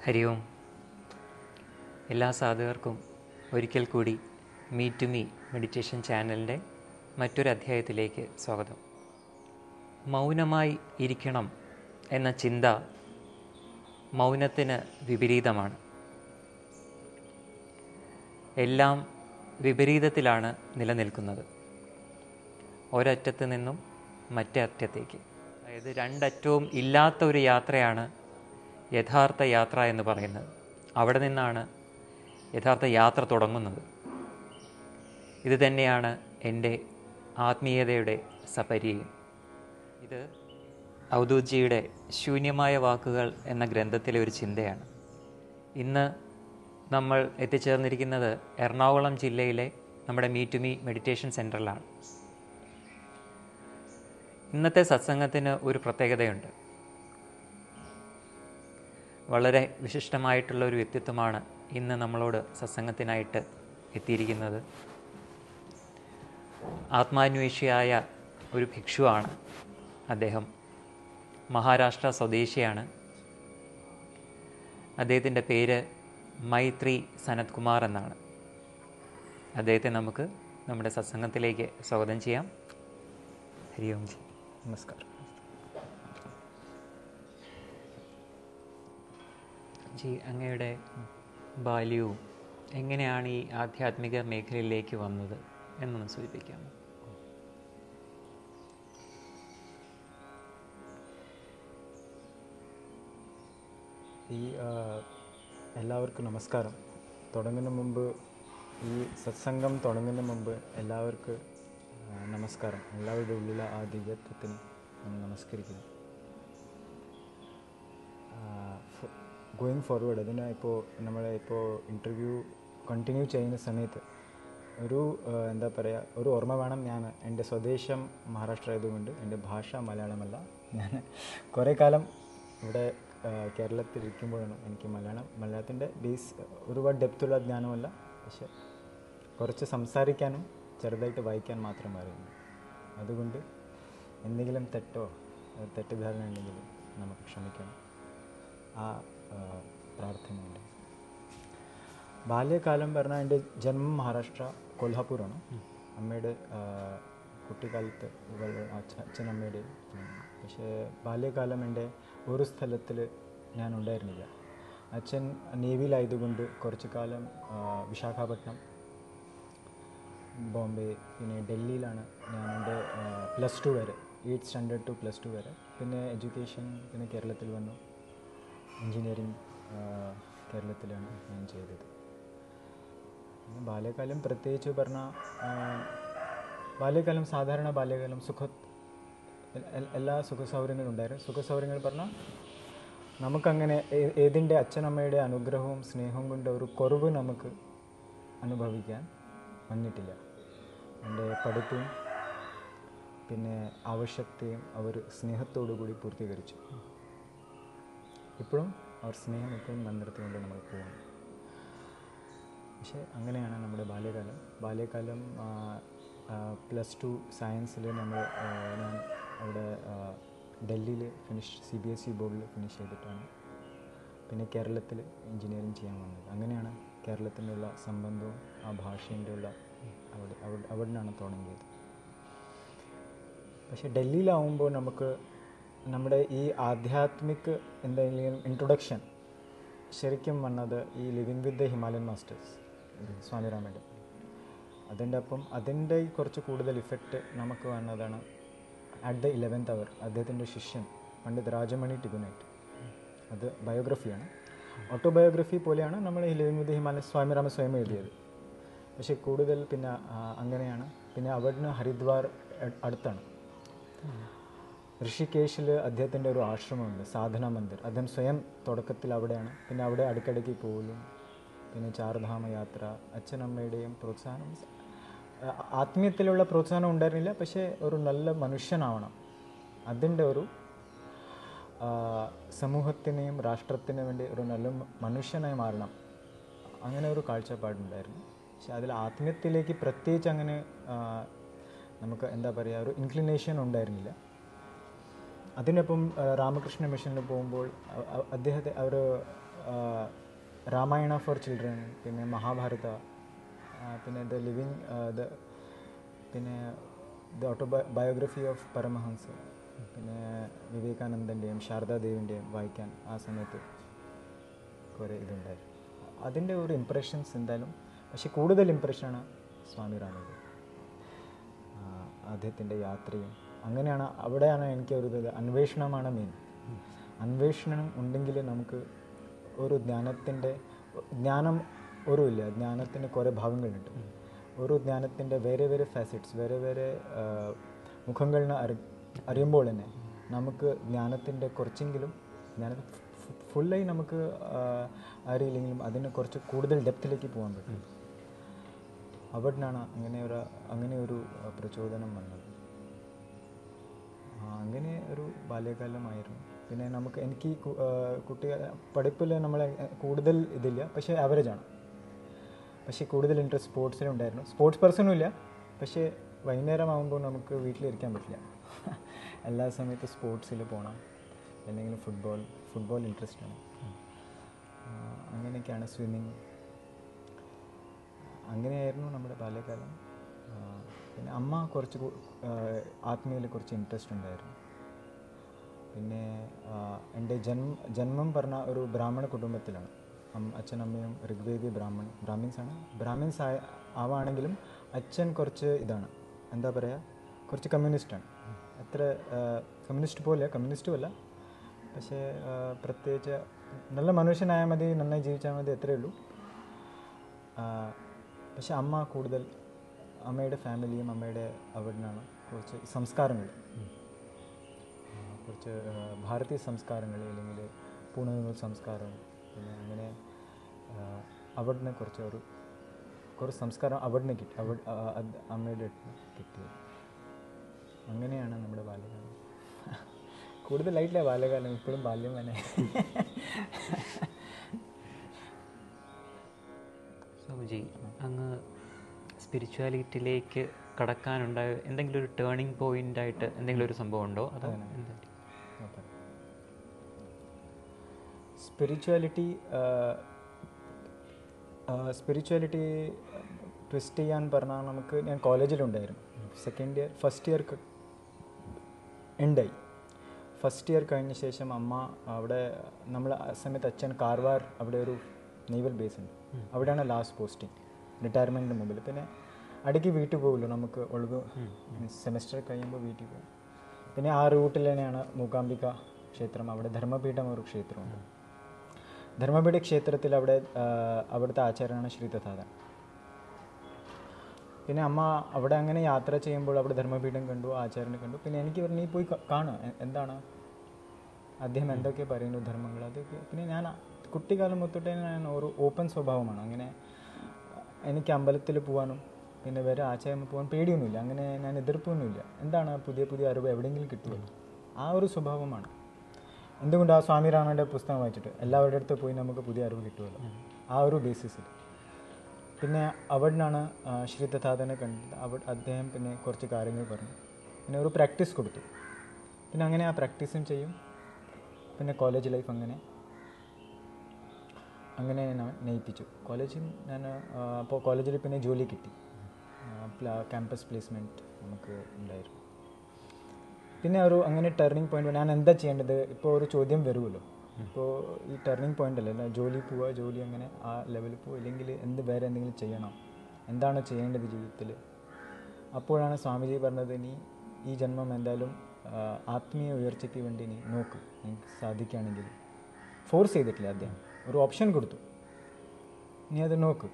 ഹരി ഓം എല്ലാ സാധകർക്കും ഒരിക്കൽ കൂടി മീ ടു മീ മെഡിറ്റേഷൻ ചാനലിൻ്റെ മറ്റൊരു അധ്യായത്തിലേക്ക് സ്വാഗതം മൗനമായി ഇരിക്കണം എന്ന ചിന്ത മൗനത്തിന് വിപരീതമാണ് എല്ലാം വിപരീതത്തിലാണ് നിലനിൽക്കുന്നത് ഒരറ്റത്ത് നിന്നും മറ്റേ അറ്റത്തേക്ക് അതായത് രണ്ടറ്റവും ഇല്ലാത്ത ഒരു യാത്രയാണ് യഥാർത്ഥ യാത്ര എന്ന് പറയുന്നത് അവിടെ നിന്നാണ് യഥാർത്ഥ യാത്ര തുടങ്ങുന്നത് ഇത് തന്നെയാണ് എൻ്റെ ആത്മീയതയുടെ സപര്യയും ഇത് ഔദൂജിയുടെ ശൂന്യമായ വാക്കുകൾ എന്ന ഗ്രന്ഥത്തിലെ ഒരു ചിന്തയാണ് ഇന്ന് നമ്മൾ എത്തിച്ചേർന്നിരിക്കുന്നത് എറണാകുളം ജില്ലയിലെ നമ്മുടെ മീ ടു മീ മെഡിറ്റേഷൻ സെൻറ്ററിലാണ് ഇന്നത്തെ സത്സംഗത്തിന് ഒരു പ്രത്യേകതയുണ്ട് വളരെ വിശിഷ്ടമായിട്ടുള്ള ഒരു വ്യക്തിത്വമാണ് ഇന്ന് നമ്മളോട് സത്സംഗത്തിനായിട്ട് എത്തിയിരിക്കുന്നത് ആത്മാന്വേഷിയായ ഒരു ഭിക്ഷുവാണ് അദ്ദേഹം മഹാരാഷ്ട്ര സ്വദേശിയാണ് അദ്ദേഹത്തിൻ്റെ പേര് മൈത്രി സനത് കുമാർ എന്നാണ് അദ്ദേഹത്തെ നമുക്ക് നമ്മുടെ സത്സംഗത്തിലേക്ക് സ്വാഗതം ചെയ്യാം ഹരി ഓം ജി നമസ്കാരം ജി അങ്ങയുടെ ബാല്യവും എങ്ങനെയാണ് ഈ ആധ്യാത്മിക മേഖലയിലേക്ക് വന്നത് എന്നൊന്ന് സൂചിപ്പിക്കാമോ ഈ ആ, എല്ലാവർക്കും നമസ്കാരം തുടങ്ങുന്ന മുമ്പ് ഈ സത്സംഗം തുടങ്ങുന്ന മുമ്പ് എല്ലാവർക്കും ആ, നമസ്കാരം എല്ലാവരുടെ ഉള്ളിലെ ആ ദിവ്യത്വത്തിന് നമ്മൾ നമസ്കരിക്കുന്നു ഗോയിങ് ഫോർവേഡ് അതിന് ഇപ്പോൾ നമ്മൾ ഇപ്പോൾ ഇൻ്റർവ്യൂ കണ്ടിന്യൂ ചെയ്യുന്ന സമയത്ത് ഒരു ആ, എന്താ പറയുക ഒരു ഓർമ്മ വേണം ഞാൻ എൻ്റെ സ്വദേശം മഹാരാഷ്ട്ര ആയതുകൊണ്ട് എൻ്റെ ഭാഷ മലയാളമല്ല ഞാൻ കുറേ കാലം ഇവിടെ ആ, കേരളത്തിൽ ഇരിക്കുമ്പോഴാണ് എനിക്ക് മലയാളം മലയാളത്തിൻ്റെ ബേസ് ഒരുപാട് ഡെപ്തുള്ള ജ്ഞാനമല്ല പക്ഷെ കുറച്ച് സംസാരിക്കാനും ചെറുതായിട്ട് വായിക്കാൻ മാത്രം അറിയുന്നു അതുകൊണ്ട് എന്തെങ്കിലും തെറ്റോ ആ, തെറ്റിദ്ധാരണ ഉണ്ടെങ്കിൽ നമുക്ക് ക്ഷമിക്കണം ആ ആ, പ്രാർത്ഥനയുണ്ട് ബാല്യകാലം പറഞ്ഞാൽ എൻ്റെ ജന്മം മഹാരാഷ്ട്ര കൊൽഹാപ്പൂറാണ് അമ്മയുടെ ആ, കുട്ടിക്കാലത്ത് ഇവൾ- അച്ഛ- അച്ഛനമ്മയുടെ പക്ഷേ ബാല്യകാലം എൻ്റെ ഒരു സ്ഥലത്തിൽ ഞാൻ ഉണ്ടായിരുന്നില്ല അച്ഛൻ നേവിയിലായതുകൊണ്ട് കുറച്ച് കാലം ആ, വിശാഖപട്ടണം ബോംബെ പിന്നെ ഡൽഹിയിലാണ് ഞാൻ എൻ്റെ പ്ലസ് ടു വരെ eighth standard to plus two വരെ പിന്നെ എഡ്യൂക്കേഷൻ പിന്നെ കേരളത്തിൽ വന്നു എൻജിനീയറിങ് കേരളത്തിലാണ് ഞാൻ ചെയ്തത് പിന്നെ ബാല്യകാലം പ്രത്യേകിച്ച് പറഞ്ഞാൽ ബാല്യകാലം സാധാരണ ബാല്യകാലം സുഖ എ- എ- എല്ലാ സുഖ സൗകര്യങ്ങളും ഉണ്ടായിരുന്നു സുഖ സൗകര്യങ്ങൾ പറഞ്ഞാൽ നമുക്കങ്ങനെ ഏ- ഏതിൻ്റെ അച്ഛനമ്മയുടെ അനുഗ്രഹവും സ്നേഹവും കൊണ്ട് ഒരു കുറവ് നമുക്ക് അനുഭവിക്കാൻ വന്നിട്ടില്ല എൻ്റെ പഠിപ്പും പിന്നെ ആവശ്യത്തെയും അവർ സ്നേഹത്തോടു കൂടി പൂർത്തീകരിച്ചു ഇപ്പോഴും അവർ സ്നേഹം ഇപ്പോഴും നിലനിർത്തിക്കൊണ്ട് നമ്മൾ പോകുന്നു പക്ഷേ അങ്ങനെയാണ് നമ്മുടെ ബാല്യകാലം ബാല്യകാലം പ്ലസ് ടു സയൻസിൽ നമ്മൾ ആ, ഞാൻ അവിടെ ഡൽഹിയിൽ finish C B S E ബോർഡിൽ ഫിനിഷ് ചെയ്തിട്ടാണ് പിന്നെ കേരളത്തിൽ എൻജിനീയറിങ് ചെയ്യാൻ വന്നത് അങ്ങനെയാണ് കേരളത്തിനുള്ള സംബന്ധവും ആ ഭാഷേൻ്റെ ഉള്ള അവിടെ അവിടെ അവിടെ നിന്നാണ് തുടങ്ങിയത് പക്ഷേ ഡൽഹിയിലാവുമ്പോൾ നമുക്ക് നമ്മുടെ ഈ ആധ്യാത്മിക് എന്തെങ്കിലും ഇൻട്രൊഡക്ഷൻ ശരിക്കും വന്നത് ഈ living with the Himalayan masters സ്വാമിരാമയുടെ അതിൻ്റെ അപ്പം അതിൻ്റെ കുറച്ച് കൂടുതൽ ഇഫക്റ്റ് നമുക്ക് വന്നതാണ് അറ്റ് ദ ഇലവൻത്ത് അവർ അദ്ദേഹത്തിൻ്റെ ശിഷ്യൻ പണ്ഡിത് രാജമണി ടിഗുനൈറ്റ് അത് ബയോഗ്രഫിയാണ് ഓട്ടോബയോഗ്രഫി പോലെയാണ് നമ്മൾ ഈ ലിവിങ് വിത്ത് ഹിമാലയൻ സ്വാമിരാമ സ്വയം എഴുതിയത് പക്ഷേ കൂടുതൽ പിന്നെ ആ, അങ്ങനെയാണ് പിന്നെ അവിടുന്ന് ഹരിദ്വാർ അ- അടുത്താണ് ഋഷികേശിൽ അദ്ദേഹത്തിൻ്റെ ഒരു ആശ്രമമുണ്ട് സാധന മന്ദിർ അദ്ദേഹം സ്വയം തുടക്കത്തിൽ അവിടെയാണ് പിന്നെ അവിടെ അടുക്കിടയ്ക്ക് പോലും പിന്നെ ചാർധാമ യാത്ര അച്ഛനമ്മയുടെയും പ്രോത്സാഹനം ആ- ആത്മീയത്തിലുള്ള പ്രോത്സാഹനം ഉണ്ടായിരുന്നില്ല പക്ഷേ ഒരു നല്ല മനുഷ്യനാവണം അതിൻ്റെ ഒരു ആ, സമൂഹത്തിനെയും രാഷ്ട്രത്തിനു വേണ്ടി ഒരു നല്ല മ- മനുഷ്യനായി മാറണം അങ്ങനെ ഒരു കാഴ്ചപ്പാടുണ്ടായിരുന്നു പക്ഷെ അതിൽ ആത്മീയത്തിലേക്ക് പ്രത്യേകിച്ച് അങ്ങനെ ആ, നമുക്ക് എന്താ പറയുക ഒരു ഇൻക്ലിനേഷൻ ഉണ്ടായിരുന്നില്ല അതിനൊപ്പം ആ, രാമകൃഷ്ണ മിഷനിൽ പോകുമ്പോൾ അ- അ- അദ്ദേഹത്തെ അവർ രാമായണ ഫോർ ചിൽഡ്രൻ പിന്നെ മഹാഭാരത ആ, പിന്നെ ദ ലിവിങ് ദ പിന്നെ the autobiography of Paramahamsa പിന്നെ വിവേകാനന്ദൻ്റെയും ശാരദാദേവിൻ്റെയും വായിക്കാൻ ആ സമയത്ത് കുറേ ഇതുണ്ടായിരുന്നു അതിൻ്റെ ഒരു ഇമ്പ്രഷൻസ് എന്തായാലും പക്ഷെ കൂടുതൽ ഇമ്പ്രഷനാണ് സ്വാമി റാണയുടെ അദ്ദേഹത്തിൻ്റെ യാത്രയും അങ്ങനെയാണ് അവിടെയാണ് എനിക്ക് ഒരു ഇത് അന്വേഷണമാണ് മെയിൻ അന്വേഷണം ഉണ്ടെങ്കിൽ നമുക്ക് ഒരു ജ്ഞാനത്തിൻ്റെ ജ്ഞാനം ഒരു ഇല്ല ജ്ഞാനത്തിന് കുറേ ഭാഗങ്ങളുണ്ട് ഒരു ജ്ഞാനത്തിൻ്റെ വേറെ വേറെ ഫാസറ്റ്സ് വേറെ വേറെ ആ, മുഖങ്ങളിനെ അറി അറിയുമ്പോൾ തന്നെ നമുക്ക് ജ്ഞാനത്തിൻ്റെ കുറച്ചെങ്കിലും ജ്ഞാന ഫുള്ളായി നമുക്ക് ആ, അറിയില്ലെങ്കിലും അതിന് കുറച്ച് കൂടുതൽ ഡെപ്തിലേക്ക് പോകാൻ പറ്റും അവിടുന്നാണ് അങ്ങനെ ഒരു അങ്ങനെ ഒരു ആ, പ്രചോദനം വന്നത് ആ, അങ്ങനെ ഒരു ബാല്യകാലമായിരുന്നു പിന്നെ നമുക്ക് എനിക്ക് കുട്ടികൾ പഠിപ്പിൽ നമ്മൾ കൂടുതൽ ഇതില്ല പക്ഷേ ആവറേജ് ആണ് പക്ഷേ കൂടുതൽ ഇൻട്രസ്റ്റ് സ്പോർട്സിലുണ്ടായിരുന്നു സ്പോർട്സ് പേഴ്സണും ഇല്ല പക്ഷേ വൈകുന്നേരം ആകുമ്പോൾ നമുക്ക് വീട്ടിലിരിക്കാൻ പറ്റില്ല എല്ലാ സമയത്തും സ്പോർട്സിൽ പോകണം അല്ലെങ്കിൽ ഫുട്ബോൾ ഫുട്ബോൾ ഇൻട്രസ്റ്റ് ആണ് ആ, അങ്ങനെയൊക്കെയാണ് സ്വിമ്മിങ് അങ്ങനെയായിരുന്നു നമ്മുടെ ബാല്യകാലം ആ, പിന്നെ അമ്മ കുറച്ച് കു- ആ, ആത്മീയയിൽ കുറച്ച് ഇൻട്രസ്റ്റ് ഉണ്ടായിരുന്നു പിന്നെ ആ, എൻ്റെ ജന്മ ജന്മം പറഞ്ഞ ഒരു ബ്രാഹ്മണ കുടുംബത്തിലാണ് അം- അച്ഛനമ്മയും ഋഗ്വേദി ബ്രാഹ്മൺ ബ്രാഹ്മിൻസ് ആണ് ബ്രാഹ്മിൻസ് ആയ ആവാണെങ്കിലും അച്ഛൻ കുറച്ച് ഇതാണ് എന്താ പറയുക കുറച്ച് കമ്മ്യൂണിസ്റ്റാണ് അത്ര കമ്മ്യൂണിസ്റ്റ് പോലെ കമ്മ്യൂണിസ്റ്റും അല്ല പക്ഷേ ആ, പ്രത്യേകിച്ച് നല്ല മനുഷ്യനായാൽ മതി നന്നായി ജീവിച്ചാൽ മതി അത്രയേ ഉള്ളൂ ആ, പക്ഷെ അമ്മ കൂടുതൽ അമ്മയുടെ ഫാമിലിയും അമ്മയുടെ അവിടെ നിന്നാണ് കുറച്ച് സംസ്കാരങ്ങൾ ആ, കുറച്ച് ആ, ഭാരതീയ സംസ്കാരങ്ങൾ അല്ലെങ്കിൽ പൂണൂൽ സംസ്കാരം പിന്നെ അങ്ങനെ ആ, അവിടുന്ന് കുറച്ച് ഒരു കുറച്ച് സംസ്കാരം അവിടുന്ന് കിട്ടി അവിടെ ആ, അത് അമ്മയുടെ അടുത്ത് കിട്ടിയത് അങ്ങനെയാണ് നമ്മുടെ ബാല്യകാലം കൂടുതലായിട്ടില്ല ബാല്യകാലം ഇപ്പോഴും ബാല്യം തന്നെ സ്വാമിജി അങ്ങ് സ്പിരിച്വാലിറ്റിയിലേക്ക് കടക്കാനുണ്ടായ എന്തെങ്കിലും ഒരു ടേണിംഗ് പോയിന്റ് ആയിട്ട് എന്തെങ്കിലും ഒരു സംഭവം ഉണ്ടോ അതോ എന്താ? സ്പിരിച്വാലിറ്റി സ്പിരിച്വാലിറ്റി ട്വിസ്റ്റ് ചെയ്യാൻ പറഞ്ഞാൽ നമുക്ക് ഞാൻ കോളേജിലുണ്ടായിരുന്നു സെക്കൻഡ് ഇയർ ഫസ്റ്റ് ഇയർ ഉണ്ടായി ഫസ്റ്റ് ഇയർ കഴിഞ്ഞ ശേഷം അമ്മ അവിടെ നമ്മൾ ആ സമയത്ത് അച്ഛൻ കാർവാർ അവിടെ ഒരു നേവൽ ബേസ് ഉണ്ട് അവിടെയാണ് ലാസ്റ്റ് പോസ്റ്റിംഗ് റിട്ടയർമെൻറ്റിന് മുമ്പിൽ പിന്നെ ഇടയ്ക്ക് വീട്ടിൽ പോകുമല്ലോ നമുക്ക് ഒഴിവ് സെമസ്റ്റർ കഴിയുമ്പോൾ വീട്ടിൽ പോകും പിന്നെ ആ റൂട്ടിൽ തന്നെയാണ് മൂകാംബിക ക്ഷേത്രം അവിടെ ധർമ്മപീഠം ഒരു ക്ഷേത്രമുണ്ട് ധർമ്മപീഠ ക്ഷേത്രത്തിൽ അവിടെ ആ, അവിടുത്തെ ആചാര്യനാണ് ശ്രീ തഥാതൻ പിന്നെ അമ്മ അവിടെ അങ്ങനെ യാത്ര ചെയ്യുമ്പോൾ അവിടെ ധർമ്മപീഠം കണ്ടു ആചാര്യനെ കണ്ടു പിന്നെ എനിക്ക് പറഞ്ഞു നീ പോയി ക- കാണ് എ- എന്താണ് അദ്ദേഹം എന്തൊക്കെ പറയുന്നു ധർമ്മങ്ങൾ അതൊക്കെ പിന്നെ ഞാൻ ആ- കുട്ടിക്കാലം മുത്തോട്ടേ ഞാൻ ഒരു ഓപ്പൺ സ്വഭാവമാണ് അങ്ങനെ എനിക്ക് അമ്പലത്തിൽ പോകാനും പിന്നെ വേറെ ആചാര്യം പോകാൻ പേടിയൊന്നുമില്ല അങ്ങനെ ഞാൻ എതിർപ്പൊന്നുമില്ല എന്താണ് പുതിയ പുതിയ അറിവ് എവിടെയെങ്കിലും കിട്ടുമല്ലോ ആ ഒരു സ്വഭാവമാണ് എന്തുകൊണ്ട് ആ സ്വാമി രാമയുടെ പുസ്തകം വായിച്ചിട്ട് എല്ലാവരുടെ അടുത്ത് പോയി നമുക്ക് പുതിയ അറിവ് കിട്ടുമല്ലോ ആ ഒരു ബേസിസിൽ പിന്നെ അവിടുന്നാണ് ആ, ശ്രീ തഥാതനെ കണ്ടത് അവിടെ അദ്ദേഹം പിന്നെ കുറച്ച് കാര്യങ്ങൾ പറഞ്ഞു പിന്നെ ഒരു പ്രാക്ടീസ് കൊടുത്തു പിന്നെ അങ്ങനെ ആ പ്രാക്ടീസും ചെയ്യും പിന്നെ കോളേജ് ലൈഫ് അങ്ങനെ അങ്ങനെ ഞാൻ നയിപ്പിച്ചു കോളേജിൽ ഞാൻ അപ്പോൾ കോളേജിൽ പിന്നെ ജോലി കിട്ടി ക്യാമ്പസ് പ്ലേസ്മെൻറ്റ് നമുക്ക് ഉണ്ടായിരുന്നു പിന്നെ ഒരു അങ്ങനെ ടേണിംഗ് പോയിന്റ് ഞാൻ എന്താ ചെയ്യേണ്ടത് ഇപ്പോൾ ഒരു ചോദ്യം വരുമല്ലോ ഇപ്പോൾ ഈ ടേണിംഗ് പോയിന്റ് അല്ലേ അല്ല ജോലി പോവുക ജോലി അങ്ങനെ ആ ലെവലിൽ പോവുക ഇല്ലെങ്കിൽ എന്ത് വേറെ എന്തെങ്കിലും ചെയ്യണം എന്താണ് ചെയ്യേണ്ടത് ജീവിതത്തിൽ അപ്പോഴാണ് സ്വാമിജി പറഞ്ഞത് നീ ഈ ജന്മം എന്തായാലും ആ, ആത്മീയ ഉയർച്ചയ്ക്ക് വേണ്ടി നീ നോക്ക് നിനക്ക് സാധിക്കുകയാണെങ്കിൽ ഫോഴ്സ് ചെയ്തിട്ടില്ല അദ്ദേഹം ഒരു ഓപ്ഷൻ കൊടുത്തു നീ അത് നോക്ക്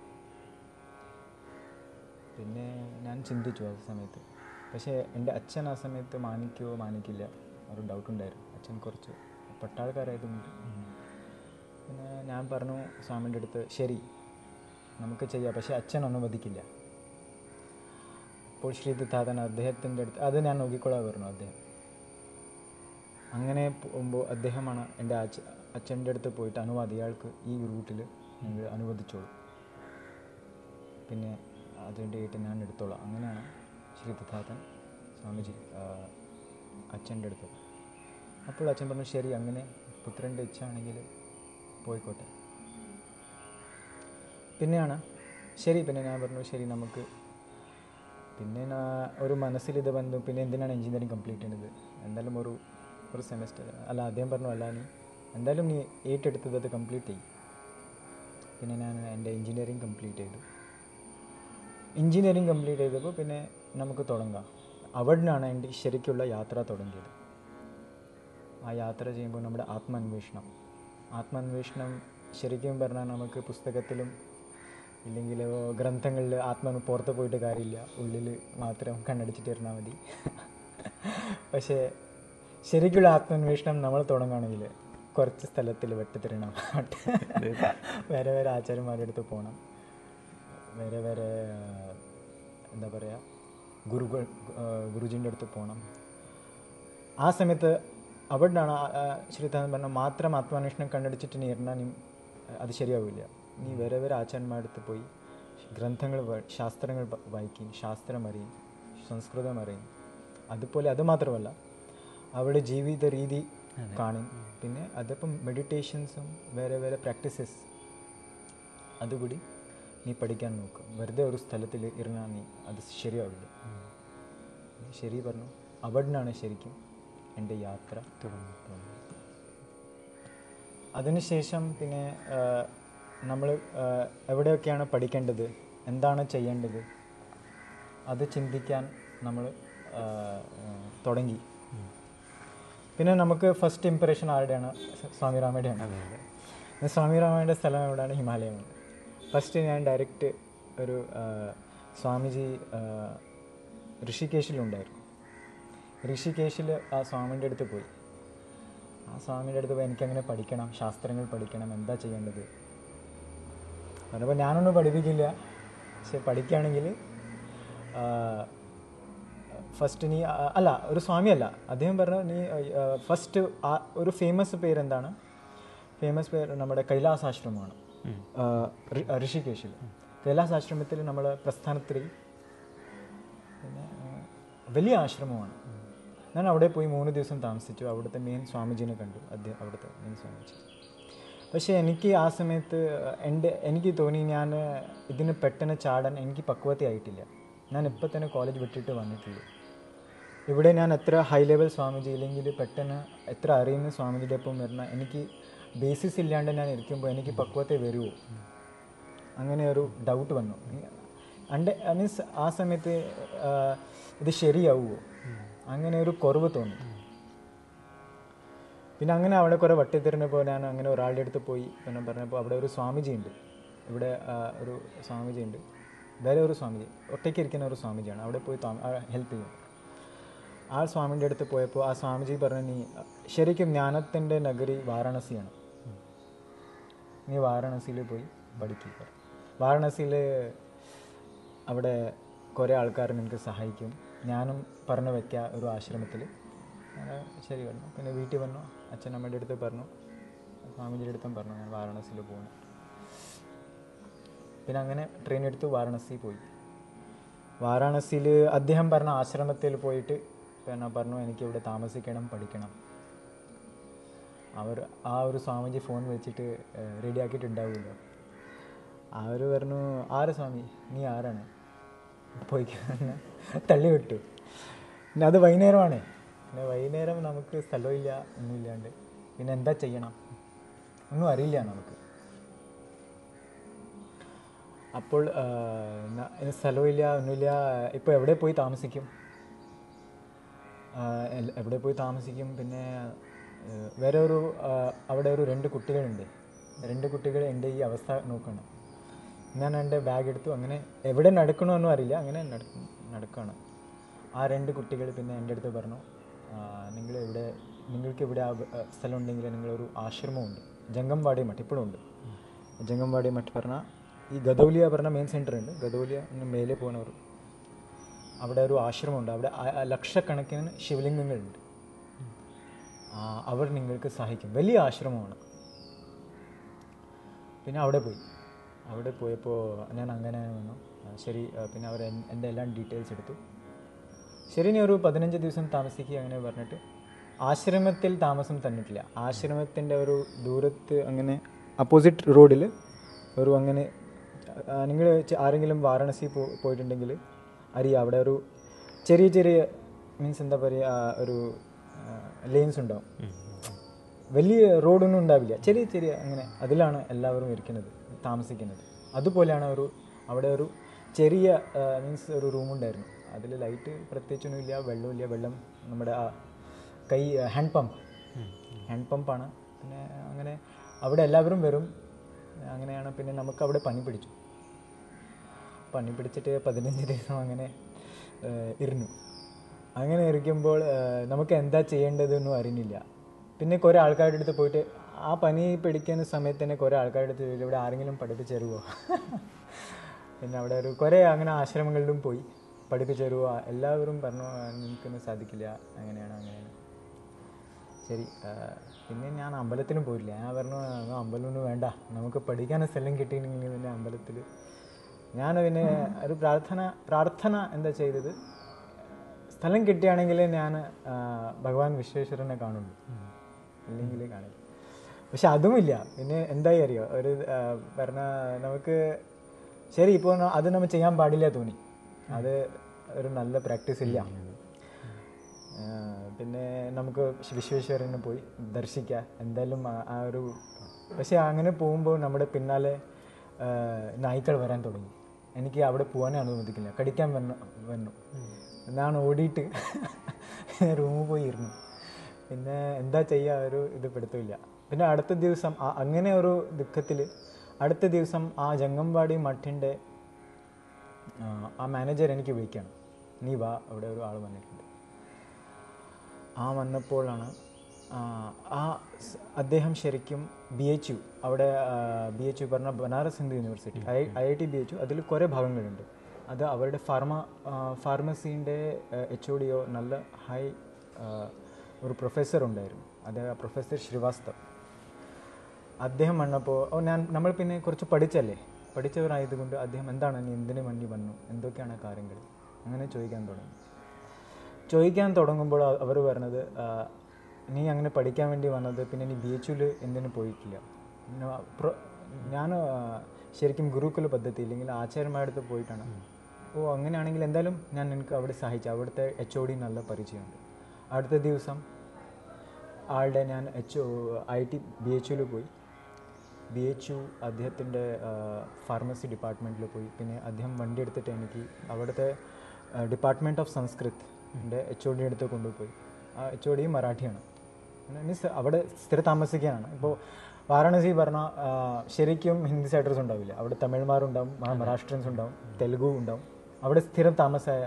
പിന്നെ ഞാൻ ചിന്തിച്ചു ആ സമയത്ത് പക്ഷേ എൻ്റെ അച്ഛൻ ആ സമയത്ത് മാനിക്കുമോ മാനിക്കില്ല ഒരു ഡൗട്ട് ഉണ്ടായിരുന്നു അച്ഛൻ കുറച്ച് പട്ടാൾക്കാരായതുകൊണ്ട് പിന്നെ ഞാൻ പറഞ്ഞു സ്വാമിൻ്റെ അടുത്ത് ശരി നമുക്ക് ചെയ്യാം പക്ഷേ അച്ഛൻ അനുവദിക്കില്ല അപ്പോൾ ശ്രീ താതൻ അദ്ദേഹത്തിൻ്റെ അടുത്ത് അത് ഞാൻ നോക്കിക്കൊള്ളാൻ പറഞ്ഞു അദ്ദേഹം അങ്ങനെ പോകുമ്പോൾ അദ്ദേഹമാണ് എൻ്റെ അച്ഛ അച്ഛൻ്റെ അടുത്ത് പോയിട്ട് അനുവാദം ഇയാൾക്ക് ഈ റൂട്ടിൽ നിങ്ങൾ അനുവദിച്ചോളൂ പിന്നെ അതിൻ്റെയായിട്ട് ഞാൻ എടുത്തോളാം അങ്ങനെയാണ് ശ്രീ തഥാതൻ സ്വാമിജി അച്ഛൻ്റെ അടുത്ത് അപ്പോൾ അച്ഛൻ പറഞ്ഞു ശരി അങ്ങനെ പുത്രൻ്റെ ഇച്ഛ ആണെങ്കിൽ പോയിക്കോട്ടെ പിന്നെയാണ് ശരി പിന്നെ ഞാൻ പറഞ്ഞു ശരി നമുക്ക് പിന്നെ ഞാൻ ഒരു മനസ്സിൽ ഇത് വന്നു പിന്നെ എന്തിനാണ് എഞ്ചിനീയറിംഗ് കംപ്ലീറ്റ് ചെയ്യുന്നത് എന്തായാലും ഒരു ഒരു സെമസ്റ്റർ അല്ല അദ്ദേഹം പറഞ്ഞു അല്ല നീ എന്തായാലും നീ ഏറ്റെടുത്തത് അത് കംപ്ലീറ്റ് ചെയ്യും പിന്നെ ഞാൻ എൻ്റെ എഞ്ചിനീയറിംഗ് കംപ്ലീറ്റ് ചെയ്തു എഞ്ചിനീയറിംഗ് കംപ്ലീറ്റ് ചെയ്തപ്പോൾ പിന്നെ നമുക്ക് തുടങ്ങാം അവിടെ നിന്നാണ് എൻ്റെ ശരിക്കുള്ള യാത്ര തുടങ്ങിയത് ആ യാത്ര ചെയ്യുമ്പോൾ നമ്മുടെ ആത്മാന്വേഷണം ആത്മാന്വേഷണം ശരിക്കും പറഞ്ഞാൽ നമുക്ക് പുസ്തകത്തിലും ഇല്ലെങ്കിൽ ഗ്രന്ഥങ്ങളിൽ ആത്മ പുറത്ത് പോയിട്ട് കാര്യമില്ല ഉള്ളിൽ മാത്രം കണ്ണടിച്ചിട്ട് ഇരുന്നാൽ മതി പക്ഷേ ശരിക്കുള്ള ആത്മാന്വേഷണം നമ്മൾ തുടങ്ങുകയാണെങ്കിൽ കുറച്ച് സ്ഥലത്തിൽ വെട്ടിത്തിരണം വേറെ വേറെ ആചാര്യന്മാരുടെ അടുത്ത് പോകണം വേറെ വേറെ ആ, എന്താ പറയുക ഗുരുകൾ ഗുരുജിൻ്റെ അടുത്ത് പോകണം ആ സമയത്ത് അവിടെയാണ് ശ്രീതാനന്ദ പറഞ്ഞ മാത്രം ആത്മാന്വേഷണം കണ്ടടിച്ചിട്ട് നീ ഇരുന്നാൽ നീ അത് ശരിയാവില്ല നീ വേറെ വേറെ ആചാര്യന്മാരുടെ അടുത്ത് പോയി ഗ്രന്ഥങ്ങൾ വാ- ശാസ്ത്രങ്ങൾ പ- വായിക്കും ശാസ്ത്രം അറിയും സംസ്കൃതം അറിയും അതുപോലെ അത് മാത്രമല്ല അവിടെ ജീവിത രീതി കാണും പിന്നെ അതിപ്പം മെഡിറ്റേഷൻസും വേറെ വേറെ പ്രാക്ടീസസ് അതുകൂടി നീ പഠിക്കാൻ നോക്കും വെറുതെ ഒരു സ്ഥലത്തിൽ ഇരുന്നാൽ നീ അത് ശരിയാവില്ല ശരി പറഞ്ഞു അവിടുന്നാണ് ശരിക്കും എൻ്റെ യാത്ര തുടങ്ങുന്നത് അതിനുശേഷം പിന്നെ നമ്മൾ എവിടെയൊക്കെയാണ് പഠിക്കേണ്ടത് എന്താണ് ചെയ്യേണ്ടത് അത് ചിന്തിക്കാൻ നമ്മൾ തുടങ്ങി പിന്നെ നമുക്ക് ഫസ്റ്റ് ഇംപ്രഷൻ ആരുടെയാണ് സ- സ്വാമി രാമയുടെയാണ് സ്വാമി രാമയുടെ സ്ഥലം എവിടെയാണ് ഹിമാലയമാണ് ഫസ്റ്റ് ഞാൻ ഡയറക്റ്റ് ഒരു ആ, സ്വാമിജി ആ, ഋഷികേശിലുണ്ടായിരുന്നു ഋഷികേശിൽ ആ സ്വാമിൻ്റെ അടുത്ത് പോയി ആ സ്വാമിൻ്റെ അടുത്ത് പോയി എനിക്കങ്ങനെ പഠിക്കണം ശാസ്ത്രങ്ങൾ പഠിക്കണം എന്താ ചെയ്യേണ്ടത് പറഞ്ഞപ്പോൾ ഞാനൊന്നും പഠിപ്പിക്കില്ല പക്ഷെ പഠിക്കുകയാണെങ്കിൽ ഫസ്റ്റ് നീ ആ, അല്ല ഒരു സ്വാമിയല്ല അദ്ദേഹം പറഞ്ഞു നീ ഫസ്റ്റ് ഒരു ഫേമസ് പേര് എന്താണ് ഫേമസ് പേര് നമ്മുടെ കൈലാസാശ്രമമാണ് ആ, ഋ- ഋഷികേശിൽ കൈലാസാശ്രമത്തിൽ നമ്മൾ പ്രസ്ഥാനത്തിൽ പിന്നെ ആ, വലിയ ആശ്രമമാണ് ഞാൻ അവിടെ പോയി മൂന്ന് ദിവസം താമസിച്ചു അവിടുത്തെ മെയിൻ സ്വാമിജിനെ കണ്ടു അദ്ദേഹം അവിടുത്തെ മെയിൻ സ്വാമിജി പക്ഷേ എനിക്ക് ആ സമയത്ത് എൻ്റെ എനിക്ക് തോന്നി ഞാൻ ഇതിന് പെട്ടെന്ന് ചാടാൻ എനിക്ക് പക്വത ആയിട്ടില്ല ഞാൻ ഇപ്പം തന്നെ കോളേജ് വിട്ടിട്ട് വന്നിട്ടുള്ളൂ ഇവിടെ ഞാൻ എത്ര ഹൈ ലെവൽ സ്വാമിജി ഇല്ലെങ്കിൽ പെട്ടെന്ന് എത്ര അറിയുന്ന സ്വാമിജിയുടെ ഒപ്പം വരുന്ന എനിക്ക് ബേസിസ് ഇല്ലാണ്ട് ഞാൻ ഇരിക്കുമ്പോൾ എനിക്ക് പക്വത വരുമോ അങ്ങനെ ഒരു ഡൗട്ട് വന്നു അണ്ട് മീൻസ് ആ സമയത്ത് ആ, ഇത് ശരിയാവുമോ അങ്ങനെ ഒരു കുറവ് തോന്നി പിന്നെ അങ്ങനെ അവിടെ കുറേ വട്ടിത്തിരിഞ്ഞപ്പോൾ ഞാൻ അങ്ങനെ ഒരാളുടെ അടുത്ത് പോയി പിന്നെ പറഞ്ഞപ്പോൾ അവിടെ ഒരു സ്വാമിജി ഉണ്ട് ഇവിടെ ആ, ഒരു സ്വാമിജി ഉണ്ട് വേറെ ഒരു സ്വാമിജി ഒറ്റയ്ക്ക് ഇരിക്കുന്ന ഒരു സ്വാമിജിയാണ് അവിടെ പോയി ഹെൽപ്പ് ചെയ്യും ആ സ്വാമിൻ്റെ അടുത്ത് പോയപ്പോൾ ആ സ്വാമിജി പറഞ്ഞു നീ ശരിക്കും ജ്ഞാനത്തിൻ്റെ നഗരി വാരാണസിയാണ് നീ വാരാണസിയിൽ പോയി പഠിക്കുക വാരാണസിയിൽ അവിടെ കുറേ ആൾക്കാർ നിനക്ക് സഹായിക്കും ഞാനും പറഞ്ഞു വയ്ക്കുക ഒരു ആശ്രമത്തിൽ അങ്ങനെ ശരി പറഞ്ഞു പിന്നെ വീട്ടിൽ വന്നു അച്ഛൻ അമ്മയുടെ അടുത്ത് പറഞ്ഞു സ്വാമിജിയുടെ അടുത്തും പറഞ്ഞു ഞാൻ വാരാണസിയിൽ പോകുന്നു പിന്നെ അങ്ങനെ ട്രെയിൻ എടുത്ത് വാരാണസി പോയി വാരാണസിയിൽ അദ്ദേഹം പറഞ്ഞ ആശ്രമത്തിൽ പോയിട്ട് പിന്നെ പറഞ്ഞു എനിക്ക് ഇവിടെ താമസിക്കണം പഠിക്കണം അവർ ആ ഒരു സ്വാമിജി ഫോൺ വെച്ചിട്ട് റെഡിയാക്കിയിട്ടുണ്ടാവുമല്ലോ അവർ പറഞ്ഞു ആര് സ്വാമി നീ ആരാണ് പോയിക്കാന്ന് തള്ളി വിട്ടു പിന്നെ അത് വൈകുന്നേരമാണ് പിന്നെ വൈകുന്നേരം നമുക്ക് സ്ഥലമില്ല ഒന്നുമില്ലാണ്ട് പിന്നെ എന്താ ചെയ്യണം ഒന്നും അറിയില്ല നമുക്ക് അപ്പോൾ ആ, ന- ഇനി സ്ഥലമില്ല ഒന്നുമില്ല ഇപ്പോൾ എവിടെ പോയി താമസിക്കും ആ, എൽ- എവിടെ പോയി താമസിക്കും പിന്നെ ആ, വേറെ ഒരു ആ, അവിടെ ഒരു രണ്ട് കുട്ടികളുണ്ട് രണ്ട് കുട്ടികൾ എൻ്റെ ഈ അവസ്ഥ നോക്കണം ഞാൻ എൻ്റെ ബാഗ് എടുത്തു അങ്ങനെ എവിടെ നടക്കണമെന്നും അറിയില്ല അങ്ങനെ നട- നടക്കുകയാണ് ആ രണ്ട് കുട്ടികൾ പിന്നെ എൻ്റെ അടുത്ത് പറഞ്ഞു നിങ്ങൾ ഇവിടെ നിങ്ങൾക്ക് ഇവിടെ ആ വ- ആ സ്ഥലം ഉണ്ടെങ്കിൽ നിങ്ങളൊരു ആശ്രമമുണ്ട് ജംഗംവാടി മഠ് ഇപ്പോഴും ഉണ്ട് ജംഗംവാടി മഠ് പറഞ്ഞാൽ ഈ ഗദൗലിയ പറഞ്ഞ മെയിൻ സെൻറ്റർ ഉണ്ട് ഗദൗലിയ ഇന്ന് മേലെ പോകുന്നവർ അവിടെ ഒരു ആശ്രമമുണ്ട് അവിടെ ആ- ആ ലക്ഷക്കണക്കിന് ശിവലിംഗങ്ങളുണ്ട് ആ, അവർ നിങ്ങൾക്ക് സഹായിക്കും വലിയ ആശ്രമമാണ് പിന്നെ അവിടെ പോയി അവിടെ പോയപ്പോൾ ഞാൻ അങ്ങനെ വന്നു ആ, ശരി ആ, പിന്നെ അവർ എൻ- എൻ്റെ എല്ലാം ഡീറ്റെയിൽസ് എടുത്തു ശരി നീ ഒരു പതിനഞ്ച് ദിവസം താമസിക്കുക അങ്ങനെ പറഞ്ഞിട്ട് ആശ്രമത്തിൽ താമസം തന്നിട്ടില്ല ആശ്രമത്തിൻ്റെ ഒരു ദൂരത്ത് അങ്ങനെ അപ്പോസിറ്റ് റോഡിൽ ഒരു അങ്ങനെ നിങ്ങൾ ആരെങ്കിലും വാരണസി പോ പോയിട്ടുണ്ടെങ്കിൽ അറിയാം അവിടെ ഒരു ചെറിയ ചെറിയ മീൻസ് എന്താ പറയുക ഒരു ലെയിൻസ് ഉണ്ടാവും വലിയ റോഡൊന്നും ഉണ്ടാവില്ല ചെറിയ ചെറിയ അങ്ങനെ അതിലാണ് എല്ലാവരും ഇരിക്കുന്നത് താമസിക്കുന്നത് അതുപോലെയാണ് ഒരു അവിടെ ഒരു ചെറിയ മീൻസ് ഒരു റൂം ഉണ്ടായിരുന്നു അതിൽ ലൈറ്റ് പ്രത്യേകിച്ചൊന്നുമില്ല വെള്ളമില്ല വെള്ളം നമ്മുടെ ആ കൈ ഹാൻഡ് പമ്പ് ഹാൻഡ് പമ്പാണ് പിന്നെ അങ്ങനെ അവിടെ എല്ലാവരും വരും അങ്ങനെയാണ് പിന്നെ നമുക്ക് അവിടെ പനി പിടിച്ചു പനി പിടിച്ചിട്ട് പതിനഞ്ച് ദിവസം അങ്ങനെ ഏഹ്, ഇരുന്നു അങ്ങനെ ഇരിക്കുമ്പോൾ ഏഹ്, നമുക്ക് എന്താ ചെയ്യേണ്ടതെന്നും അറിയുന്നില്ല പിന്നെ കുറേ ആൾക്കാരുടെ അടുത്ത് പോയിട്ട് ആ പനി പിടിക്കുന്ന സമയത്ത് തന്നെ കുറേ ആൾക്കാരുടെ അടുത്ത് ചോദിച്ചു, ഇവിടെ ആരെങ്കിലും പഠിപ്പിച്ച് തരുമോ പിന്നെ അവിടെ ഒരു കുറേ അങ്ങനെ ആശ്രമങ്ങളിലും പോയി പഠിപ്പിച്ച് തരുമോ എല്ലാവരും പറഞ്ഞു "ആ, നിനക്കൊന്നും സാധിക്കില്ല അങ്ങനെയാണ് അങ്ങനെയാണ് ശരി ആ, പിന്നെ ഞാൻ അമ്പലത്തിലും പോയില്ല ഞാൻ പറഞ്ഞു "ആ, അമ്പലമൊന്നും വേണ്ട നമുക്ക് പഠിക്കാൻ സ്ഥലം കിട്ടിയിട്ടുണ്ടെങ്കിൽ പിന്നെ അമ്പലത്തിൽ ഞാൻ പിന്നെ ഒരു പ്രാർത്ഥന പ്രാർത്ഥന എന്താ ചെയ്തത് സ്ഥലം കിട്ടുകയാണെങ്കിൽ ഞാൻ ആ, ഭഗവാൻ വിശ്വേശ്വരനെ കാണുള്ളൂ ഇല്ലെങ്കിൽ കാണില്ല പക്ഷെ അതുമില്ല പിന്നെ എന്തായി അറിയോ ഒരു ആ, പറഞ്ഞ നമുക്ക് ശരി ഇപ്പോൾ അത് നമ്മൾ ചെയ്യാൻ പാടില്ല തോന്നി അത് ഒരു നല്ല പ്രാക്ടീസ് ഇല്ല ആ, പിന്നെ നമുക്ക് വിശ്വേശ്വരനെ പോയി ദർശിക്കാം എന്തായാലും ആ- ആ ഒരു പക്ഷെ അങ്ങനെ പോകുമ്പോൾ നമ്മുടെ പിന്നാലെ ആ, നായ്ക്കൾ വരാൻ തുടങ്ങി എനിക്ക് അവിടെ പോകാനേ അനുവദിക്കില്ല കടിക്കാൻ വന്നു വന്നു എന്നാണ് ഓടിയിട്ട് റൂമിൽ പോയി ഇരുന്നു പിന്നെ എന്താ ചെയ്യുക ഒരു ഇത് പിടുത്തമില്ല പിന്നെ അടുത്ത ദിവസം ആ- അങ്ങനെ ഒരു ദുഃഖത്തിൽ അടുത്ത ദിവസം ആ ജംഗംവാടി മഠിൻ്റെ ആ മാനേജർ എനിക്ക് വിളിക്കണം നീ വാ അവിടെ ഒരു ആൾ വന്നിട്ടുണ്ട് ആ വന്നപ്പോഴാണ് ആ, ആ സ് അദ്ദേഹം ശരിക്കും ബി എച്ച് യു അവിടെ ബി എച്ച് യു പറഞ്ഞ Banaras Hindu university I I I T B H U അതിൽ കുറേ ഭാഗങ്ങളുണ്ട് അത് അവരുടെ ഫാർമ ഫാർമസീൻ്റെ എച്ച് ഒ ഡിയോ നല്ല ഹൈ ആ, ഒരു പ്രൊഫസർ ഉണ്ടായിരുന്നു അത് പ്രൊഫസർ ശ്രീവാസ്തവ് അദ്ദേഹം വന്നപ്പോൾ ഓ ഞാൻ നമ്മൾ പിന്നെ കുറച്ച് പഠിച്ചല്ലേ പഠിച്ചവരായതുകൊണ്ട് അദ്ദേഹം എന്താണ് നീ എന്തിനു വേണ്ടി വന്നു എന്തൊക്കെയാണ് കാര്യങ്ങൾ അങ്ങനെ ചോദിക്കാൻ തുടങ്ങി ചോദിക്കാൻ തുടങ്ങുമ്പോൾ അവർ പറഞ്ഞത് "ആ, നീ അങ്ങനെ പഠിക്കാൻ വേണ്ടി വന്നത് പിന്നെ നീ ബി എച്ച് യുവിൽ എന്തിനു പോയിട്ടില്ല പിന്നെ പ്ര- ഞാൻ ആ, ശരിക്കും ഗുരുകുല പദ്ധതി ഇല്ലെങ്കിൽ ആചാര്യന്മാരുടെ അടുത്ത് പോയിട്ടാണ് ഓ അങ്ങനെയാണെങ്കിൽ എന്തായാലും ഞാൻ നിനക്ക് അവിടെ സഹായിച്ചു അവിടുത്തെ എച്ച് ഒ ഡി നല്ല പരിചയമുണ്ട് അടുത്ത ദിവസം ആളുടെ ഞാൻ H I T B H യുവിൽ പോയി ബി എച്ച് യു അദ്ദേഹത്തിൻ്റെ ഫാർമസി ഡിപ്പാർട്ട്മെൻറ്റിൽ പോയി പിന്നെ അദ്ദേഹം വണ്ടി എടുത്തിട്ട് എനിക്ക് അവിടുത്തെ ഡിപ്പാർട്ട്മെൻറ്റ് ഓഫ് സംസ്കൃത്തിൻ്റെ എച്ച് ഒ ഡി അടുത്ത് കൊണ്ടുപോയി ആ എച്ച് ഒ ഡി മറാഠിയാണ് മീൻസ് അവിടെ സ്ഥിര താമസിക്കാനാണ് ഇപ്പോൾ വാരാണസി പറഞ്ഞാൽ ശരിക്കും ഹിന്ദി സൈഡേഴ്സ് ഉണ്ടാവില്ല അവിടെ തമിഴ്മാരുണ്ടാവും മഹാരാഷ്ട്രൻസ് ഉണ്ടാവും തെലുഗു ഉണ്ടാവും അവിടെ സ്ഥിരം താമസമായ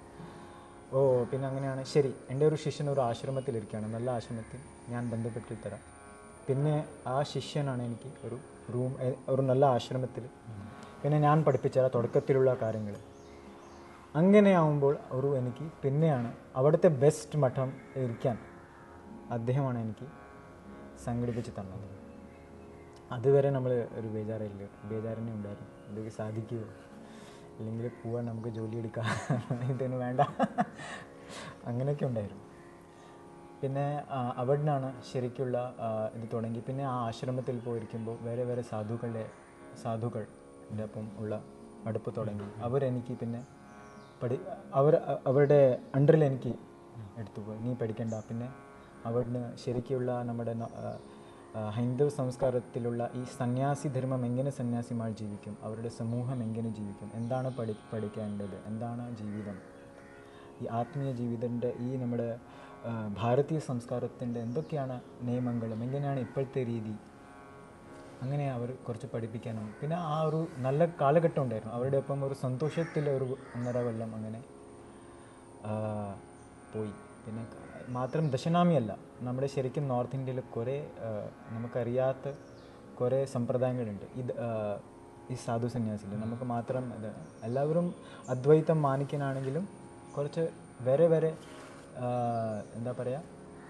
ഓ പിന്നെ അങ്ങനെയാണ് ശരി എൻ്റെ ഒരു ശിഷ്യൻ ഒരു ആശ്രമത്തിലിരിക്കുകയാണ് നല്ല ആശ്രമത്തിൽ ഞാൻ ബന്ധപ്പെട്ട് തരാം പിന്നെ ആ ശിഷ്യനാണ് എനിക്ക് ഒരു റൂം എ- ഒരു നല്ല ആശ്രമത്തിൽ പിന്നെ ഞാൻ പഠിപ്പിച്ച തുടക്കത്തിലുള്ള കാര്യങ്ങൾ അങ്ങനെ ആവുമ്പോൾ ഒരു എനിക്ക് പിന്നെയാണ് അവിടുത്തെ ബെസ്റ്റ് മഠം ഇരിക്കാൻ അദ്ദേഹമാണ് എനിക്ക് സംഘടിപ്പിച്ച് തന്നത് അതുവരെ നമ്മൾ ഒരു ബേജാറില്ല ബേജാറിനെ ഉണ്ടായിരുന്നു ഇതൊക്കെ സാധിക്കുമോ അല്ലെങ്കിൽ പോവാൻ നമുക്ക് ജോലി എടുക്കാം ഇതൊന്നും വേണ്ട അങ്ങനെയൊക്കെ ഉണ്ടായിരുന്നു പിന്നെ ആ, അവിടുന്നാണ് ശരിക്കുള്ള ആ, ഇത് തുടങ്ങി പിന്നെ ആ ആശ്രമത്തിൽ പോയിരിക്കുമ്പോൾ വേറെ വേറെ സാധുക്കളുടെ സാധുക്കളുടെ ഒപ്പം ഉള്ള അടുപ്പ് തുടങ്ങി അവരെനിക്ക് പിന്നെ പഠി അവർ അ- അവരുടെ അണ്ടറിൽ എനിക്ക് എടുത്തു പോയി നീ പഠിക്കണ്ട പിന്നെ അവിടുന്ന് ശരിക്കുള്ള നമ്മുടെ ന- ആ, ആ, ഹൈന്ദവ സംസ്കാരത്തിലുള്ള ഈ സന്യാസി ധർമ്മം എങ്ങനെ സന്യാസിമാർ ജീവിക്കും അവരുടെ സമൂഹം എങ്ങനെ ജീവിക്കും എന്താണ് പഠി പഠിക്കേണ്ടത് എന്താണ് ജീവിതം ഈ ആത്മീയ ജീവിതത്തിൻ്റെ ഈ നമ്മുടെ ആ, ഭാരതീയ സംസ്കാരത്തിൻ്റെ എന്തൊക്കെയാണ് നിയമങ്ങളും എങ്ങനെയാണ് ഇപ്പോഴത്തെ രീതി അങ്ങനെ അവർ കുറച്ച് പഠിപ്പിക്കാനും പിന്നെ ആ ഒരു നല്ല കാലഘട്ടം ഉണ്ടായിരുന്നു അവരുടെ ഒപ്പം ഒരു സന്തോഷത്തിലെ ഒരു ഒന്നര കൊല്ലം അങ്ങനെ ആ, പോയി പിന്നെ ക- മാത്രം ദശനാമിയല്ല നമ്മുടെ ശരിക്കും നോർത്ത് ഇന്ത്യയിൽ കുറേ ആ, നമുക്കറിയാത്ത കുറേ സമ്പ്രദായങ്ങളുണ്ട് ഇത് ആ, ഈ സാധു സന്യാസിൽ നമുക്ക് മാത്രം ഇത് എല്ലാവരും അദ്വൈതം മാനിക്കാനാണെങ്കിലും കുറച്ച് വേറെ വേറെ ആ, എന്താ പറയുക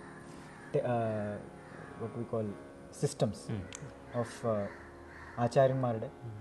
what we call systems of ആചാര്യന്മാരുടെ ഉണ്ട്.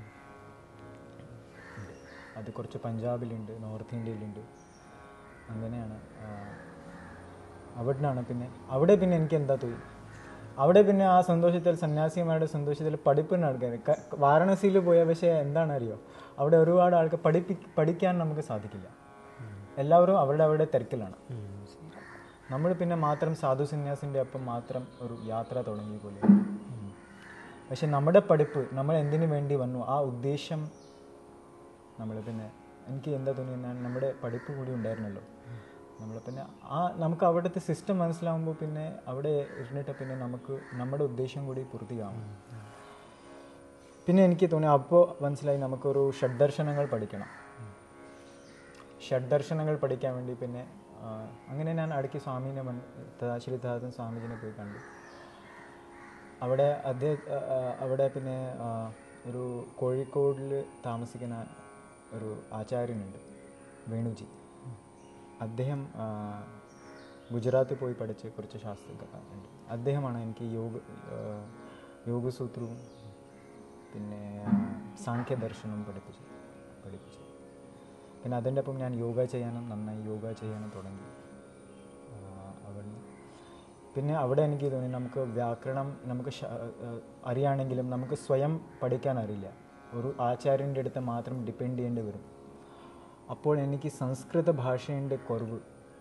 അത് കുറച്ച് പഞ്ചാബിലുണ്ട് നോർത്ത് ഇന്ത്യയിലുണ്ട് അങ്ങനെയാണ് ആ, അവിടുന്നാണ് പിന്നെ അവിടെ പിന്നെ എനിക്ക് എന്താ തോന്നി അവിടെ പിന്നെ ആ സന്തോഷത്തിൽ സന്യാസിമാരുടെ സന്തോഷത്തിൽ പഠിപ്പ് നടക്കാൻ ക- വാരണസിയിൽ പോയ പക്ഷേ എന്താണ് അറിയോ അവിടെ ഒരുപാട് ആൾക്ക് പഠിപ്പി പഠിക്കാൻ നമുക്ക് സാധിക്കില്ല എല്ലാവരും അവരുടെ അവരുടെ തിരക്കിലാണ് നമ്മൾ പിന്നെ മാത്രം സാധു സന്യാസിൻ്റെ ഒപ്പം മാത്രം ഒരു യാത്ര തുടങ്ങിയ പോലെ പക്ഷെ നമ്മുടെ പഠിപ്പ് നമ്മൾ എന്തിനു വേണ്ടി വന്നു ആ ഉദ്ദേശം നമ്മൾ പിന്നെ എനിക്ക് എന്താ തോന്നിയെന്നാൽ നമ്മുടെ പഠിപ്പ് കൂടി ഉണ്ടായിരുന്നല്ലോ നമ്മൾ പിന്നെ ആ നമുക്ക് അവിടുത്തെ സിസ്റ്റം മനസ്സിലാവുമ്പോൾ പിന്നെ അവിടെ ഇരുന്നിട്ട് പിന്നെ നമുക്ക് നമ്മുടെ ഉദ്ദേശം കൂടി പൂർത്തിയാവും പിന്നെ എനിക്ക് തോന്നി അപ്പോൾ മനസ്സിലായി നമുക്കൊരു ഷഡ്ദർശനങ്ങൾ പഠിക്കണം ഷഡ്ദർശനങ്ങൾ പഠിക്കാൻ വേണ്ടി പിന്നെ ആ, അങ്ങനെ ഞാൻ ഇടയ്ക്ക് സ്വാമീനെ മൺ ശ്രീ ദാദൻ സ്വാമിജിനെ പോയി കണ്ടു അവിടെ അദ്ദേഹം അവിടെ പിന്നെ ആ, ഒരു കോഴിക്കോടിൽ താമസിക്കുന്ന ഒരു ആചാര്യനുണ്ട് വേണുജി അദ്ദേഹം ആ, ഗുജറാത്തിൽ പോയി പഠിച്ച് കുറച്ച് ശാസ്ത്ര ഉണ്ട് അദ്ദേഹമാണ് എനിക്ക് യോഗ ആ, യോഗസൂത്രവും പിന്നെ ആ, സാഖ്യദർശനവും പഠിപ്പിച്ചത് പഠിപ്പിച്ചത് പിന്നെ അതിൻ്റെ ഒപ്പം ഞാൻ യോഗ ചെയ്യാനും നന്നായി യോഗ ചെയ്യാനും തുടങ്ങി ആ, അവിടുന്ന് പിന്നെ അവിടെ എനിക്ക് തോന്നി നമുക്ക് വ്യാകരണം നമുക്ക് ശ- ആ, അറിയാണെങ്കിലും നമുക്ക് സ്വയം പഠിക്കാൻ അറിയില്ല ഒരു ആചാര്യൻ്റെ അടുത്ത് മാത്രം ഡിപ്പെൻഡ് ചെയ്യേണ്ടി വരും അപ്പോൾ എനിക്ക് സംസ്കൃത ഭാഷയുടെ കുറവ്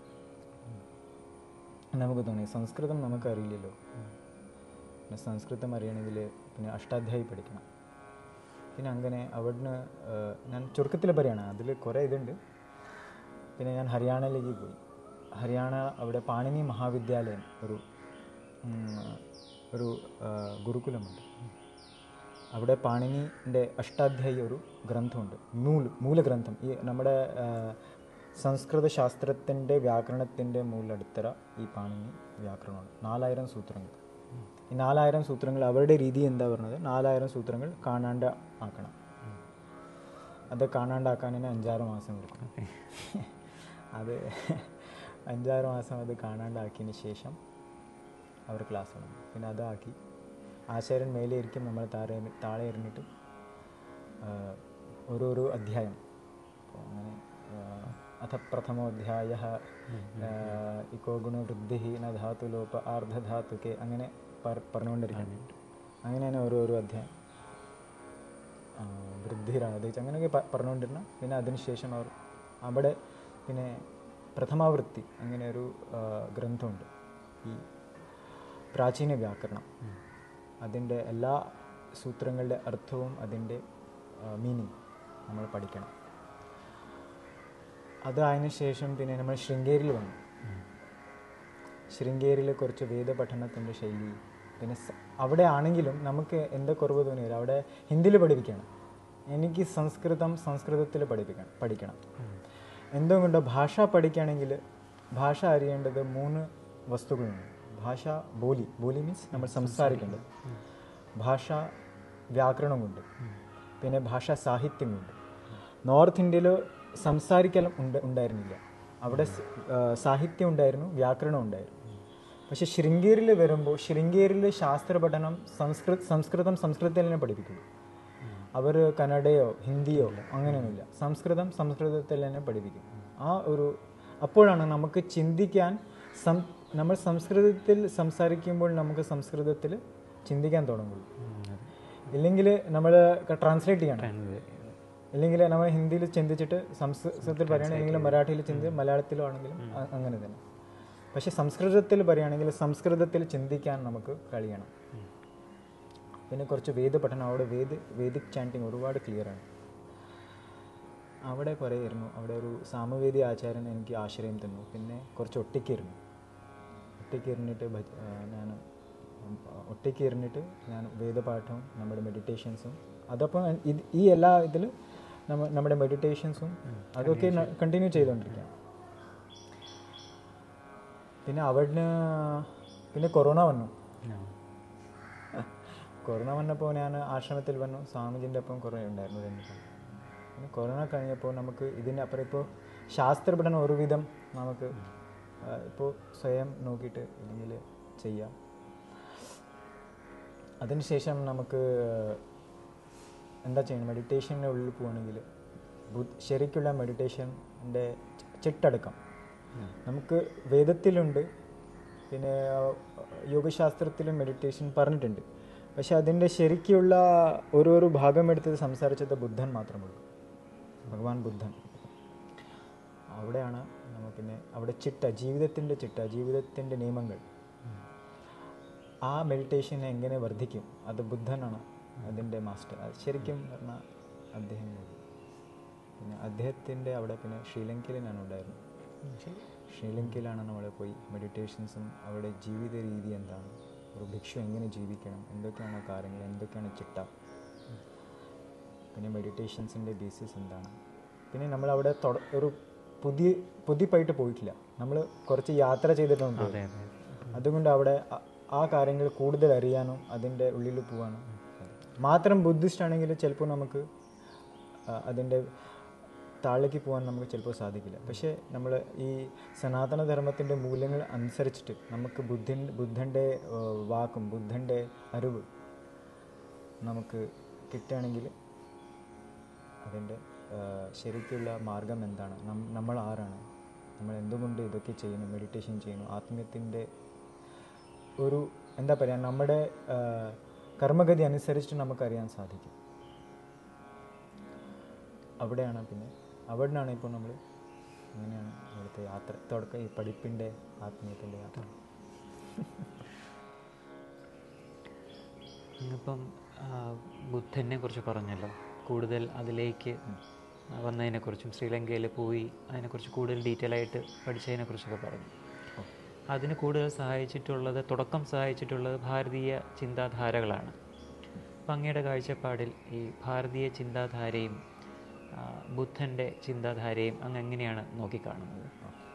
നമുക്ക് തോന്നി സംസ്കൃതം നമുക്ക് അറിയില്ലല്ലോ പിന്നെ സംസ്കൃതം അറിയണമെങ്കിൽ പിന്നെ അഷ്ടാധ്യായി പഠിക്കണം പിന്നെ അങ്ങനെ അവിടുന്ന് ആ, ഞാൻ ചുരുക്കത്തിൽ പറയാണ് അതിൽ കുറേ ഇതുണ്ട് പിന്നെ ഞാൻ ഹരിയാനയിലേക്ക് പോയി ഹരിയാന അവിടെ പാണിനി മഹാവിദ്യാലയം ഒരു ഉം, ഒരു ആ, ഗുരുകുലമുണ്ട് അവിടെ പാണിനിൻ്റെ അഷ്ടാധ്യായി ഒരു ഗ്രന്ഥമുണ്ട് മൂല മൂലഗ്രന്ഥം ഈ നമ്മുടെ ആ, സംസ്കൃത ശാസ്ത്രത്തിൻ്റെ വ്യാകരണത്തിൻ്റെ മൂലടിത്തറ ഈ പാണിനി വ്യാകരണമാണ് നാലായിരം സൂത്രങ്ങൾ ഈ നാലായിരം സൂത്രങ്ങൾ അവരുടെ രീതി എന്താ പറഞ്ഞത് നാലായിരം സൂത്രങ്ങൾ കാണാണ്ട് ആക്കണം അത് കാണാണ്ടാക്കാൻ തന്നെ അഞ്ചാറ് മാസം എടുക്കും അത് അഞ്ചാറ് മാസം അത് കാണാണ്ടാക്കിയതിന് ശേഷം അവർ ക്ലാസ് തുടങ്ങും പിന്നെ അതാക്കി ആചാര്യൻ മേലെ ഇരിക്കും നമ്മൾ താഴെ താഴെ ഇരുന്നിട്ട് ആ, ഓരോരോ അധ്യായം അപ്പോൾ അങ്ങനെ ആ, അഥ പ്രഥമോധ്യായ ഇക്കോ ഗുണവൃദ്ധി ന ധാതുലോപ ആർദ്ധധാതുക്കെ അങ്ങനെ പറ- പറഞ്ഞുകൊണ്ടിരിക്കുന്നുണ്ട് അങ്ങനെയാണ് ഓരോരോ അധ്യായം ആ, വൃദ്ധിരാധിച്ച് അങ്ങനെയൊക്കെ പ- പറഞ്ഞുകൊണ്ടിരുന്ന പിന്നെ അതിനുശേഷം അവർ അവിടെ പിന്നെ പ്രഥമാവൃത്തി അങ്ങനെ ഒരു ആ, ഗ്രന്ഥമുണ്ട് ഈ പ്രാചീന വ്യാകരണം അതിൻ്റെ എല്ലാ സൂത്രങ്ങളുടെ അർത്ഥവും അതിൻ്റെ മീനിങ് നമ്മൾ പഠിക്കണം അത് അതിന് ശേഷം പിന്നെ നമ്മൾ ശൃംഗേരിയിൽ വന്നു ശൃംഗേരിയിൽ കുറച്ച് വേദപഠനത്തിൻ്റെ ശൈലി പിന്നെ സ- അവിടെ ആണെങ്കിലും നമുക്ക് എന്താ കുറവ് തോന്നിയില്ല അവിടെ ഹിന്ദിയിൽ പഠിപ്പിക്കണം എനിക്ക് സംസ്കൃതം സംസ്കൃതത്തിൽ പഠിപ്പിക്കണം പഠിക്കണം എന്തുകൊണ്ട് ഭാഷ പഠിക്കുകയാണെങ്കിൽ ഭാഷ അറിയേണ്ടത് മൂന്ന് വസ്തുക്കളുണ്ട് ഭാഷ ബോലി ബോലി മീൻസ് നമ്മൾ സംസാരിക്കേണ്ടത് ഭാഷ വ്യാകരണം കൊണ്ട് പിന്നെ ഭാഷ സാഹിത്യം കൊണ്ട് നോർത്ത് ഇന്ത്യയിൽ സംസാരിക്കൽ ഉണ്ട് ഉണ്ടായിരുന്നില്ല അവിടെ സ്- ആ, സാഹിത്യം ഉണ്ടായിരുന്നു വ്യാകരണം ഉണ്ടായിരുന്നു പക്ഷെ ശൃംഗേരിയിൽ വരുമ്പോൾ ശൃംഗേരിയിൽ ശാസ്ത്ര പഠനം സംസ്കൃത സംസ്കൃതം സംസ്കൃതത്തിൽ തന്നെ പഠിപ്പിക്കുന്നു അവർ കന്നഡയോ ഹിന്ദിയോ അങ്ങനെയൊന്നുമില്ല സംസ്കൃതം സംസ്കൃതത്തിൽ തന്നെ പഠിപ്പിക്കും ആ ഒരു അപ്പോഴാണ് നമുക്ക് ചിന്തിക്കാൻ സം നമ്മൾ സംസ്കൃതത്തിൽ സംസാരിക്കുമ്പോൾ നമുക്ക് സംസ്കൃതത്തിൽ ചിന്തിക്കാൻ തുടങ്ങുള്ളൂ ഇല്ലെങ്കിൽ നമ്മൾ ട്രാൻസ്ലേറ്റ് ചെയ്യണം ഇല്ലെങ്കിൽ നമ്മൾ ഹിന്ദിയിൽ ചിന്തിച്ചിട്ട് സംസ്കൃതത്തിൽ പറയുകയാണെങ്കിൽ അല്ലെങ്കിൽ മറാഠിയിൽ ചിന്തി മലയാളത്തിലോ ആണെങ്കിലും അ- അങ്ങനെ തന്നെ പക്ഷെ സംസ്കൃതത്തിൽ പറയുകയാണെങ്കിൽ സംസ്കൃതത്തിൽ ചിന്തിക്കാൻ നമുക്ക് കഴിയണം പിന്നെ കുറച്ച് വേദ പഠനം അവിടെ വേദ വേദിക് ചാൻറ്റിങ് ഒരുപാട് ക്ലിയറാണ് അവിടെ പറയായിരുന്നു അവിടെ ഒരു സാമവേദി ആചാര്യൻ എനിക്ക് ആശ്രയം തന്നു പിന്നെ കുറച്ച് ഒറ്റയ്ക്കിരുന്നു ഒറ്റയ്ക്ക് ഇരുന്നിട്ട് ഭജ ആ, ഞാൻ ഉം, ഒറ്റയ്ക്ക് ഇരുന്നിട്ട് ഞാൻ വേദപാഠവും നമ്മുടെ മെഡിറ്റേഷൻസും അതപ്പോൾ ഇത് ഈ എല്ലാ ഇതിൽ നമ്മ നമ്മുടെ മെഡിറ്റേഷൻസും അതൊക്കെ കണ്ടിന്യൂ ചെയ്തുകൊണ്ടിരിക്കുക പിന്നെ അവിടുന്ന് പിന്നെ കൊറോണ വന്നു കൊറോണ വന്നപ്പോൾ ഞാൻ ആശ്രമത്തിൽ വന്നു സ്വാമിജിൻ്റെ ഒപ്പം കുറേ ഉണ്ടായിരുന്നു രണ്ട് ദിവസം. പിന്നെ കൊറോണ കഴിഞ്ഞപ്പോൾ നമുക്ക് ഇതിൻ്റെ അപ്പുറം ഇപ്പോൾ ശാസ്ത്രപഠനം ഒരുവിധം നമുക്ക് ഇപ്പോൾ സ്വയം നോക്കിയിട്ട് അല്ലെങ്കിൽ ചെയ്യാം അതിനുശേഷം നമുക്ക് എന്താ ചെയ്യണം മെഡിറ്റേഷൻ്റെ ഉള്ളിൽ പോവുകയാണെങ്കിൽ ബുദ്ധ ശരിക്കുള്ള മെഡിറ്റേഷൻ്റെ ചിട്ടടക്കം നമുക്ക് വേദത്തിലുണ്ട് പിന്നെ യോഗശാസ്ത്രത്തിലും മെഡിറ്റേഷൻ പറഞ്ഞിട്ടുണ്ട് പക്ഷെ അതിൻ്റെ ശരിക്കുള്ള ഓരോരോ ഭാഗം എടുത്തത് സംസാരിച്ചത് ബുദ്ധൻ മാത്രമുള്ളൂ ഭഗവാൻ ബുദ്ധൻ അവിടെയാണ് നമ്മൾ പിന്നെ അവിടെ ചിട്ട ജീവിതത്തിൻ്റെ ചിട്ട ജീവിതത്തിൻ്റെ നിയമങ്ങൾ ആ മെഡിറ്റേഷൻ എങ്ങനെ വർദ്ധിക്കും അത് ബുദ്ധനാണ് അതിൻ്റെ മാസ്റ്റർ അത് ശരിക്കും പറഞ്ഞാൽ അദ്ദേഹം മതി. പിന്നെ അദ്ദേഹത്തിൻ്റെ അവിടെ പിന്നെ ശ്രീലങ്കയിൽ ഞാൻ ഉണ്ടായിരുന്നു ശ്രീലങ്കയിലാണ് നമ്മൾ പോയി മെഡിറ്റേഷൻസും അവിടെ ജീവിത രീതി എന്താണ് ഒരു ഭിക്ഷു എങ്ങനെ ജീവിക്കണം എന്തൊക്കെയാണ് കാര്യങ്ങൾ എന്തൊക്കെയാണ് ചിട്ട പിന്നെ മെഡിറ്റേഷൻസിൻ്റെ ബേസിസ് എന്താണ് പിന്നെ നമ്മൾ അവിടെ തൊട- ഒരു പുതിയ പുതിയപ്പായിട്ട് പോയിട്ടില്ല നമ്മൾ കുറച്ച് യാത്ര ചെയ്തിട്ടുണ്ട് അതെ അതെ അതുകൊണ്ട് അവിടെ ആ- ആ കാര്യങ്ങൾ കൂടുതൽ അറിയാനും അതിൻ്റെ ഉള്ളിൽ പോകാനും മാത്രം ബുദ്ധിസ്റ്റ് ആണെങ്കിൽ ചിലപ്പോൾ നമുക്ക് ആ, അതിൻ്റെ താഴേക്ക് പോകാൻ നമുക്ക് ചിലപ്പോൾ സാധിക്കില്ല പക്ഷേ നമ്മൾ ഈ സനാതന ധർമ്മത്തിൻ്റെ മൂല്യങ്ങൾ അനുസരിച്ചിട്ട് നമുക്ക് ബുദ്ധൻ ബുദ്ധൻ്റെ ആ, വാക്കും ബുദ്ധൻ്റെ അറിവ് നമുക്ക് കിട്ടുകയാണെങ്കിൽ അതിൻ്റെ ആ, ശരിക്കുള്ള മാർഗം എന്താണ് നം- നമ്മൾ ആരാണ് നമ്മൾ എന്തുകൊണ്ട് ഇതൊക്കെ ചെയ്യുന്നു മെഡിറ്റേഷൻ ചെയ്യുന്നു ആത്മീയത്തിൻ്റെ ഒരു എന്താ പറയുക നമ്മുടെ ആ, കർമ്മഗതി അനുസരിച്ചിട്ട് നമുക്കറിയാൻ സാധിക്കും അവിടെയാണ് പിന്നെ അവിടെ നിന്നാണ് ഇപ്പോൾ നമ്മൾ അങ്ങനെയാണ് ഇവിടുത്തെ യാത്ര തുടക്കം ഈ പഠിപ്പിൻ്റെ ആത്മീയത്തിൻ്റെ യാത്ര ഇന്നിപ്പം ആ, ബുദ്ധനെ കുറിച്ച് പറഞ്ഞല്ലോ കൂടുതൽ അതിലേക്ക് വന്നതിനെക്കുറിച്ചും ശ്രീലങ്കയിൽ പോയി അതിനെക്കുറിച്ച് കൂടുതൽ ഡീറ്റെയിൽ ആയിട്ട് പഠിച്ചതിനെക്കുറിച്ചൊക്കെ പറഞ്ഞു അതിന് കൂടുതൽ സഹായിച്ചിട്ടുള്ളത് തുടക്കം സഹായിച്ചിട്ടുള്ളത് ഭാരതീയ ചിന്താധാരകളാണ് അപ്പം അങ്ങയുടെ കാഴ്ചപ്പാടിൽ ഈ ഭാരതീയ ചിന്താധാരയും ആ, ബുദ്ധൻ്റെ ചിന്താധാരയും അങ്ങ് എങ്ങനെയാണ് നോക്കിക്കാണുന്നത്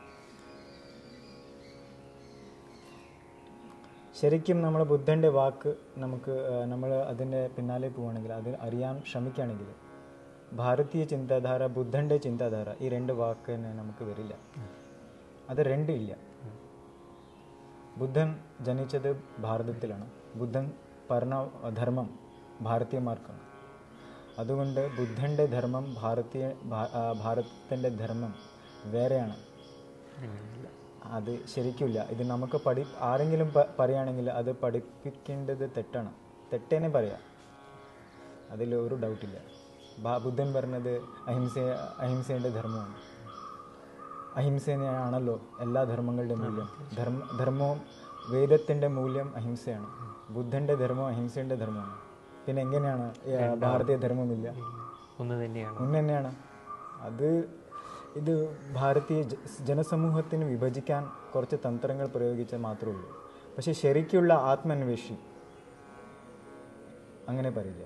ശരിക്കും നമ്മൾ ബുദ്ധൻ്റെ വാക്ക് നമുക്ക് നമ്മൾ അതിൻ്റെ പിന്നാലെ പോവുകയാണെങ്കിൽ അത് അറിയാൻ ശ്രമിക്കുകയാണെങ്കിൽ ഭാരതീയ ചിന്താധാര ബുദ്ധൻ്റെ ചിന്താധാര ഈ രണ്ട് വാക്ക് തന്നെ നമുക്ക് വരില്ല അത് രണ്ടും ഇല്ല ബുദ്ധൻ ജനിച്ചത് ഭാരതത്തിലാണ് ബുദ്ധൻ പറഞ്ഞ ധർമ്മം ഭാരതീയമാർക്കാണ് അതുകൊണ്ട് ബുദ്ധൻ്റെ ധർമ്മം ഭാരതീയ ഭാ- ആ, ഭാരതത്തിൻ്റെ ധർമ്മം വേറെയാണ് അങ്ങനെയല്ല അത് ശരിക്കില്ല ഇത് നമുക്ക് പഠി ആരെങ്കിലും പ- പറയുകയാണെങ്കിൽ അത് പഠിപ്പിക്കേണ്ടത് തെറ്റാണ് തെറ്റേനെ പറയാം അതിൽ ഒരു ഡൗട്ടില്ല ബാ ബുദ്ധൻ പറഞ്ഞത് അഹിംസ അഹിംസയുടെ ധർമ്മമാണ് അഹിംസയാണല്ലോ എല്ലാ ധർമ്മങ്ങളുടെ മൂല്യം ധർമ്മ ധർമ്മവും വേദത്തിൻ്റെ മൂല്യം അഹിംസയാണ് ബുദ്ധൻ്റെ ധർമ്മം അഹിംസയുടെ ധർമ്മമാണ് പിന്നെ എങ്ങനെയാണ് ഈ, ആ, ഭാരതീയ ധർമ്മമില്ല ഒന്ന് തന്നെയാണ് ഒന്ന് തന്നെയാണ് അത് ഇത് ഭാരതീയ ജ- ജനസമൂഹത്തിന് വിഭജിക്കാൻ കുറച്ച് തന്ത്രങ്ങൾ പ്രയോഗിച്ചാൽ മാത്രമേ ഉള്ളൂ പക്ഷെ ശരിക്കുള്ള ആത്മാന്വേഷി അങ്ങനെ പറയില്ല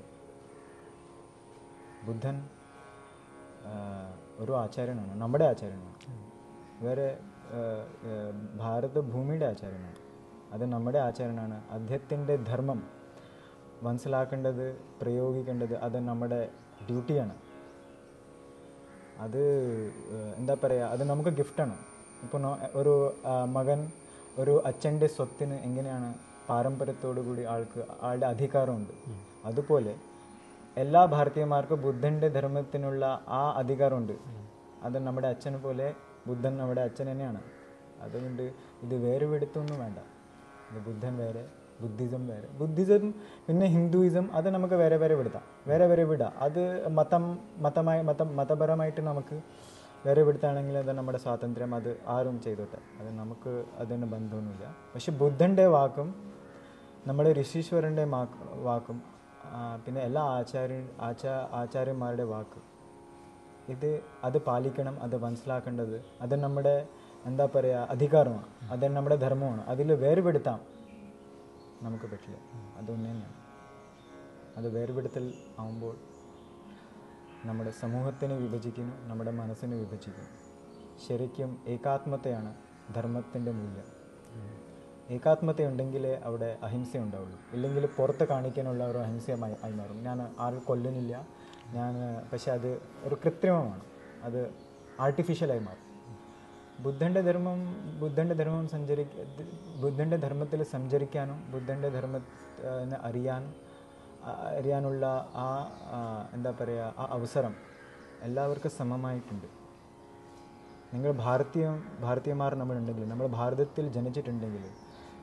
ബുദ്ധൻ ആ, ഒരു ആചാര്യനാണ് നമ്മുടെ ആചാര്യനാണ് വേറെ ആ, ആ, ഭാരത ഭൂമിയുടെ ആചാര്യനാണ് അത് നമ്മുടെ ആചാര്യനാണ് അദ്ദേഹത്തിൻ്റെ ധർമ്മം മനസ്സിലാക്കേണ്ടത് പ്രയോഗിക്കേണ്ടത് അത് നമ്മുടെ ഡ്യൂട്ടിയാണ് അത് ഏഹ്, എന്താ പറയുക അത് നമുക്ക് ഗിഫ്റ്റാണ് ഇപ്പോൾ നോ- ഒരു ആ, മകൻ ഒരു അച്ഛൻ്റെ സ്വത്തിന് എങ്ങനെയാണ് പാരമ്പര്യത്തോടു കൂടി ആൾക്ക് ആളുടെ അധികാരമുണ്ട് അതുപോലെ എല്ലാ ഭാരതീയന്മാർക്കും ബുദ്ധൻ്റെ ധർമ്മത്തിനുള്ള ആ അധികാരമുണ്ട് അത് നമ്മുടെ അച്ഛനെ പോലെ ബുദ്ധൻ നമ്മുടെ അച്ഛൻ തന്നെയാണ് അതുകൊണ്ട് ഇത് വേറെ വിടുത്തൊന്നും വേണ്ട ഇത് ബുദ്ധൻ വേറെ ബുദ്ധിസം വേറെ ബുദ്ധിസം പിന്നെ ഹിന്ദുയിസം അത് നമുക്ക് വേറെ വേറെ വിടുത്താം വേറെ വേറെ വിടാം അത് മതം മതമായി മതം മതപരമായിട്ട് നമുക്ക് വേറെ വിടുത്താണെങ്കിൽ അത് നമ്മുടെ സ്വാതന്ത്ര്യം അത് ആരും ചെയ്തോട്ടെ അത് നമുക്ക് അതിന് ബന്ധമൊന്നുമില്ല പക്ഷെ ബുദ്ധൻ്റെ വാക്കും നമ്മുടെ ഋഷീശ്വരൻ്റെ മാക്ക് വാക്കും ആ, പിന്നെ എല്ലാ ആചാര്യ ആചാ ആചാര്യന്മാരുടെ വാക്ക് ഇത് അത് പാലിക്കണം അത് മനസ്സിലാക്കേണ്ടത് അത് നമ്മുടെ എന്താ പറയുക അധികാരമാണ് അത് നമ്മുടെ ധർമ്മമാണ് അതിൽ വേർപെടുത്താം നമുക്ക് പറ്റില്ല അതൊന്നു തന്നെയാണ് അത് വേർപെടുത്തൽ ആവുമ്പോൾ നമ്മുടെ സമൂഹത്തിനെ വിഭജിക്കുന്നു നമ്മുടെ മനസ്സിനെ വിഭജിക്കുന്നു ശരിക്കും ഏകാത്മതയാണ് ധർമ്മത്തിൻ്റെ മൂല്യം ഏകാത്മത ഉണ്ടെങ്കിലേ അവിടെ അഹിംസ ഉണ്ടാവുള്ളൂ ഇല്ലെങ്കിൽ പുറത്ത് കാണിക്കാനുള്ള ഒരു അഹിംസയായി ആയി മാറും ഞാൻ ആരും കൊല്ലുന്നില്ല ഞാൻ പക്ഷെ അത് ഒരു കൃത്രിമമാണ് അത് ആർട്ടിഫിഷ്യലായി മാറും ബുദ്ധൻ്റെ ധർമ്മം ബുദ്ധൻ്റെ ധർമ്മം സഞ്ചരി ബുദ്ധൻ്റെ ധർമ്മത്തിൽ സഞ്ചരിക്കാനും ബുദ്ധൻ്റെ ധർമ്മത്തിനെ അറിയാനും ആ, അറിയാനുള്ള ആ ആ, എന്താ പറയുക ആ അവസരം എല്ലാവർക്കും സമമായിട്ടുണ്ട് നിങ്ങൾ ഭാരതീയ ഭാരതീയന്മാർ നമ്മളുണ്ടെങ്കിൽ നമ്മൾ ഭാരതത്തിൽ ജനിച്ചിട്ടുണ്ടെങ്കിൽ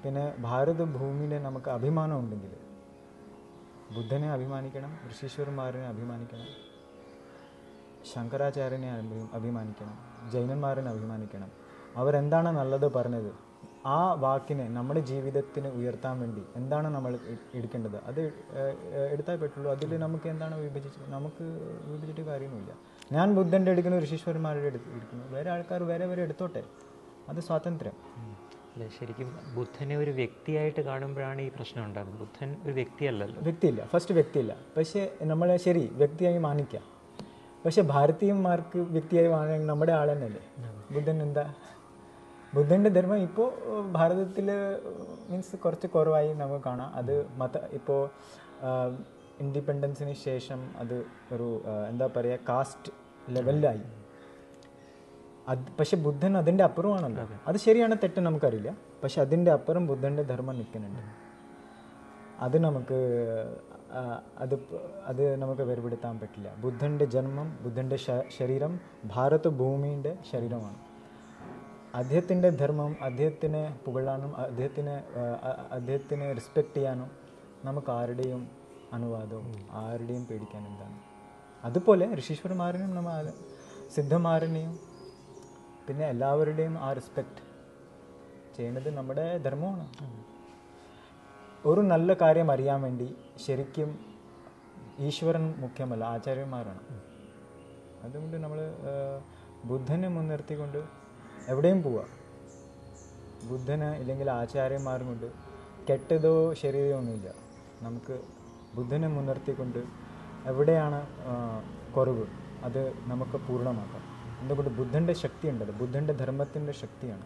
പിന്നെ ഭാരത ഭൂമിയിൽ നമുക്ക് അഭിമാനം ഉണ്ടെങ്കിൽ ബുദ്ധനെ അഭിമാനിക്കണം ഋഷീശ്വരന്മാരനെ അഭിമാനിക്കണം ശങ്കരാചാര്യനെ അഭി- അഭിമാനിക്കണം ജൈനന്മാരനെ അഭിമാനിക്കണം അവരെന്താണ് നല്ലത് പറഞ്ഞത് ആ വാക്കിനെ നമ്മുടെ ജീവിതത്തിന് ഉയർത്താൻ വേണ്ടി എന്താണ് നമ്മൾ എ- എടുക്കേണ്ടത് അത് ഏഹ്, ഏഹ്, എടുത്താൽ പറ്റുള്ളൂ അതിൽ നമുക്ക് എന്താണ് വിഭജിച്ച് നമുക്ക് വിഭജിച്ചിട്ട് കാര്യമൊന്നുമില്ല ഞാൻ ബുദ്ധൻ്റെ എടുക്കുന്നു ഋഷീശ്വരന്മാരുടെ എടുത്ത് എടുക്കുന്നു വേറെ ആൾക്കാർ വേറെ വേറെ എടുത്തോട്ടെ അത് സ്വാതന്ത്ര്യം അല്ല ശരിക്കും ബുദ്ധനെ ഒരു വ്യക്തിയായിട്ട് കാണുമ്പോഴാണ് ഈ പ്രശ്നം ഉണ്ടാകുന്നത് ബുദ്ധൻ ഒരു വ്യക്തിയല്ലല്ലോ വ്യക്തിയില്ല ഫസ്റ്റ് വ്യക്തിയില്ല പക്ഷേ നമ്മളെ ശരി വ്യക്തിയായി മാനിക്കാം പക്ഷെ ഭാരതീയന്മാർക്ക് വ്യക്തിയായി മാനണമെങ്കിൽ നമ്മുടെ ആൾ തന്നെയല്ലേ ബുദ്ധൻ എന്താ ബുദ്ധൻ്റെ ധർമ്മം ഇപ്പോൾ ഭാരതത്തിൽ മീൻസ് കുറച്ച് കുറവായി നമുക്ക് കാണാം അത് മത ഇപ്പോൾ ഇൻഡിപെൻഡൻസിന് ശേഷം അത് ഒരു ആ, എന്താ പറയുക കാസ്റ്റ് ലെവലിലായി അത് പക്ഷെ ബുദ്ധൻ അതിൻ്റെ അപ്പുറമാണല്ലോ അത് ശരിയാണ് തെറ്റ് നമുക്കറിയില്ല പക്ഷെ അതിൻ്റെ അപ്പുറം ബുദ്ധൻ്റെ ധർമ്മം നിൽക്കുന്നുണ്ട് അത് നമുക്ക് ആ, അത് പ- അത് നമുക്ക് വേർപെടുത്താൻ പറ്റില്ല ബുദ്ധൻ്റെ ജന്മം ബുദ്ധൻ്റെ ശ- ശരീരം ഭാരത ഭൂമിയുടെ ശരീരമാണ് അദ്ദേഹത്തിൻ്റെ ധർമ്മം അദ്ദേഹത്തിനെ പുകഴാനും അദ്ദേഹത്തിന് ആ, ആ, അദ്ദേഹത്തിനെ റെസ്പെക്റ്റ് ചെയ്യാനും നമുക്ക് ആരുടെയും അനുവാദവും ആരുടെയും പേടിക്കാൻ എന്താണ് അതുപോലെ ഋഷീശ്വരന്മാരനെയും നമ്മ സിദ്ധന്മാരനെയും പിന്നെ എല്ലാവരുടെയും ആ റെസ്പെക്റ്റ് ചെയ്യുന്നത് നമ്മുടെ ധർമ്മമാണ് ഒരു നല്ല കാര്യം അറിയാൻ വേണ്ടി ശരിക്കും ഈശ്വരൻ മുഖ്യമല്ല ആചാര്യന്മാരാണ് അതുകൊണ്ട് നമ്മൾ ബുദ്ധനെ മുൻനിർത്തിക്കൊണ്ട് എവിടെയും പോവാം ബുദ്ധന് ഇല്ലെങ്കിൽ ആചാര്യന്മാരും കൊണ്ട് കെട്ടതോ ശരിയോ ഒന്നുമില്ല നമുക്ക് ബുദ്ധനെ മുൻനിർത്തിക്കൊണ്ട് എവിടെയാണ് ആ, കുറവ് അത് നമുക്ക് പൂർണ്ണമാക്കാം എന്തുകൊണ്ട് ബുദ്ധൻ്റെ ശക്തി ഉണ്ടല്ലോ ബുദ്ധൻ്റെ ധർമ്മത്തിൻ്റെ ശക്തിയാണ്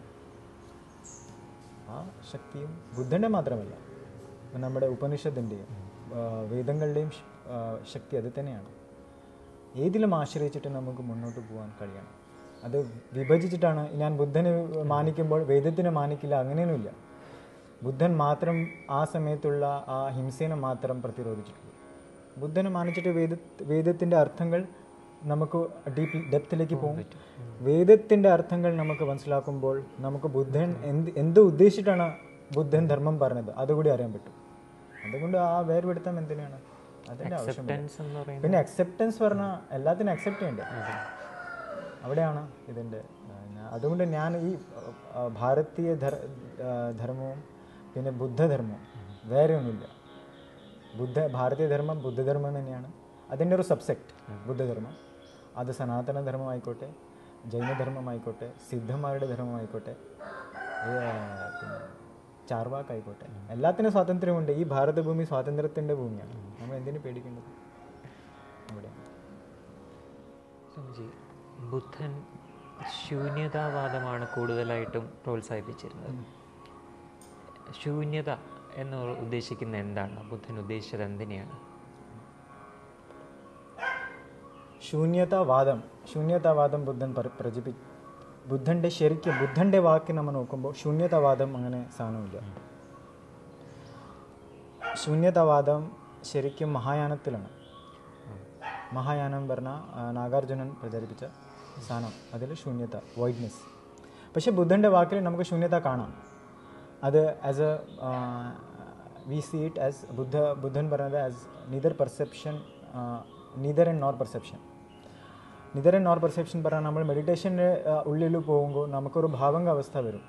ആ ശക്തിയും ബുദ്ധൻ്റെ മാത്രമല്ല നമ്മുടെ ഉപനിഷത്തിൻ്റെയും വേദങ്ങളുടെയും ശ- ആ, ശക്തി അത് തന്നെയാണ് ഏതിലും ആശ്രയിച്ചിട്ട് നമുക്ക് മുന്നോട്ട് പോകാൻ കഴിയണം അത് വിഭജിച്ചിട്ടാണ് ഞാൻ ബുദ്ധനെ മാനിക്കുമ്പോൾ വേദത്തിനെ മാനിക്കില്ല അങ്ങനെയൊന്നുമില്ല ബുദ്ധൻ മാത്രം ആ സമയത്തുള്ള ആ ഹിംസേനെ മാത്രം പ്രതിരോധിച്ചിട്ടുള്ളൂ ബുദ്ധനെ മാനിച്ചിട്ട് വേദ വേദത്തിൻ്റെ അർത്ഥങ്ങൾ നമുക്ക് ഡീപ്പ് ഡെപ്തിലേക്ക് പോകും വേദത്തിൻ്റെ അർത്ഥങ്ങൾ നമുക്ക് മനസ്സിലാക്കുമ്പോൾ നമുക്ക് ബുദ്ധൻ എന്ത് എന്ത് ഉദ്ദേശിച്ചിട്ടാണ് ബുദ്ധൻ ധർമ്മം പറഞ്ഞത് അതുകൂടി അറിയാൻ പറ്റും അതുകൊണ്ട് ആ വേർപെടുത്തം എന്തിനാണ് അതിൻ്റെ ആവശ്യമില്ല Acceptance എന്ന് പറയുന്നത് പിന്നെ അക്സെപ്റ്റൻസ് പറഞ്ഞാൽ എല്ലാത്തിനും അക്സെപ്റ്റ് ചെയ്യണ്ടേ അവിടെയാണ് ഇതിൻ്റെ ആ, ഞാൻ- അതുകൊണ്ട് ഞാൻ ഈ ആ, ഭാരതീയ ധർ- ആ, ധർമ്മവും പിന്നെ ബുദ്ധധർമ്മവും വേറെ ഒന്നുമില്ല ബുദ്ധ ഭാരതീയ ധർമ്മം ബുദ്ധധർമ്മം തന്നെയാണ് അതിൻ്റെ ഒരു സബ്സെക്റ്റ് ബുദ്ധധർമ്മം അത് സനാതന ധർമ്മമായിക്കോട്ടെ ജൈനധർമ്മമായിക്കോട്ടെ സിദ്ധന്മാരുടെ ധർമ്മമായിക്കോട്ടെ ഏ, പിന്നെ ചാർവാക്കായിക്കോട്ടെ എല്ലാത്തിനും സ്വാതന്ത്ര്യമുണ്ട് ഈ ഭാരതഭൂമി സ്വാതന്ത്ര്യത്തിൻ്റെ ഭൂമിയാണ് നമ്മൾ എന്തിനു പേടിക്കേണ്ടത് അവിടെയാണ് സ്വാമിജി ബുദ്ധൻ ശൂന്യതാവാദമാണ് കൂടുതലായിട്ടും പ്രോത്സാഹിപ്പിച്ചിരുന്നത് ശൂന്യത എന്ന് ഉദ്ദേശിക്കുന്ന എന്താണ് ബുദ്ധൻ ഉദ്ദേശിച്ചത് എന്തിനെയാണ് ശൂന്യതാവാദം ശൂന്യതാവാദം ബുദ്ധൻ പ്ര- പ്രചരിപ്പി ബുദ്ധൻ്റെ ശരിക്കും ബുദ്ധൻ്റെ വാക്ക് നമ്മൾ നോക്കുമ്പോൾ ശൂന്യതാവാദം അങ്ങനെ സാധനമില്ല ശൂന്യതാവാദം ശരിക്കും മഹായാനത്തിലാണ് മഹായാനം പറഞ്ഞ ആ, നാഗാർജുനൻ പ്രചരിപ്പിച്ച സാധനം അതിൽ ശൂന്യത വൈഡ്നെസ് പക്ഷേ ബുദ്ധൻ്റെ വാക്കിൽ നമുക്ക് ശൂന്യത കാണാം അത് as a V C it as Buddha ബുദ്ധൻ പറഞ്ഞത് as neither perception neither and nor perception neither and nor perception പറഞ്ഞാൽ നമ്മൾ മെഡിറ്റേഷൻ്റെ ഉള്ളിൽ പോകുമ്പോൾ നമുക്കൊരു ഭാവങ്ക അവസ്ഥ വരും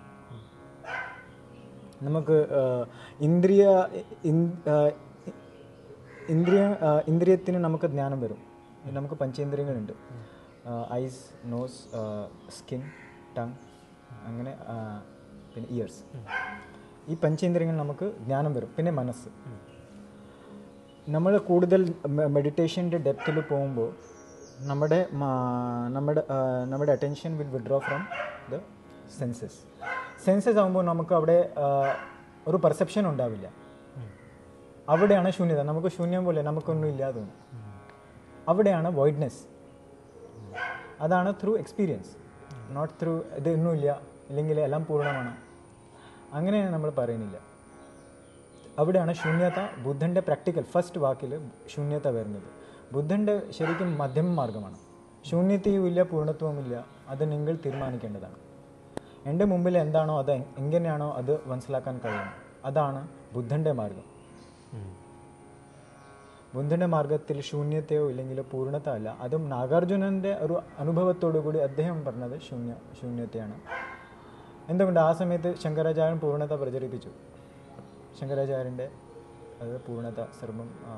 നമുക്ക് ആ, ഇന്ദ്രിയ ഇൻ- ആ, ഇന്ദ്രിയ ആ, ഇന്ദ്രിയത്തിന് നമുക്ക് ജ്ഞാനം വരും നമുക്ക് പഞ്ചേന്ദ്രിയങ്ങളുണ്ട് ഐസ് നോസ് സ്കിൻ ടങ് അങ്ങനെ ആ, പിന്നെ ഇയേഴ്സ് ഈ പഞ്ചേന്ദ്രിയങ്ങൾ നമുക്ക് ജ്ഞാനം വരും പിന്നെ മനസ്സ് നമ്മൾ കൂടുതൽ മെഡിറ്റേഷൻ്റെ ഡെപ്തിൽ പോകുമ്പോൾ നമ്മുടെ മാ- നമ്മുടെ ആ, നമ്മുടെ attention will withdraw from the senses senses ആകുമ്പോൾ നമുക്ക് അവിടെ ആ, ഒരു പെർസെപ്ഷൻ ഉണ്ടാവില്ല അവിടെയാണ് ശൂന്യത നമുക്ക് ശൂന്യം പോലെ നമുക്കൊന്നും ഇല്ലാതെ തോന്നും അവിടെയാണ് വോയിഡ്നെസ് അതാണ് ത്രൂ എക്സ്പീരിയൻസ് നോട്ട് ത്രൂ ഇത് ഒന്നുമില്ല ഇല്ലെങ്കിൽ എല്ലാം പൂർണ്ണമാണ് അങ്ങനെ നമ്മൾ പറയുന്നില്ല അവിടെയാണ് ശൂന്യത ബുദ്ധൻ്റെ പ്രാക്ടിക്കൽ ഫസ്റ്റ് വാക്കിൽ ശൂന്യത വരുന്നത് ബുദ്ധൻ്റെ ശരിക്കും മധ്യമ മാർഗമാണ് ശൂന്യതയും ഇല്ല പൂർണ്ണത്വവും ഇല്ല അത് നിങ്ങൾ തീരുമാനിക്കേണ്ടതാണ് എൻ്റെ മുമ്പിൽ എന്താണോ അത് എങ്ങനെയാണോ അത് മനസ്സിലാക്കാൻ കഴിയണം അതാണ് ബുദ്ധൻ്റെ മാർഗം ഉം. ബുദ്ധൻ്റെ മാർഗത്തിൽ ശൂന്യതയോ ഇല്ലെങ്കിൽ പൂർണ്ണത അല്ല അതും നാഗാർജുനൻ്റെ ഒരു അനുഭവത്തോടു കൂടി അദ്ദേഹം പറഞ്ഞത് ശൂന്യ ശൂന്യതയാണ് എന്തുകൊണ്ട് ആ സമയത്ത് ശങ്കരാചാര്യൻ പൂർണ്ണത പ്രചരിപ്പിച്ചു ശങ്കരാചാര്യൻ്റെ അത് പൂർണ്ണത സർവം ആ,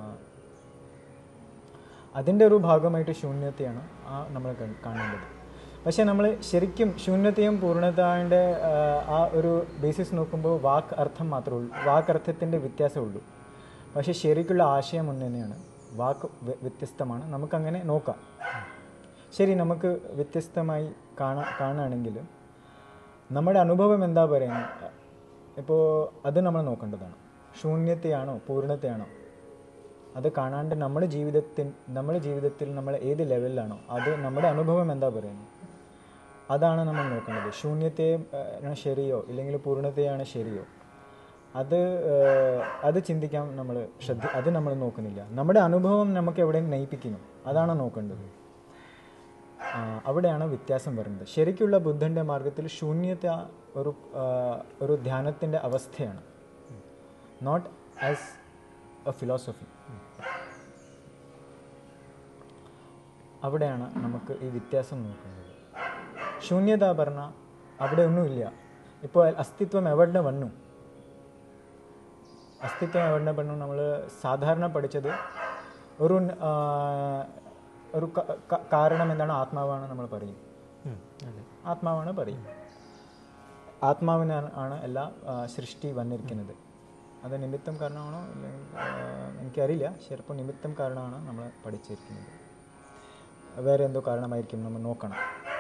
അതിൻ്റെ ഒരു ഭാഗമായിട്ട് ശൂന്യതയാണ് ആ നമ്മൾ കൺ- കാണേണ്ടത് പക്ഷേ നമ്മൾ ശരിക്കും ശൂന്യതയും പൂർണ്ണതയുടെ ആ, ആ ഒരു ബേസിസ് നോക്കുമ്പോൾ വാക്ക് അർത്ഥം മാത്രമേ ഉള്ളൂ വാക്ക് അർത്ഥത്തിൻ്റെ വ്യത്യാസമുള്ളൂ പക്ഷേ ശരിക്കുള്ള ആശയം ഒന്ന് തന്നെയാണ് വാക്ക് വ്യ- വ്യത്യസ്തമാണ് നമുക്കങ്ങനെ നോക്കാം ശരി നമുക്ക് വ്യത്യസ്തമായി കാണാ കാണുകയാണെങ്കിൽ നമ്മുടെ അനുഭവം എന്താ പറയുന്നത് ഇപ്പോൾ അത് നമ്മൾ നോക്കേണ്ടതാണ് ശൂന്യതയാണോ പൂർണ്ണതയാണോ അത് കാണാണ്ട് നമ്മുടെ ജീവിതത്തിൽ നമ്മുടെ ജീവിതത്തിൽ നമ്മൾ ഏത് ലെവലിലാണോ അത് നമ്മുടെ അനുഭവം എന്താ പറയുന്നത് അതാണ് നമ്മൾ നോക്കേണ്ടത് ശൂന്യത്തെ ആണ് ശരിയോ ഇല്ലെങ്കിൽ പൂർണ്ണതയാണ് ശരിയോ അത് ഏഹ്, അത് ചിന്തിക്കാൻ നമ്മൾ ശ്രദ്ധ അത് നമ്മൾ നോക്കുന്നില്ല നമ്മുടെ അനുഭവം നമുക്ക് എവിടെയും നയിപ്പിക്കുന്നു അതാണ് നോക്കേണ്ടത് ആ, അവിടെയാണ് വ്യത്യാസം വരുന്നത് ശരിക്കുള്ള ബുദ്ധൻ്റെ മാർഗത്തിൽ ശൂന്യത ഒരു ആ, ഒരു ധ്യാനത്തിൻ്റെ അവസ്ഥയാണ് നോട്ട് ആസ് എ ഫിലോസഫി അവിടെയാണ് നമുക്ക് ഈ വ്യത്യാസം നോക്കേണ്ടത് ശൂന്യത പറഞ്ഞ അവിടെ ഒന്നുമില്ല ഇപ്പോൾ അസ്തിത്വം എവിടെ വന്നു അസ്തിത്വം എവിടെ വന്നു നമ്മൾ സാധാരണ പഠിച്ചത് ഒരു ആ, ഒരു ക- ക- കാരണം എന്താണ് ആത്മാവാണ് നമ്മൾ പറയും ഉം. അതെ ആത്മാവാണ് പറയും ആത്മാവിനാണ് ആണ് എല്ലാ ആ, സൃഷ്ടി വന്നിരിക്കുന്നത് അത് നിമിത്തം കാരണമാണോ അല്ലെങ്കിൽ ആ, എനിക്കറിയില്ല ചിലപ്പോൾ നിമിത്തം കാരണമാണ് നമ്മൾ പഠിച്ചിരിക്കുന്നത് വേറെ എന്തോ കാരണമായിരിക്കും നമ്മൾ നോക്കണം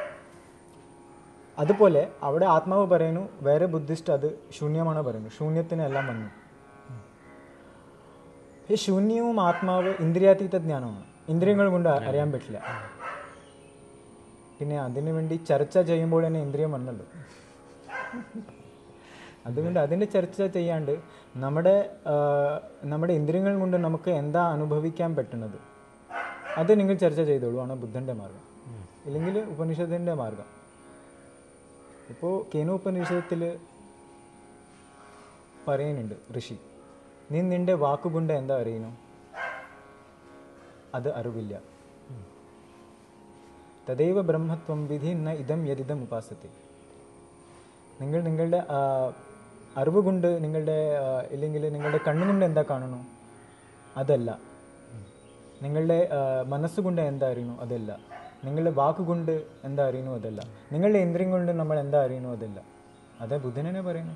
അതുപോലെ അവിടെ ആത്മാവ് പറയുന്നു വേറെ ബുദ്ധിസ്റ്റ് അത് ശൂന്യമാണ് പറയുന്നത് ശൂന്യത്തിനെല്ലാം വന്നു ഈ ശൂന്യവും ആത്മാവ് ഇന്ദ്രിയാതീത ജ്ഞാനമാണ് ഇന്ദ്രിയങ്ങൾ കൊണ്ട് അറിയാൻ പറ്റില്ല പിന്നെ അതിനു വേണ്ടി ചർച്ച ചെയ്യുമ്പോൾ തന്നെ ഇന്ദ്രിയം വന്നല്ലോ അതുകൊണ്ട് അതിൻ്റെ ചർച്ച ചെയ്യാണ്ട് നമ്മുടെ ആ, നമ്മുടെ ഇന്ദ്രിയങ്ങൾ കൊണ്ട് നമുക്ക് എന്താ അനുഭവിക്കാൻ പറ്റുന്നത് അത് നിങ്ങൾ ചർച്ച ചെയ്തോളൂ ആണ് ബുദ്ധൻ്റെ മാർഗം ഇല്ലെങ്കിൽ ഉപനിഷത്തിൻ്റെ മാർഗം ഇപ്പോൾ കേനോപനിഷത്തിൽ പറയുന്നുണ്ട് ഋഷി നീ നിന്റെ വാക്കുകൊണ്ട് എന്താ അറിയുന്നു അത് അറിവില്ല തദൈവ ബ്രഹ്മത്വം വിധി ന ഇതം യതിദം ഉപാസത്തെ നിങ്ങൾ നിങ്ങളുടെ ആ, അറിവ് കൊണ്ട് നിങ്ങളുടെ ആ, ഇല്ലെങ്കിൽ നിങ്ങളുടെ കണ്ണുകൊണ്ട് എന്താ കാണുന്നു അതല്ല നിങ്ങളുടെ ആ, മനസ്സുകൊണ്ട് എന്താ അറിയുന്നു അതല്ല നിങ്ങളുടെ വാക്കുകൊണ്ട് എന്താ അറിയുന്നു അതല്ല നിങ്ങളുടെ ഇന്ദ്രിയം കൊണ്ട് നമ്മൾ എന്താ അറിയുന്നു അതല്ല അതേ ബുദ്ധനെ പറയുന്നു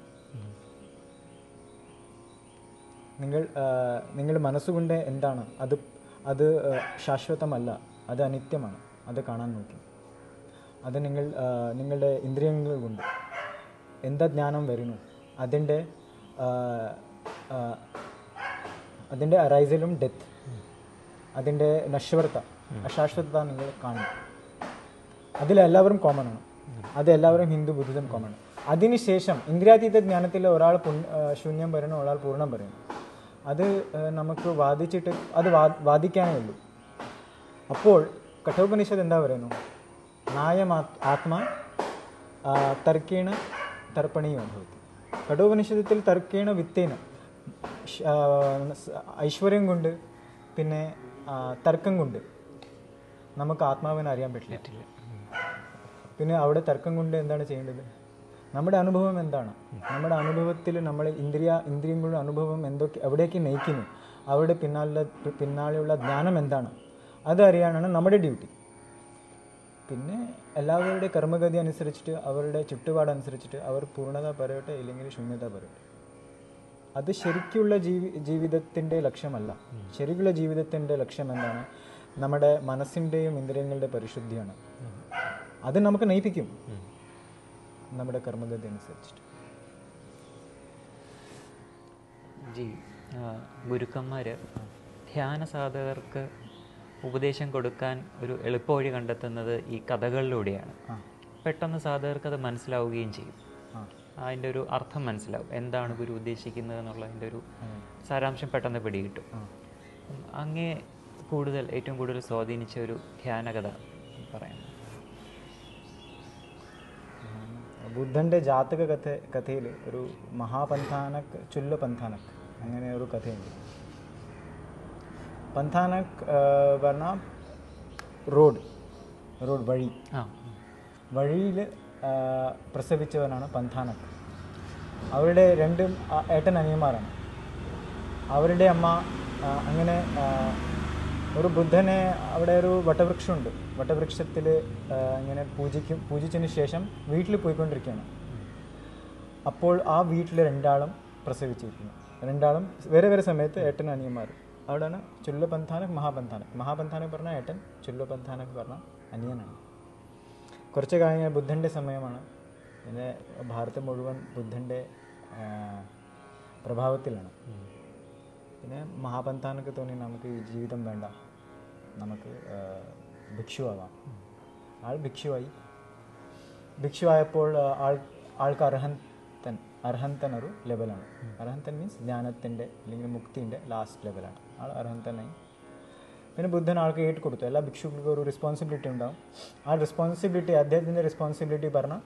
നിങ്ങൾ ആ, നിങ്ങളുടെ മനസ്സുകൊണ്ട് എന്താണ് അത് അത് ആ, ശാശ്വതമല്ല അത് അനിത്യമാണ് അത് കാണാൻ നോക്കി അത് നിങ്ങൾ ആ, നിങ്ങളുടെ ഇന്ദ്രിയങ്ങൾ കൊണ്ട് എന്താ ജ്ഞാനം വരുന്നു അതിൻ്റെ ആ, ആ, അതിൻ്റെ അറൈസലും ഡെത്ത് അതിൻ്റെ നശ്വരത അശാശ്വതത നിങ്ങൾ കാണും അതിലെല്ലാവരും കോമൺ ആണ് അത് എല്ലാവരും ഹിന്ദു ബുദ്ധിസം കോമൺ ആണ് അതിനുശേഷം ഇന്ദ്രിയാതീത ജ്ഞാനത്തിൽ ഒരാൾ പുണ്യ- ആ, ശൂന്യം പറയുന്നു ഒരാൾ പൂർണ്ണം പറയുന്നു അത് ആ, നമുക്ക് വാദിച്ചിട്ട് അത് വാ- വാദിക്കാനേ ഉള്ളൂ അപ്പോൾ കഠോപനിഷത്ത് എന്താ പറയുന്നു നായമാ ആത്മാ ആ, തർക്കേണ തർപ്പണീയോ ഭവതി കഠോപനിഷത്തിൽ തർക്കേണ വിത്തേന ശ- ആ, സ് ഐശ്വര്യം കൊണ്ട് പിന്നെ ആ, തർക്കം കൊണ്ട് നമുക്ക് ആത്മാവിനെ അറിയാൻ പറ്റില്ല പിന്നെ അവിടെ തർക്കം കൊണ്ട് എന്താണ് ചെയ്യേണ്ടത് നമ്മുടെ അനുഭവം എന്താണ് നമ്മുടെ അനുഭവത്തിൽ നമ്മൾ ഇന്ദ്രിയ ഇന്ദ്രിയങ്ങളുടെ അനുഭവം എന്തൊക്കെ എവിടേക്ക് നയിക്കുന്നു അവിടെ പിന്നാലെ പിന്നാലെയുള്ള ജ്ഞാനം എന്താണ് അത് അറിയാനാണ് നമ്മുടെ ഡ്യൂട്ടി പിന്നെ എല്ലാവരുടെ കർമ്മഗതി അനുസരിച്ചിട്ട് അവരുടെ ചുറ്റുപാടനുസരിച്ചിട്ട് അവർ പൂർണ്ണത പറയട്ടെ ഇല്ലെങ്കിൽ ശൂന്യത പറയട്ടെ അത് ശരിക്കുള്ള ജീവി ജീവിതത്തിൻ്റെ ലക്ഷ്യമല്ല ശരിക്കുള്ള ജീവിതത്തിൻ്റെ ലക്ഷ്യം എന്താണ് നമ്മുടെ മനസ്സിൻ്റെയും ഇന്ദ്രിയങ്ങളുടെ പരിശുദ്ധിയാണ് അത് നമുക്ക് നയിപ്പിക്കും നമ്മുടെ കർമ്മഗതി അനുസരിച്ചിട്ട് ജി ആ, ഗുരുക്കന്മാർ ധ്യാന സാധകർക്ക് ഉപദേശം കൊടുക്കാൻ ഒരു എളുപ്പവഴി കണ്ടെത്തുന്നത് ഈ കഥകളിലൂടെയാണ് ആ പെട്ടെന്ന് സാധകർക്ക് അത് മനസ്സിലാവുകയും ചെയ്യും ആ അതിൻ്റെ ഒരു അർത്ഥം മനസ്സിലാവും എന്താണ് ഗുരു ഉദ്ദേശിക്കുന്നത് എന്നുള്ളതിൻ്റെ ഒരു അതെ. സാരാംശം പെട്ടെന്ന് പിടികിട്ടും ആ ഉം, അങ്ങേ കൂടുതൽ ഏറ്റവും കൂടുതൽ സ്വാധീനിച്ച ഒരു ധ്യാനകഥ പറയാം ബുദ്ധൻ്റെ ജാതക കഥ കഥയിൽ ഒരു മഹാപന്ഥാനക് ചുല്ല പന്ഥാനക് അങ്ങനെ ഒരു കഥയുണ്ട് പന്ഥാനക് പറഞ്ഞാൽ റോഡ് റോഡ് വഴി ആ വഴിയിൽ പ്രസവിച്ചവനാണ് പന്ഥാനക് അവരുടെ രണ്ടും ആ, ഏട്ടൻ അനിയന്മാരാണ് അവരുടെ അമ്മ ആ, അങ്ങനെ ആ, ഒരു ബുദ്ധനെ അവിടെ ഒരു വട്ടവൃക്ഷമുണ്ട് വട്ടവൃക്ഷത്തിൽ ഇങ്ങനെ പൂജിക്കും പൂജിച്ചതിന് ശേഷം വീട്ടിൽ പോയിക്കൊണ്ടിരിക്കുകയാണ് അപ്പോൾ ആ വീട്ടിൽ രണ്ടാളും പ്രസവിച്ചിരിക്കുന്നു രണ്ടാളും വേറെ വേറെ സമയത്ത് ഏട്ടൻ അനിയന്മാർ അവിടെയാണ് ചുല്ലപന്ഥാനക് മഹാപന്ഥാനക് മഹാപന്ഥാനക് പറഞ്ഞ ഏട്ടൻ ചുല്ലപന്ഥാനക് പറഞ്ഞ അനിയനാണ് കുറച്ച് കഴിഞ്ഞാൽ ബുദ്ധൻ്റെ സമയമാണ് പിന്നെ ഭാരതം മുഴുവൻ ബുദ്ധൻ്റെ ആ, പ്രഭാവത്തിലാണ് പിന്നെ മഹാപന്ഥാനൊക്കെ തോന്നി നമുക്ക് ഈ ജീവിതം വേണ്ട നമുക്ക് ആ, ഭിക്ഷു ആവാം ആൾ ഭിക്ഷുവായി ഭിക്ഷു ആയപ്പോൾ ആ, ആൾ ആൾക്ക് അർഹന്തൻ അർഹന്തൻ ഒരു ലെവലാണ് അർഹന്തൻ മീൻസ് ജ്ഞാനത്തിൻ്റെ അല്ലെങ്കിൽ മുക്തിൻ്റെ ലാസ്റ്റ് ലെവലാണ് ആൾ അർഹന്തനായി പിന്നെ ബുദ്ധൻ ആൾക്ക് ഏറ്റ് കൊടുത്തു എല്ലാ ഭിക്ഷുക്കൾക്കും ഒരു റെസ്പോൺസിബിലിറ്റി ഉണ്ടാവും ആ റെസ്പോൺസിബിലിറ്റി അദ്ദേഹത്തിൻ്റെ റെസ്പോൺസിബിലിറ്റി പറഞ്ഞാൽ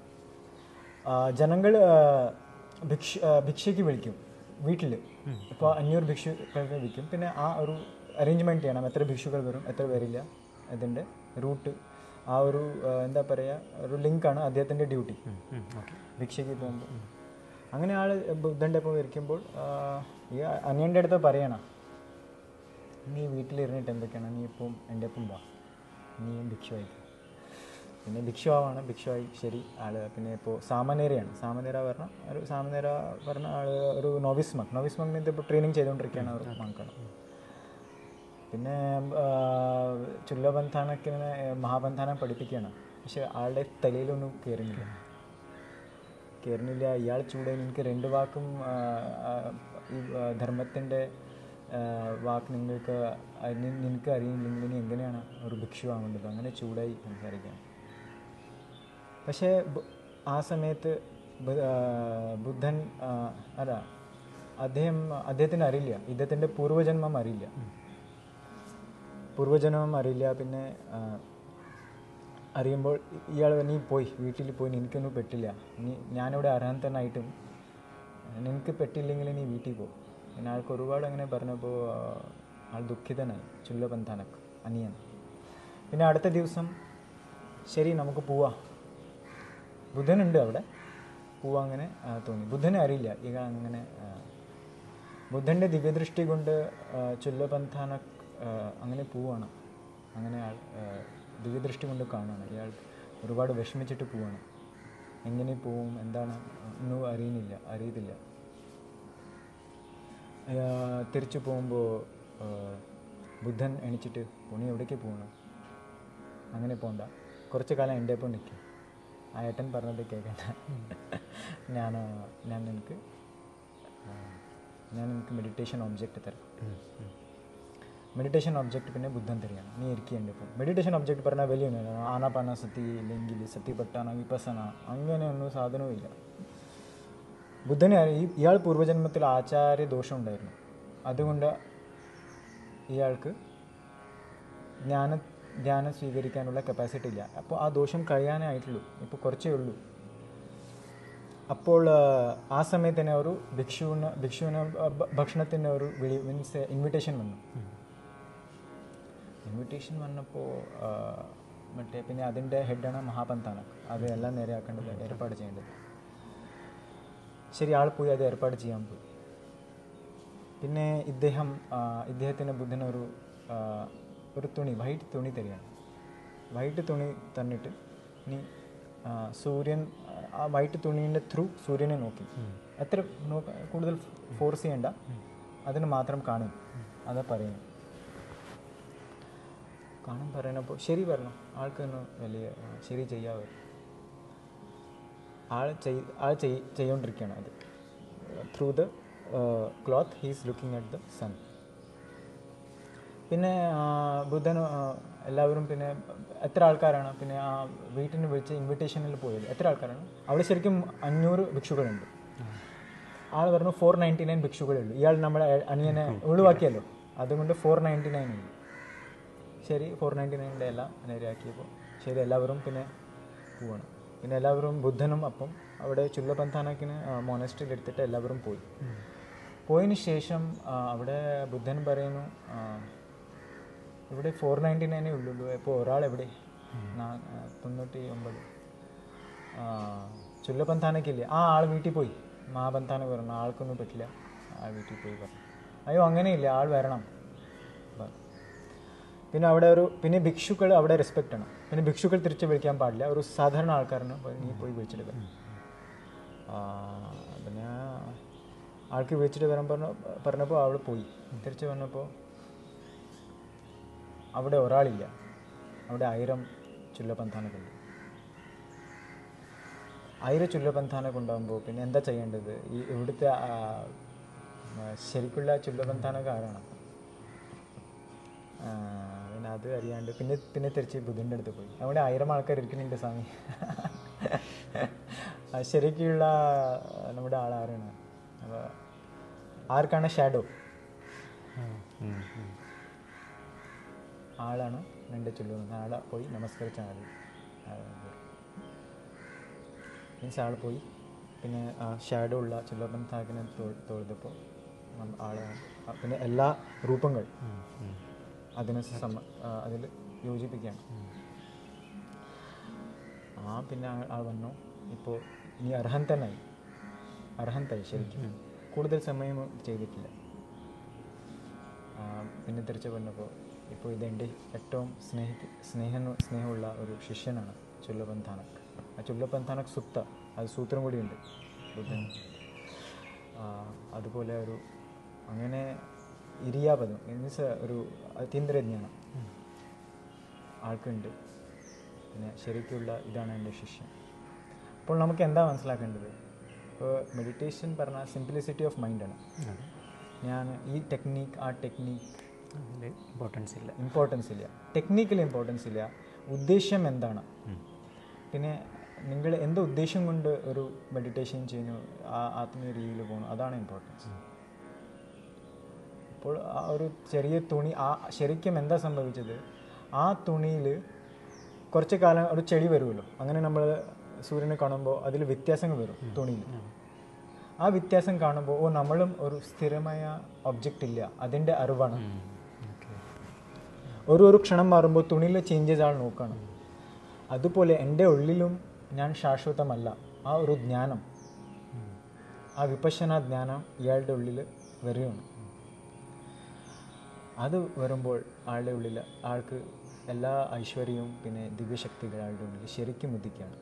ജനങ്ങൾ ഭിക്ഷ ആ, ഭിക്ഷയ്ക്ക് വിളിക്കും വീട്ടിൽ ഇപ്പോൾ അഞ്ഞൂറ് ഭിക്ഷുക്കൾക്ക് വിളിക്കും പിന്നെ ആ ഒരു അറേഞ്ച്മെൻറ്റ് ചെയ്യണം എത്ര ഭിക്ഷുക്കൾ വരും എത്ര വരില്ല അതിൻ്റെ റൂട്ട് ആ ഒരു ആ, എന്താ പറയുക ഒരു ലിങ്കാണ് അദ്ദേഹത്തിൻ്റെ ഡ്യൂട്ടി ഓക്കെ ഭിക്ഷയ്ക്ക് പോകുമ്പോൾ അങ്ങനെ ആൾ ബുദ്ധൻ്റെ ഒപ്പം ഇരിക്കുമ്പോൾ ആ, ഈ അനിയൻ്റെ അടുത്ത് പറയണം നീ വീട്ടിലിരുന്നിട്ട് എന്തൊക്കെയാണ് നീ ഇപ്പം എൻ്റെ ഒപ്പം വാ നീയും ഭിക്ഷുവായി പിന്നെ ഭിക്ഷുവാണ് ഭിക്ഷുവായി ശരി ആള് പിന്നെ ഇപ്പോൾ സാമനേരയാണ് സാമനേര പറഞ്ഞ ഒരു സാമനേര പറഞ്ഞ ആള് ഒരു നോവിസ് മക് നോവിസ് മക് ഇപ്പോൾ ട്രെയിനിങ് ചെയ്തുകൊണ്ടിരിക്കുകയാണ് ഒരു മക്കാണ് പിന്നെ ചുല്ലബന്ധാനൊക്കെ ഇങ്ങനെ മഹാബന്ധാനം പഠിപ്പിക്കുകയാണ് പക്ഷെ ആളുടെ തലയിലൊന്നും കയറുന്നില്ല കയറുന്നില്ല ഇയാൾ ചൂടെ എനിക്ക് രണ്ട് വാക്കും ആ, ആ, ഈ ധർമ്മത്തിൻ്റെ വാക്ക് നിങ്ങൾക്ക് അ- നി- നിനക്ക് അറിയില്ലെങ്കിൽ ഇനി എങ്ങനെയാണ് ഒരു ഭിക്ഷു ആവേണ്ടത് അങ്ങനെ ചൂടായി സംസാരിക്കാൻ പക്ഷേ ബു- ആ സമയത്ത് ബു- ആ, ബുദ്ധൻ ആ, അല്ല അദ്ദേഹം അദ്ദേഹത്തിന് അറിയില്ല ഇദ്ദേഹത്തിൻ്റെ പൂർവ്വജന്മം അറിയില്ല പൂർവ്വജന്മം അറിയില്ല പിന്നെ ആ, അറിയുമ്പോൾ ഇയാൾ നീ പോയി വീട്ടിൽ പോയി നിനക്കൊന്നും പെട്ടില്ല നീ ഞാനിവിടെ അർഹന്തനായിട്ടും നിനക്ക് പെട്ടില്ലെങ്കിൽ നീ വീട്ടിൽ പോ പിന്നെ ആൾക്ക് ഒരുപാട് അങ്ങനെ പറഞ്ഞപ്പോൾ ആ, ആൾ ദുഃഖിതനായി ചുല്ലബന്ധാനക്ക് അനിയൻ പിന്നെ അടുത്ത ദിവസം ശരി നമുക്ക് പോവാം ബുധനുണ്ട് അവിടെ പോവാ അങ്ങനെ ആ, തോന്നി ബുദ്ധനെ അറിയില്ല ഇയാൾ അങ്ങനെ ആ, ബുദ്ധൻ്റെ ദിവ്യദൃഷ്ടി കൊണ്ട് ആ, ചുല്ലബന്ധാനക് ആ, അങ്ങനെ പോവാണ് അങ്ങനെ ആൾ ആ, ദിവ്യദൃഷ്ടി കൊണ്ട് കാണുകയാണ് ഇയാൾ ഒരുപാട് വിഷമിച്ചിട്ട് പോവാണ് എങ്ങനെ പോവും എന്താണ് ഒന്നും അറിയുന്നില്ല അറിയത്തില്ല ആ, തിരിച്ചു പോകുമ്പോൾ ബുദ്ധൻ എണിച്ചിട്ട് പുണി എവിടേക്ക് പോകണം അങ്ങനെ പോകണ്ട കുറച്ച് കാലം എൻ്റെ ഒപ്പം നിൽക്കും ആ ഏട്ടൻ പറഞ്ഞത് കേൾക്കണ്ട ഞാൻ ഞാൻ നിനക്ക് ആ, ഞാൻ നിനക്ക് മെഡിറ്റേഷൻ ഒബ്ജക്റ്റ് തരാം മെഡിറ്റേഷൻ ഒബ്ജക്റ്റ് പിന്നെ ബുദ്ധൻ തരികയാണ് നീ ഇരിക്കേണ്ട ഇപ്പം മെഡിറ്റേഷൻ ഒബ്ജക്റ്റ് പറഞ്ഞാൽ വലിയ ഒന്നുമില്ല ആനാപാന സതി അല്ലെങ്കിൽ സത്യപട്ടാന വിപസന അങ്ങനെയൊന്നും സാധനവും ഇല്ല ബുദ്ധനെ അറി- ഈ- ഇയാൾ പൂർവ്വജന്മത്തിൽ ആചാര്യ ദോഷം ഉണ്ടായിരുന്നു അതുകൊണ്ട് ഇയാൾക്ക് ജ്ഞാന ധ്യാനം സ്വീകരിക്കാനുള്ള കപ്പാസിറ്റി ഇല്ല അപ്പോൾ ആ ദോഷം കഴിയാനായിട്ടുള്ളൂ ഇപ്പോൾ കുറച്ചേ ഉള്ളൂ അപ്പോൾ ആ, ആ സമയത്ത് തന്നെ ഒരു ഭിക്ഷുവിന് ഭിക്ഷുവിന് ഭ- ഭക്ഷണത്തിന് ഒരു വിളി മീൻസ് ഇൻവിറ്റേഷൻ വന്നു ഇൻവിറ്റേഷൻ വന്നപ്പോൾ മറ്റേ പിന്നെ അതിൻ്റെ ഹെഡാണ് മഹാപന്താണ് അത് എല്ലാം നേരെയാക്കേണ്ടത് ഏർപ്പാട് ചെയ്യേണ്ടത് ശരി ആൾ പോയി അത് ഏർപ്പാട് ചെയ്യാൻ പോയി പിന്നെ ഇദ്ദേഹം ആ, ഇദ്ദേഹത്തിന് ബുദ്ധനൊരു ആ, ഒരു തുണി വൈറ്റ് തുണി തരികയാണ് വൈറ്റ് തുണി തന്നിട്ട് ഇനി ആ, സൂര്യൻ ആ വൈറ്റ് തുണീൻ്റെ ത്രൂ സൂര്യനെ നോക്കി എത്ര നോക്ക കൂടുതൽ ഫോഴ്സ് ചെയ്യണ്ട അതിന് മാത്രം കാണും അതാ പറയുന്നു കാണാൻ പറയണപ്പോൾ ശരി പറഞ്ഞു ആൾക്ക് ഒന്ന് വലിയ ആ, ശരി ചെയ്യാവോ ആൾ ചെയ് ആൾ ചെയ് ചെയ്തുകൊണ്ടിരിക്കുകയാണ് അത് through the cloth he's looking at the sun പിന്നെ ആ, ബുദ്ധൻ ആ, എല്ലാവരും പിന്നെ എത്ര ആൾക്കാരാണ് പിന്നെ ആ വീട്ടിന് വിളിച്ച് ഇൻവിറ്റേഷനിൽ പോയത് എത്ര ആൾക്കാരാണ് അവിടെ ശരിക്കും അഞ്ഞൂറ് ഭിക്ഷുക്കളുണ്ട് ആൾ പറഞ്ഞു ഫോർ നയൻറ്റി നയൻ ഭിക്ഷുക്കളേ ഉള്ളൂ ഇയാൾ നമ്മളെ അനിയനെ ഒഴിവാക്കിയല്ലോ അതുകൊണ്ട് ഫോർ നയൻറ്റി നയൻ ഉണ്ട് ശരി ഫോർ നയൻറ്റി നയനിൻ്റെ എല്ലാം നേരെയാക്കിയപ്പോൾ ശരി എല്ലാവരും പിന്നെ പോവാണ് പിന്നെ എല്ലാവരും ബുദ്ധനും അപ്പം അവിടെ ചുല്ലപന്ഥാനക്കിന് മോണസ്ട്രിയിൽ എടുത്തിട്ട് എല്ലാവരും പോയി പോയതിന് ശേഷം ആ, അവിടെ ബുദ്ധൻ പറയുന്നു ആ, ഇവിടെ ഫോർ നയൻറ്റി നയനേ ഉള്ളൂ ഇപ്പോൾ ഒരാൾ എവിടെ നാ- ആ, തൊണ്ണൂറ്റി ഒമ്പത് ചുല്ലപന്ഥാനക്കില്ലേ ആ ആൾ വീട്ടിൽ പോയി മഹാപന്ഥാന പറഞ്ഞു ആൾക്കൊന്നും പറ്റില്ല ആൾ വീട്ടിൽ പോയി പറഞ്ഞു അയ്യോ അങ്ങനെയില്ല ആൾ വരണം പറഞ്ഞു. പിന്നെ അവിടെ ഒരു പിന്നെ ഭിക്ഷുക്കൾ അവിടെ റെസ്പെക്റ്റ് ആണ് പിന്നെ ഭിക്ഷുക്കൾ തിരിച്ച് വിളിക്കാൻ പാടില്ല ഒരു സാധാരണ ആൾക്കാരന് പോയി- നീ പോയി വിളിച്ചിട്ട് വരണം ആ, പിന്നെ ആൾക്ക് വിളിച്ചിട്ട് വരാൻ പറഞ്ഞു പറഞ്ഞപ്പോൾ അവൾ പോയി തിരിച്ച് വന്നപ്പോൾ അവിടെ ഒരാളില്ല അവിടെ ആയിരം ചുല്ലപന്ഥാനക്കുണ്ട് ആയിരം ചുല്ലപന്ഥാനൊക്കെ ഉണ്ടാകുമ്പോൾ പിന്നെ എന്താ ചെയ്യേണ്ടത് ഈ ഇവിടുത്തെ ആ, ആ, ശരിക്കുള്ള ചുല്ലപന്ഥാനൊക്കെ ആരാണ് ആ, പിന്നെ അത് അറിയാണ്ട് പിന്നെ പിന്നെ തിരിച്ച് ബുദ്ധൻ്റെ അടുത്ത് പോയി അവിടെ ആയിരം ആൾക്കാർ ഇരിക്കുന്നുണ്ട് സ്വാമി ആ, ശരിക്കുള്ള നമ്മുടെ ആളാരാണ് അപ്പോൾ ആർക്കാണ് ഷാഡോ ആളാണ് രണ്ട് ചൊല്ലുന്നത് ആളെ പോയി നമസ്കരിച്ചാൽ മതി മീൻസ് ആൾ പോയി പിന്നെ ഷാഡോ ഉള്ള ചുല്ലപ്പൻ താക്കിനെ തൊഴുതപ്പോൾ ആളെ ആ, പിന്നെ എല്ലാ രൂപങ്ങൾ അതിനെ സമ അതിൽ യോജിപ്പിക്കുകയാണ് ആ പിന്നെ ആ- ആൾ വന്നു ഇപ്പോൾ നീ അർഹന്തനായി അർഹന്തായി ശരിക്കും കൂടുതൽ സമയം ചെയ്തിട്ടില്ല ആ, പിന്നെ തിരിച്ചു വന്നപ്പോൾ ഇപ്പോൾ ഇതെൻ്റെ ഏറ്റവും സ്നേഹി സ്നേഹ സ്നേഹമുള്ള ഒരു ശിഷ്യനാണ് ചുല്ലപന്ഥാനക് ആ ചുല്ലപന്ഥാനക് സുപ്ത അത് സൂത്രം കൂടിയുണ്ട് ബുദ്ധൻ ആ, അതുപോലെ ഒരു അങ്ങനെ ഇരിയാപദം മീൻസ് ഒരു അതീന്ദ്രജ്ഞാനം ആൾക്കുണ്ട് പിന്നെ ശരിക്കുള്ള ഇതാണ് എൻ്റെ ശിഷ്യൻ അപ്പോൾ നമുക്ക് എന്താ മനസ്സിലാക്കേണ്ടത് ഇപ്പോൾ മെഡിറ്റേഷൻ പറഞ്ഞാൽ സിംപ്ലിസിറ്റി ഓഫ് മൈൻഡാണ് ഞാൻ ഈ ടെക്നീക്ക് ആ ടെക്നീക്ക് അതിൽ ഇമ്പോർട്ടൻസ് ഇല്ല ഇമ്പോർട്ടൻസ് ഇല്ല ടെക്നിക്കൽ ഇമ്പോർട്ടൻസ് ഇല്ല ഉദ്ദേശ്യം എന്താണ് പിന്നെ നിങ്ങൾ എന്ത് ഉദ്ദേശം കൊണ്ട് ഒരു മെഡിറ്റേഷൻ ചെയ്യുന്നു ആ ആത്മീയ രീതിയിൽ പോകുന്നു അതാണ് ഇമ്പോർട്ടൻസ് അപ്പോൾ ആ ഒരു ചെറിയ തുണി ആ ശരിക്കും എന്താ സംഭവിച്ചത് ആ തുണിയിൽ കുറച്ച് കാലം ഒരു ചെടി വരുമല്ലോ അങ്ങനെ നമ്മൾ സൂര്യനെ കാണുമ്പോൾ അതിൽ വ്യത്യാസങ്ങൾ വരും തുണിയിൽ ആ വ്യത്യാസം കാണുമ്പോൾ ഓ നമ്മളും ഒരു സ്ഥിരമായ ഒബ്ജക്റ്റ് ഇല്ല അതിൻ്റെ അറിവാണ് ഓക്കെ ഒരു ഒരു ക്ഷണം മാറുമ്പോൾ തുണിയിലെ ചേഞ്ചസ് ആൾ നോക്കണം അതുപോലെ എൻ്റെ ഉള്ളിലും ഞാൻ ശാശ്വതമല്ല ആ ഒരു ജ്ഞാനം ആ വിപശന ജ്ഞാനം ഇയാളുടെ ഉള്ളിൽ വരികയാണ് അത് വരുമ്പോൾ ആളുടെ ഉള്ളിൽ ആൾക്ക് എല്ലാ ഐശ്വര്യവും പിന്നെ ദിവ്യശക്തികൾ ആളുടെ ഉള്ളിൽ ശരിക്കും ഉദിക്കുകയാണ്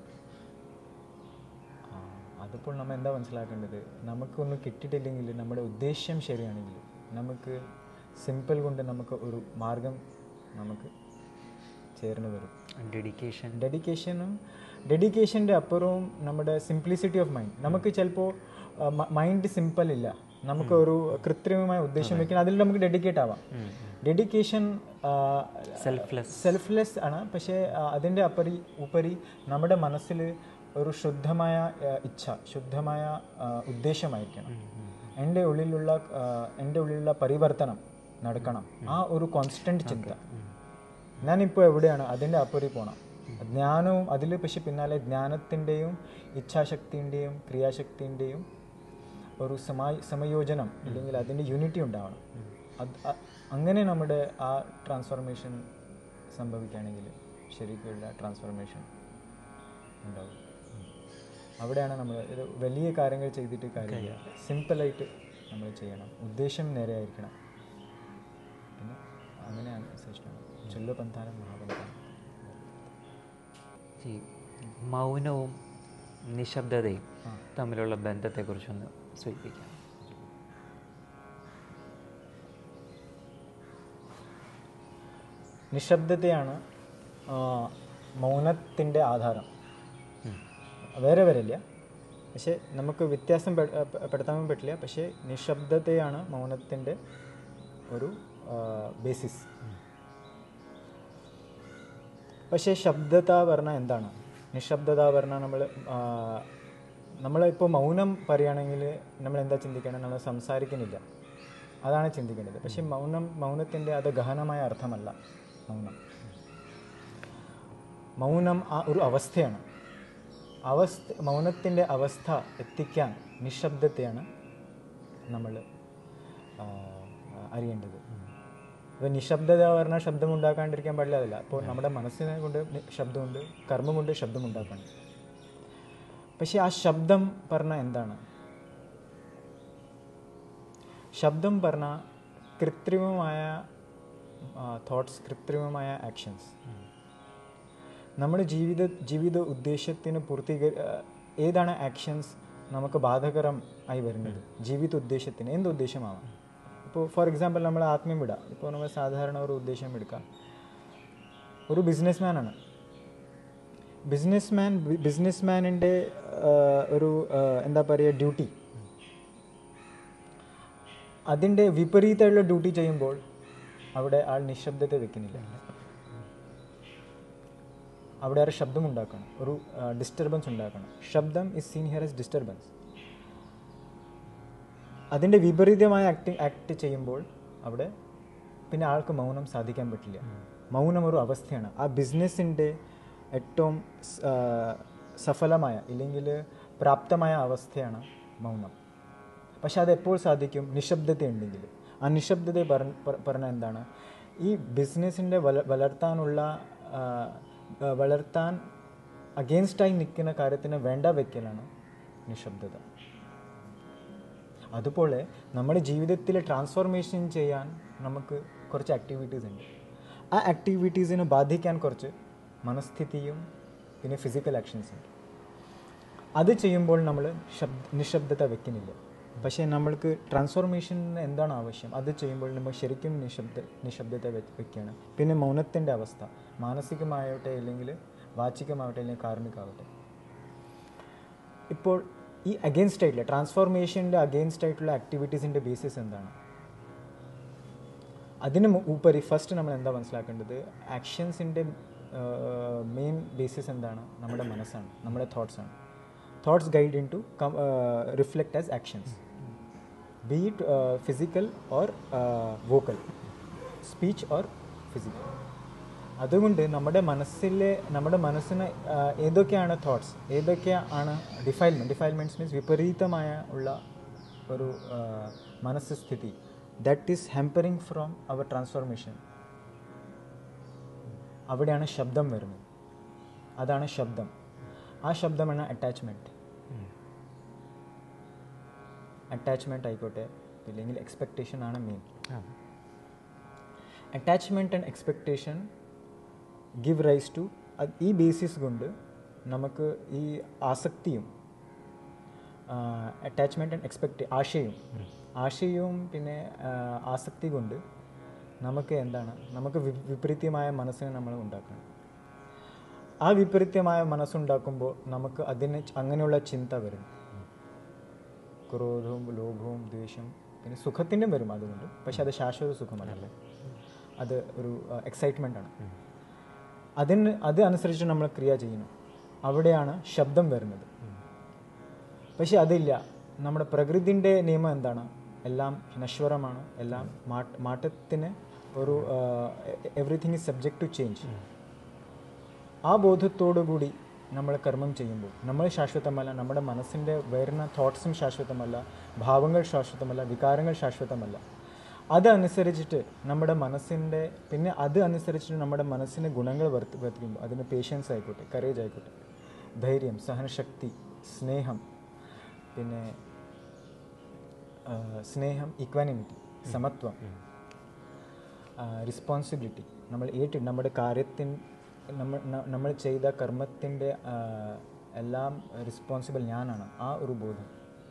ആ, അതിപ്പോൾ നമ്മൾ എന്താ മനസ്സിലാക്കേണ്ടത് നമുക്കൊന്നും കിട്ടിയിട്ടില്ലെങ്കിൽ നമ്മുടെ ഉദ്ദേശ്യം ശരിയാണെങ്കിൽ നമുക്ക് സിമ്പിൾ കൊണ്ട് നമുക്ക് ഒരു മാർഗം നമുക്ക് ചേർന്ന് വരും ഡെഡിക്കേഷൻ ഡെഡിക്കേഷനും ഡെഡിക്കേഷൻ്റെ അപ്പുറവും നമ്മുടെ സിംപ്ലിസിറ്റി ഓഫ് മൈൻഡ് നമുക്ക് ചിലപ്പോൾ മൈൻഡ് സിമ്പിൾ ഇല്ല നമുക്ക് ഒരു കൃത്രിമമായ ഉദ്ദേശം വെക്കണം അതിൽ നമുക്ക് ഡെഡിക്കേറ്റ് ആവാം ഡെഡിക്കേഷൻ സെൽഫ്ലെസ് സെൽഫ്ലെസ് ആണ് പക്ഷേ ആ, അതിൻ്റെ അപ്പരി ഉപരി നമ്മുടെ മനസ്സിൽ ഒരു ശുദ്ധമായ ആ, ഇച്ഛ ശുദ്ധമായ ആ, ഉദ്ദേശമായിരിക്കണം എൻ്റെ ഉള്ളിലുള്ള ആ, എൻ്റെ ഉള്ളിലുള്ള പരിവർത്തനം നടക്കണം ആ ഒരു കോൺസ്റ്റന്റ് ചിന്ത ഞാനിപ്പോൾ എവിടെയാണ് അതിൻ്റെ അപ്പുറം പോകണം ജ്ഞാനവും അതിൽ പക്ഷെ പിന്നാലെ ജ്ഞാനത്തിൻ്റെയും ഇച്ഛാശക്തിൻ്റെയും ക്രിയാശക്തിൻ്റെയും ഒരു സമായി സമയോജനം അല്ലെങ്കിൽ അതിൻ്റെ യൂണിറ്റി ഉണ്ടാവണം അത് അ- അങ്ങനെ നമ്മുടെ ആ ട്രാൻസ്ഫോർമേഷൻ സംഭവിക്കുകയാണെങ്കിൽ ശരിക്കുള്ള ട്രാൻസ്ഫോർമേഷൻ ഉണ്ടാവും അവിടെയാണ് നമ്മൾ ഒരു വലിയ കാര്യങ്ങൾ ചെയ്തിട്ട് കാര്യമില്ല സിമ്പിളായിട്ട് നമ്മൾ ചെയ്യണം ഉദ്ദേശം നേരെയായിരിക്കണം പിന്നെ അങ്ങനെയാണ് ശ്രേഷ്ഠം ചൊല്ലപന്ഥാനം മഹാപന്ഥാനം ഈ മൗനവും നിശബ്ദതയും ആ. തമ്മിലുള്ള ബന്ധത്തെക്കുറിച്ചൊന്ന് സൂചിപ്പിക്കാം നിശബ്ദതയാണ് ആ, മൗനത്തിൻ്റെ ആധാരം ഉം. വേറെ വരില്ല പക്ഷേ നമുക്ക് വ്യത്യാസം പെ- പെ- പെടുത്താൻ പറ്റില്ല പക്ഷേ നിശബ്ദതയാണ് മൗനത്തിൻ്റെ ഒരു ബേസിസ് പക്ഷേ ശബ്ദത പറഞ്ഞാൽ എന്താണ് നിശബ്ദത പറഞ്ഞാൽ നമ്മൾ നമ്മളിപ്പോൾ മൗനം പറയുകയാണെങ്കിൽ നമ്മൾ എന്താ ചിന്തിക്കണം നമ്മൾ സംസാരിക്കുന്നില്ല അതാണ് ചിന്തിക്കേണ്ടത് പക്ഷേ മൗനം മൗനത്തിൻ്റെ അത് ഗഹനമായ അർത്ഥമല്ല മൗനം മൗനം ആ ഒരു അവസ്ഥയാണ് അവസ്ഥ മൗനത്തിൻ്റെ അവസ്ഥ എത്തിക്കാൻ നിശബ്ദത്തെയാണ് നമ്മൾ അറിയേണ്ടത് ഇപ്പോൾ നിശബ്ദത പറഞ്ഞാൽ ശബ്ദം ഉണ്ടാക്കാണ്ടിരിക്കാൻ പാടില്ല അതല്ല അപ്പോൾ നമ്മുടെ മനസ്സിനെ കൊണ്ട് നി- ശബ്ദമുണ്ട് കർമ്മം കൊണ്ട് ശബ്ദം ഉണ്ടാക്കണം പക്ഷേ ആ ശബ്ദം പറഞ്ഞാൽ എന്താണ് ശബ്ദം പറഞ്ഞാൽ കൃത്രിമമായ തോട്ട്സ് കൃത്രിമമായ ആക്ഷൻസ് നമ്മുടെ ജീവിത ജീവിത ഉദ്ദേശത്തിന് പൂർത്തീകരി ആ, ഏതാണ് ആക്ഷൻസ് നമുക്ക് ബാധകരം ആയി വരുന്നത് ജീവിത ഉദ്ദേശത്തിന് എന്ത് ഉദ്ദേശമാവാം ഇപ്പോൾ ഫോർ എക്സാമ്പിൾ നമ്മൾ ആത്മീയം വിടാം ഇപ്പോൾ നമ്മൾ സാധാരണ ഒരു ഉദ്ദേശം എടുക്കാം ഒരു ബിസിനസ്മാനാണ് ബിസിനസ്മാൻ ബിസിനസ്മാനിൻ്റെ ഒരു ആ, എന്താ പറയുക ഡ്യൂട്ടി അതിൻ്റെ വിപരീതമുള്ള ഡ്യൂട്ടി ചെയ്യുമ്പോൾ അവിടെ ആൾ നിശബ്ദത വെക്കുന്നില്ല അവിടെ ഒരു ശബ്ദം ഉണ്ടാക്കണം ഒരു ഡിസ്റ്റർബൻസ് ഉണ്ടാക്കണം ശബ്ദം is seen here as disturbance അതിൻ്റെ വിപരീതമായ ആക്ട് ആക്ട് ചെയ്യുമ്പോൾ അവിടെ പിന്നെ ആൾക്ക് മൗനം സാധിക്കാൻ പറ്റില്ല മൗനം ഒരു അവസ്ഥയാണ് ആ ബിസിനസ്സിൻ്റെ ഏറ്റവും സ്- ആ, സഫലമായ ഇല്ലെങ്കിൽ പ്രാപ്തമായ അവസ്ഥയാണ് മൗനം പക്ഷെ അത് എപ്പോൾ സാധിക്കും നിശബ്ദത ഉണ്ടെങ്കിൽ ആ നിശബ്ദത പറഞ്ഞ എന്താണ് ഈ ബിസിനസ്സിൻ്റെ വള വളർത്താനുള്ള ആ, ആ, വളർത്താൻ അഗെയിൻസ്റ്റായി നിൽക്കുന്ന കാര്യത്തിന് വേണ്ട വെക്കലാണ് നിശബ്ദത അതുപോലെ നമ്മുടെ ജീവിതത്തിൽ ട്രാൻസ്ഫോർമേഷൻ ചെയ്യാൻ നമുക്ക് കുറച്ച് ആക്ടിവിറ്റീസ് ഉണ്ട് ആ ആക്ടിവിറ്റീസിനെ ബാധിക്കാൻ കുറച്ച് മനസ്ഥിതിയും പിന്നെ ഫിസിക്കൽ ആക്ഷൻസ് ഉണ്ട് അത് ചെയ്യുമ്പോൾ നമ്മൾ ശബ്ദ നിശബ്ദത വെക്കുന്നില്ല പക്ഷേ നമ്മൾക്ക് ട്രാൻസ്ഫോർമേഷന് എന്താണ് ആവശ്യം അത് ചെയ്യുമ്പോൾ നമ്മൾ ശരിക്കും നിശബ്ദ നിശബ്ദത വെ- വെക്കുകയാണ് പിന്നെ മൗനത്തിൻ്റെ അവസ്ഥ മാനസികമാവട്ടെ അല്ലെങ്കിൽ വാചികമാവട്ടെ അല്ലെങ്കിൽ കാർമികമാവട്ടെ ഇപ്പോൾ ഈ അഗെയിൻസ്റ്റ് ആയിട്ടുള്ള ട്രാൻസ്ഫോർമേഷൻ്റെ അഗെയിൻസ്റ്റ് ആയിട്ടുള്ള ആക്ടിവിറ്റീസിൻ്റെ ബേസിസ് എന്താണ് അതിന് മു- ഉപരി ഫസ്റ്റ് നമ്മൾ എന്താ മനസ്സിലാക്കേണ്ടത് ആക്ഷൻസിൻ്റെ മെയിൻ ബേസിസ് എന്താണ് നമ്മുടെ മനസ്സാണ് നമ്മുടെ തോട്ട്സ് ആണ് thoughts guide in to reflect as actions be it physical or vocal speech or physical അതുകൊണ്ട് നമ്മുടെ മനസ്സിലെ നമ്മുടെ മനസ്സിന് ആ, ഏതൊക്കെയാണ് തോട്ട്സ് ഏതൊക്കെയാണ് ഡിഫൈൽമെൻറ്റ് ഡിഫൈൽമെൻറ്റ്സ് മീൻസ് വിപരീതമായ ഉള്ള ഒരു ആ, മനസ്സ് സ്ഥിതി that is hampering from our transformation അവിടെയാണ് ശബ്ദം വരുന്നത് അതാണ് ശബ്ദം ആ ശബ്ദമാണ് അറ്റാച്ച്മെൻറ്റ് അറ്റാച്ച്മെൻറ്റ് ആയിക്കോട്ടെ ഇല്ലെങ്കിൽ എക്സ്പെക്റ്റേഷൻ ആണ് main attachment and expectation give rise to ഈ ബേസിസ് കൊണ്ട് നമുക്ക് ഈ ആസക്തിയും അറ്റാച്ച്മെൻറ്റ് ആൻഡ് എക്സ്പെക്ട് ആശയവും ആശയവും പിന്നെ ആ, ആസക്തി കൊണ്ട് നമുക്ക് എന്താണ് നമുക്ക് വി- വിപരീതമായ മനസ്സിനെ നമ്മൾ ഉണ്ടാക്കണം ആ വിപരീതമായ മനസ്സുണ്ടാക്കുമ്പോൾ നമുക്ക് അതിന് ച- അങ്ങനെയുള്ള ചിന്ത വരും ക്രോധവും ലോഭവും ദ്വേഷം പിന്നെ സുഖത്തിൻ്റെ വരും അതുകൊണ്ട് പക്ഷെ അത് ശാശ്വത സുഖമല്ല അത് ഒരു എക്സൈറ്റ്മെൻ്റ് ആണ് അതിന് അത് അനുസരിച്ച് നമ്മൾ ക്രിയ ചെയ്യണം അവിടെയാണ് ശബ്ദം വരുന്നത് പക്ഷെ അതില്ല നമ്മുടെ പ്രകൃതിൻ്റെ നിയമം എന്താണ് എല്ലാം നശ്വരമാണ് എല്ലാം മാറ്റ- മാറ്റത്തിന് ഒരു everything is subject to change ആ ബോധത്തോടു കൂടി നമ്മൾ കർമ്മം ചെയ്യുമ്പോൾ നമ്മൾ ശാശ്വതമല്ല നമ്മുടെ മനസ്സിൻ്റെ വരുന്ന തോട്ട്സും ശാശ്വതമല്ല ഭാവങ്ങൾ ശാശ്വതമല്ല വികാരങ്ങൾ ശാശ്വതമല്ല അതനുസരിച്ചിട്ട് നമ്മുടെ മനസ്സിൻ്റെ പിന്നെ അത് അനുസരിച്ചിട്ട് നമ്മുടെ മനസ്സിന് ഗുണങ്ങൾ വർത്തി വർത്തിക്കുമ്പോൾ അതിന് പേഷ്യൻസ് ആയിക്കോട്ടെ കറേജ് ആയിക്കോട്ടെ ധൈര്യം സഹനശക്തി സ്നേഹം പിന്നെ ആ, സ്നേഹം ഇക്വാനിമിറ്റി സമത്വം റെസ്പോൺസിബിലിറ്റി നമ്മൾ ഏറ്റ് നമ്മുടെ കാര്യത്തിൻ നമ്മൾ ന- നമ്മൾ ചെയ്ത കർമ്മത്തിൻ്റെ എല്ലാം റെസ്പോൺസിബിൾ ഞാനാണ് ആ ഒരു ബോധം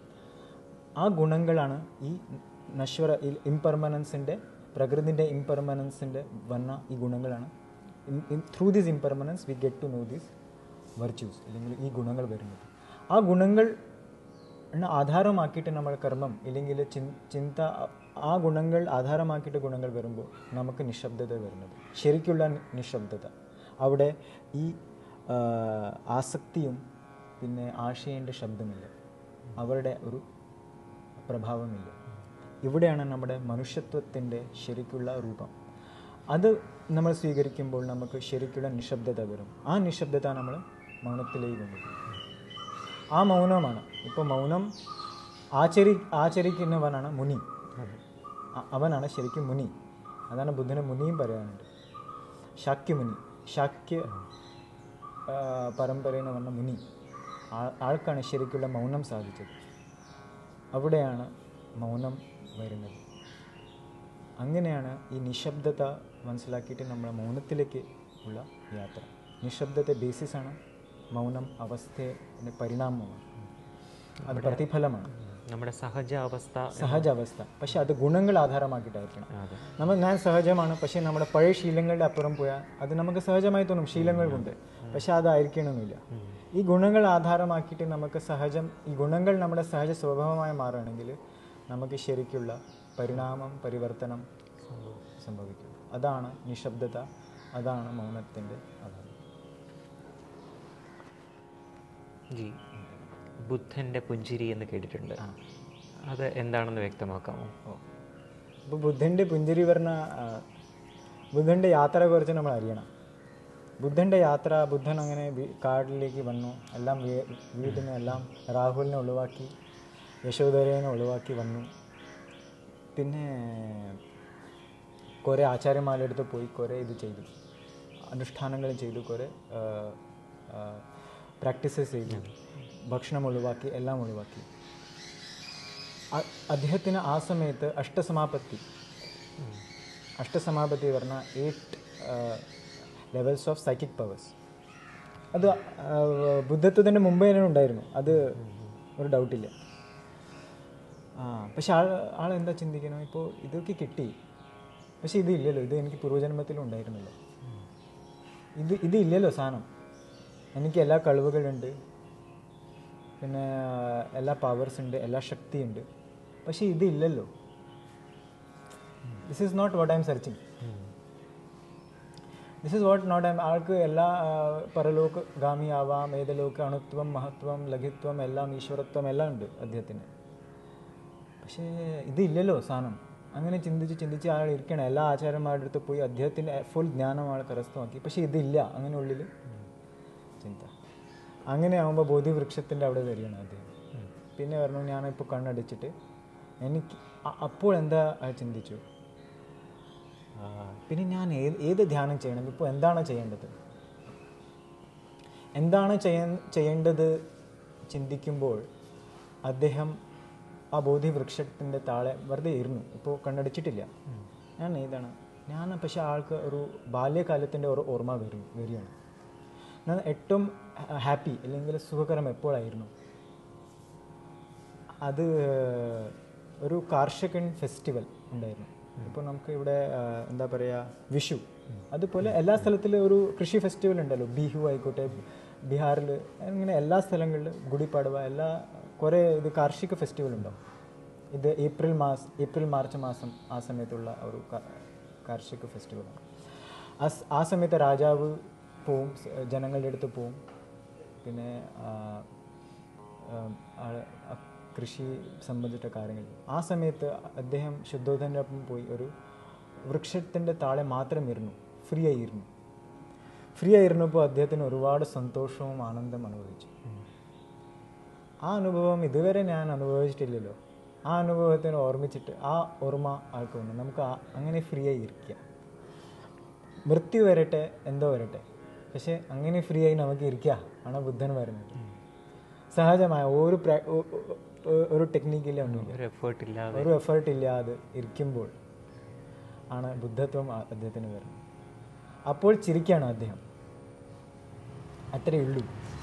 ആ ഗുണങ്ങളാണ് ഈ നശ്വര ഇംപെർമനൻസിൻ്റെ പ്രകൃതിൻ്റെ ഇംപെർമനൻസിൻ്റെ വന്ന ഈ ഗുണങ്ങളാണ് through this impermanence we get to know these virtues അല്ലെങ്കിൽ ഈ ഗുണങ്ങൾ വരുന്നത് ആ ഗുണങ്ങൾ ണ് ആധാരമാക്കിയിട്ട് നമ്മൾ കർമ്മം ഇല്ലെങ്കിൽ ചിൻ ചിന്ത ആ ഗുണങ്ങൾ ആധാരമാക്കിയിട്ട് ഗുണങ്ങൾ വരുമ്പോൾ നമുക്ക് നിശബ്ദത വരുന്നത് ശരിക്കുള്ള നി- നിശബ്ദത അവിടെ ഈ ആ, ആസക്തിയും പിന്നെ ആശയൻ്റെ ശബ്ദമില്ല അവരുടെ ഒരു പ്രഭാവമില്ല ഇവിടെയാണ് നമ്മുടെ മനുഷ്യത്വത്തിൻ്റെ ശരിക്കുള്ള രൂപം അത് നമ്മൾ സ്വീകരിക്കുമ്പോൾ നമുക്ക് ശരിക്കുള്ള നിശബ്ദത വരും ആ നിശബ്ദത നമ്മൾ മൗനത്തിലേക്ക് കൊണ്ടുപോകും ആ മൗനമാണ് ഇപ്പോൾ മൗനം ആചരി ആചരിക്കുന്നവനാണ് മുനി അ- അവനാണ് ശരിക്കും മുനി അതാണ് ബുദ്ധന് മുനിയും പറയാനുണ്ട് ശാക്യമുനി ശാക്യ ആ, പരമ്പരയിൽ നിന്ന് വന്ന മുനി ആ- ആൾക്കാണ് ശരിക്കുള്ള മൗനം സാധിച്ചത് അവിടെയാണ് മൗനം വരുന്നത് അങ്ങനെയാണ് ഈ നിശബ്ദത മനസ്സിലാക്കിയിട്ട് നമ്മൾ മൗനത്തിലേക്ക് ഉള്ള യാത്ര നിശബ്ദത്തെ ബേസിസാണ് മൗനം അവസ്ഥയുടെ പരിണാമമാണ് അത് പ്രതിഫലമാണ് നമ്മുടെ സഹജ അവസ്ഥ സഹജ അവസ്ഥ പക്ഷെ അത് ഗുണങ്ങൾ ആധാരമാക്കിയിട്ടായിരിക്കണം അതെ നമ്മൾ ഞാൻ സഹജമാണ് പക്ഷേ നമ്മുടെ പഴയ ശീലങ്ങളുടെ അപ്പുറം പോയാൽ അത് നമുക്ക് സഹജമായി തോന്നും ശീലങ്ങൾ കൊണ്ട് പക്ഷെ അതായിരിക്കണമെന്നില്ല ഈ ഗുണങ്ങൾ ആധാരമാക്കിയിട്ട് നമുക്ക് സഹജം ഈ ഗുണങ്ങൾ നമ്മുടെ സഹജ സ്വഭാവമായി മാറുകയാണെങ്കിൽ നമുക്ക് ശരിക്കുള്ള പരിണാമം പരിവർത്തനം സംഭവിക്കും അതാണ് നിശബ്ദത അതാണ് മൗനത്തിൻ്റെ അഭാവം ജി ബുദ്ധൻ്റെ പുഞ്ചിരി എന്ന് കേട്ടിട്ടുണ്ട് അത് എന്താണെന്ന് വ്യക്തമാക്കാമോ അപ്പോൾ ബുദ്ധൻ്റെ പുഞ്ചിരി പറഞ്ഞ ആ, ബുദ്ധൻ്റെ യാത്രയെക്കുറിച്ച് നമ്മൾ അറിയണം ബുദ്ധൻ്റെ യാത്ര ബുദ്ധൻ അങ്ങനെ വി- കാട്ടിലേക്ക് വന്നു എല്ലാം വീ- വീട്ടിൽ നിന്ന് എല്ലാം രാഹുലിനെ ഒഴിവാക്കി യശോധരേനെ ഒഴിവാക്കി വന്നു പിന്നെ കുറേ ആചാര്യന്മാരുടെ അടുത്ത് പോയി കുറേ ഇത് ചെയ്തു അനുഷ്ഠാനങ്ങൾ ചെയ്തു കുറേ പ്രാക്ടീസസ് ചെയ്തു ഭക്ഷണം ഒഴിവാക്കി എല്ലാം ഒഴിവാക്കി അ- അദ്ദേഹത്തിന് ആ സമയത്ത് അഷ്ടസമാപത്തി അഷ്ടസമാപത്തി പറഞ്ഞ eight levels of psychic powers അത് ആ, ബുദ്ധത്വത്തിൻ്റെ മുമ്പേ തന്നെ ഉണ്ടായിരുന്നു അത് ഒരു ഡൗട്ടില്ല ആ പക്ഷെ ആൾ ആൾ എന്താ ചിന്തിക്കണം ഇപ്പോൾ ഇതൊക്കെ കിട്ടി പക്ഷെ ഇത് ഇല്ലല്ലോ ഇത് എനിക്ക് പൂർവ്വജന്മത്തിലും ഉണ്ടായിരുന്നല്ലോ ഇത് ഇത് ഇല്ലല്ലോ സാധനം എനിക്ക് എല്ലാ കഴിവുകളുണ്ട് പിന്നെ എല്ലാ പവേഴ്സ് ഉണ്ട് എല്ലാ ശക്തിയുണ്ട് പക്ഷേ ഇതില്ലല്ലോ this is not what I am searching this is what not I'm ആൾക്ക് എല്ലാ ആ, പരലോക ഗാമി ആവാം ഏതലോക അണുത്വം മഹത്വം ലഘിത്വം എല്ലാം ഈശ്വരത്വം എല്ലാം ഉണ്ട് അദ്ദേഹത്തിന് പക്ഷേ ഇതില്ലല്ലോ സാധനം അങ്ങനെ ചിന്തിച്ച് ചിന്തിച്ച് ആൾ ഇരിക്കണം എല്ലാ ആചാര്യന്മാരുടെ അടുത്ത് പോയി അദ്ദേഹത്തിൻ്റെ ഫുൾ ജ്ഞാനം ആൾ കരസ്ഥമാക്കി പക്ഷേ ഇതില്ല അങ്ങനെ ഉള്ളിൽ ചിന്ത അങ്ങനെ ആകുമ്പോൾ ബോധിവൃക്ഷത്തിൻ്റെ അവിടെ വരികയാണ് അദ്ദേഹം പിന്നെ പറഞ്ഞു ഞാനിപ്പോൾ കണ്ണടിച്ചിട്ട് എനിക്ക് അ- അപ്പോൾ എന്താ ആ ചിന്തിച്ചു ആ, പിന്നെ ഞാൻ ഏത് ഏത് ധ്യാനം ചെയ്യണം ഇപ്പോൾ എന്താണ് ചെയ്യേണ്ടത് എന്താണ് ചെയ്യ ചെയ്യേണ്ടത് ചിന്തിക്കുമ്പോൾ അദ്ദേഹം ആ ബോധിവൃക്ഷത്തിൻ്റെ താഴെ വെറുതെ ഇരുന്നു ഇപ്പോൾ കണ്ണടിച്ചിട്ടില്ല ഞാൻ ഏതാണ് ഞാൻ പക്ഷെ ആൾക്ക് ഒരു ബാല്യകാലത്തിൻ്റെ ഒരു ഓർമ്മ വരും വരികയാണ് ഞാൻ ഏറ്റവും ഹാപ്പി അല്ലെങ്കിൽ സുഖകരം എപ്പോഴായിരുന്നു അത് ഒരു കാർഷികൻ ഫെസ്റ്റിവൽ ഉണ്ടായിരുന്നു ഇപ്പോൾ നമുക്ക് ഇവിടെ ആ, എന്താ പറയുക വിഷു അതുപോലെ എല്ലാ സ്ഥലത്തിലും ഒരു കൃഷി ഫെസ്റ്റിവൽ ഉണ്ടല്ലോ ബിഹു ആയിക്കോട്ടെ ബീഹാറിൽ അങ്ങനെ എല്ലാ സ്ഥലങ്ങളിലും ഗുഡിപ്പാടുവ എല്ലാ കുറേ ഇത് കാർഷിക ഫെസ്റ്റിവൽ ഉണ്ടാവും ഇത് ഏപ്രിൽ മാസം ഏപ്രിൽ മാർച്ച് മാസം ആ സമയത്തുള്ള ഒരു കാ- കാർഷിക ഫെസ്റ്റിവലാണ് ആ സ്- ആ സമയത്ത് രാജാവ് പോവും സ്- ജനങ്ങളുടെ അടുത്ത് പോവും പിന്നെ ആ, ആം, ആള് ആ കൃഷി സംബന്ധിച്ച കാര്യങ്ങൾ ആ സമയത്ത് അദ്ദേഹം ശുദ്ധോധൻ്റെ ഒപ്പം പോയി ഒരു വൃക്ഷത്തിൻ്റെ താഴെ മാത്രം ഇരുന്നു ഫ്രീ ആയിരുന്നു ഫ്രീ ആയിരുന്നപ്പോൾ അദ്ദേഹത്തിന് ഒരുപാട് സന്തോഷവും ആനന്ദം അനുഭവിച്ചു ആ അനുഭവം ഇതുവരെ ഞാൻ അനുഭവിച്ചിട്ടില്ലല്ലോ ആ അനുഭവത്തിന് ഓർമ്മിച്ചിട്ട് ആ ഓർമ്മ ആൾക്ക് വന്നു നമുക്ക് ആ- അങ്ങനെ ഫ്രീ ആയി ഇരിക്കുക മൃത്യു വരട്ടെ എന്തോ വരട്ടെ പക്ഷെ അങ്ങനെ ഫ്രീ ആയി നമുക്ക് ഇരിക്കുക ആണ് ബുദ്ധൻ പറയുന്നത് സഹജമായ ഒരു പ്രാ- ഒ- ഒ- ഒ- ഒരു ടെക്നിക്കില്ല ഒന്നുമില്ല ഒരു എഫേർട്ട് ഇല്ലാതെ ഒരു എഫേർട്ട് ഇല്ലാതെ ഇരിക്കുമ്പോൾ ആണ് ബുദ്ധത്വം ആ- അദ്ദേഹത്തിന് വരുന്നത് അപ്പോൾ ചിരിക്കുകയാണ് അദ്ദേഹം അത്രയേ ഉള്ളൂ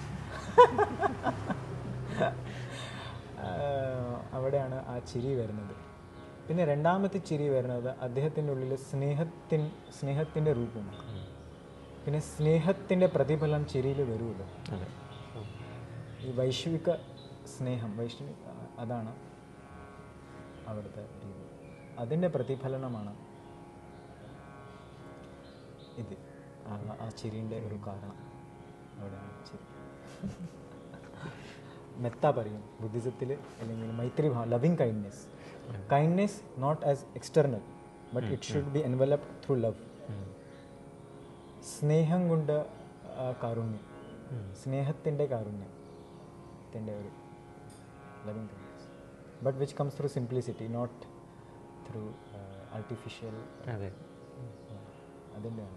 ആഹ് അവിടെയാണ് ആ ചിരി വരുന്നത് പിന്നെ രണ്ടാമത്തെ ചിരി വരുന്നത് അദ്ദേഹത്തിൻ്റെ ഉള്ളിൽ സ്നേഹത്തിൻ സ്നേഹത്തിൻ്റെ രൂപമാണ് പിന്നെ സ്നേഹത്തിൻ്റെ പ്രതിഫലം ചിരിയിൽ വരുമല്ലോ അതെ ഈ വൈശ്വിക സ്നേഹം വൈഷ്ണവ അതാണ് അവിടുത്തെ രീതി അതിൻ്റെ പ്രതിഫലനമാണ് ഇത് ആ ആ ചിരിൻ്റെ ഒരു കാരണം അവിടെയാണ് ചിരി മെത്ത പറയും ബുദ്ധിസത്തിൽ അല്ലെങ്കിൽ മൈത്രി ഭാവം loving kindness kindness not as external but it should be enveloped through love സ്നേഹം കൊണ്ട് ആ, കാരുണ്യം സ്നേഹത്തിൻ്റെ കാരുണ്യം സ്നേഹത്തിൻ്റെ ഒരു loving kindness but which comes through simplicity not through artificial അതെ അതിൻ്റെയാണ്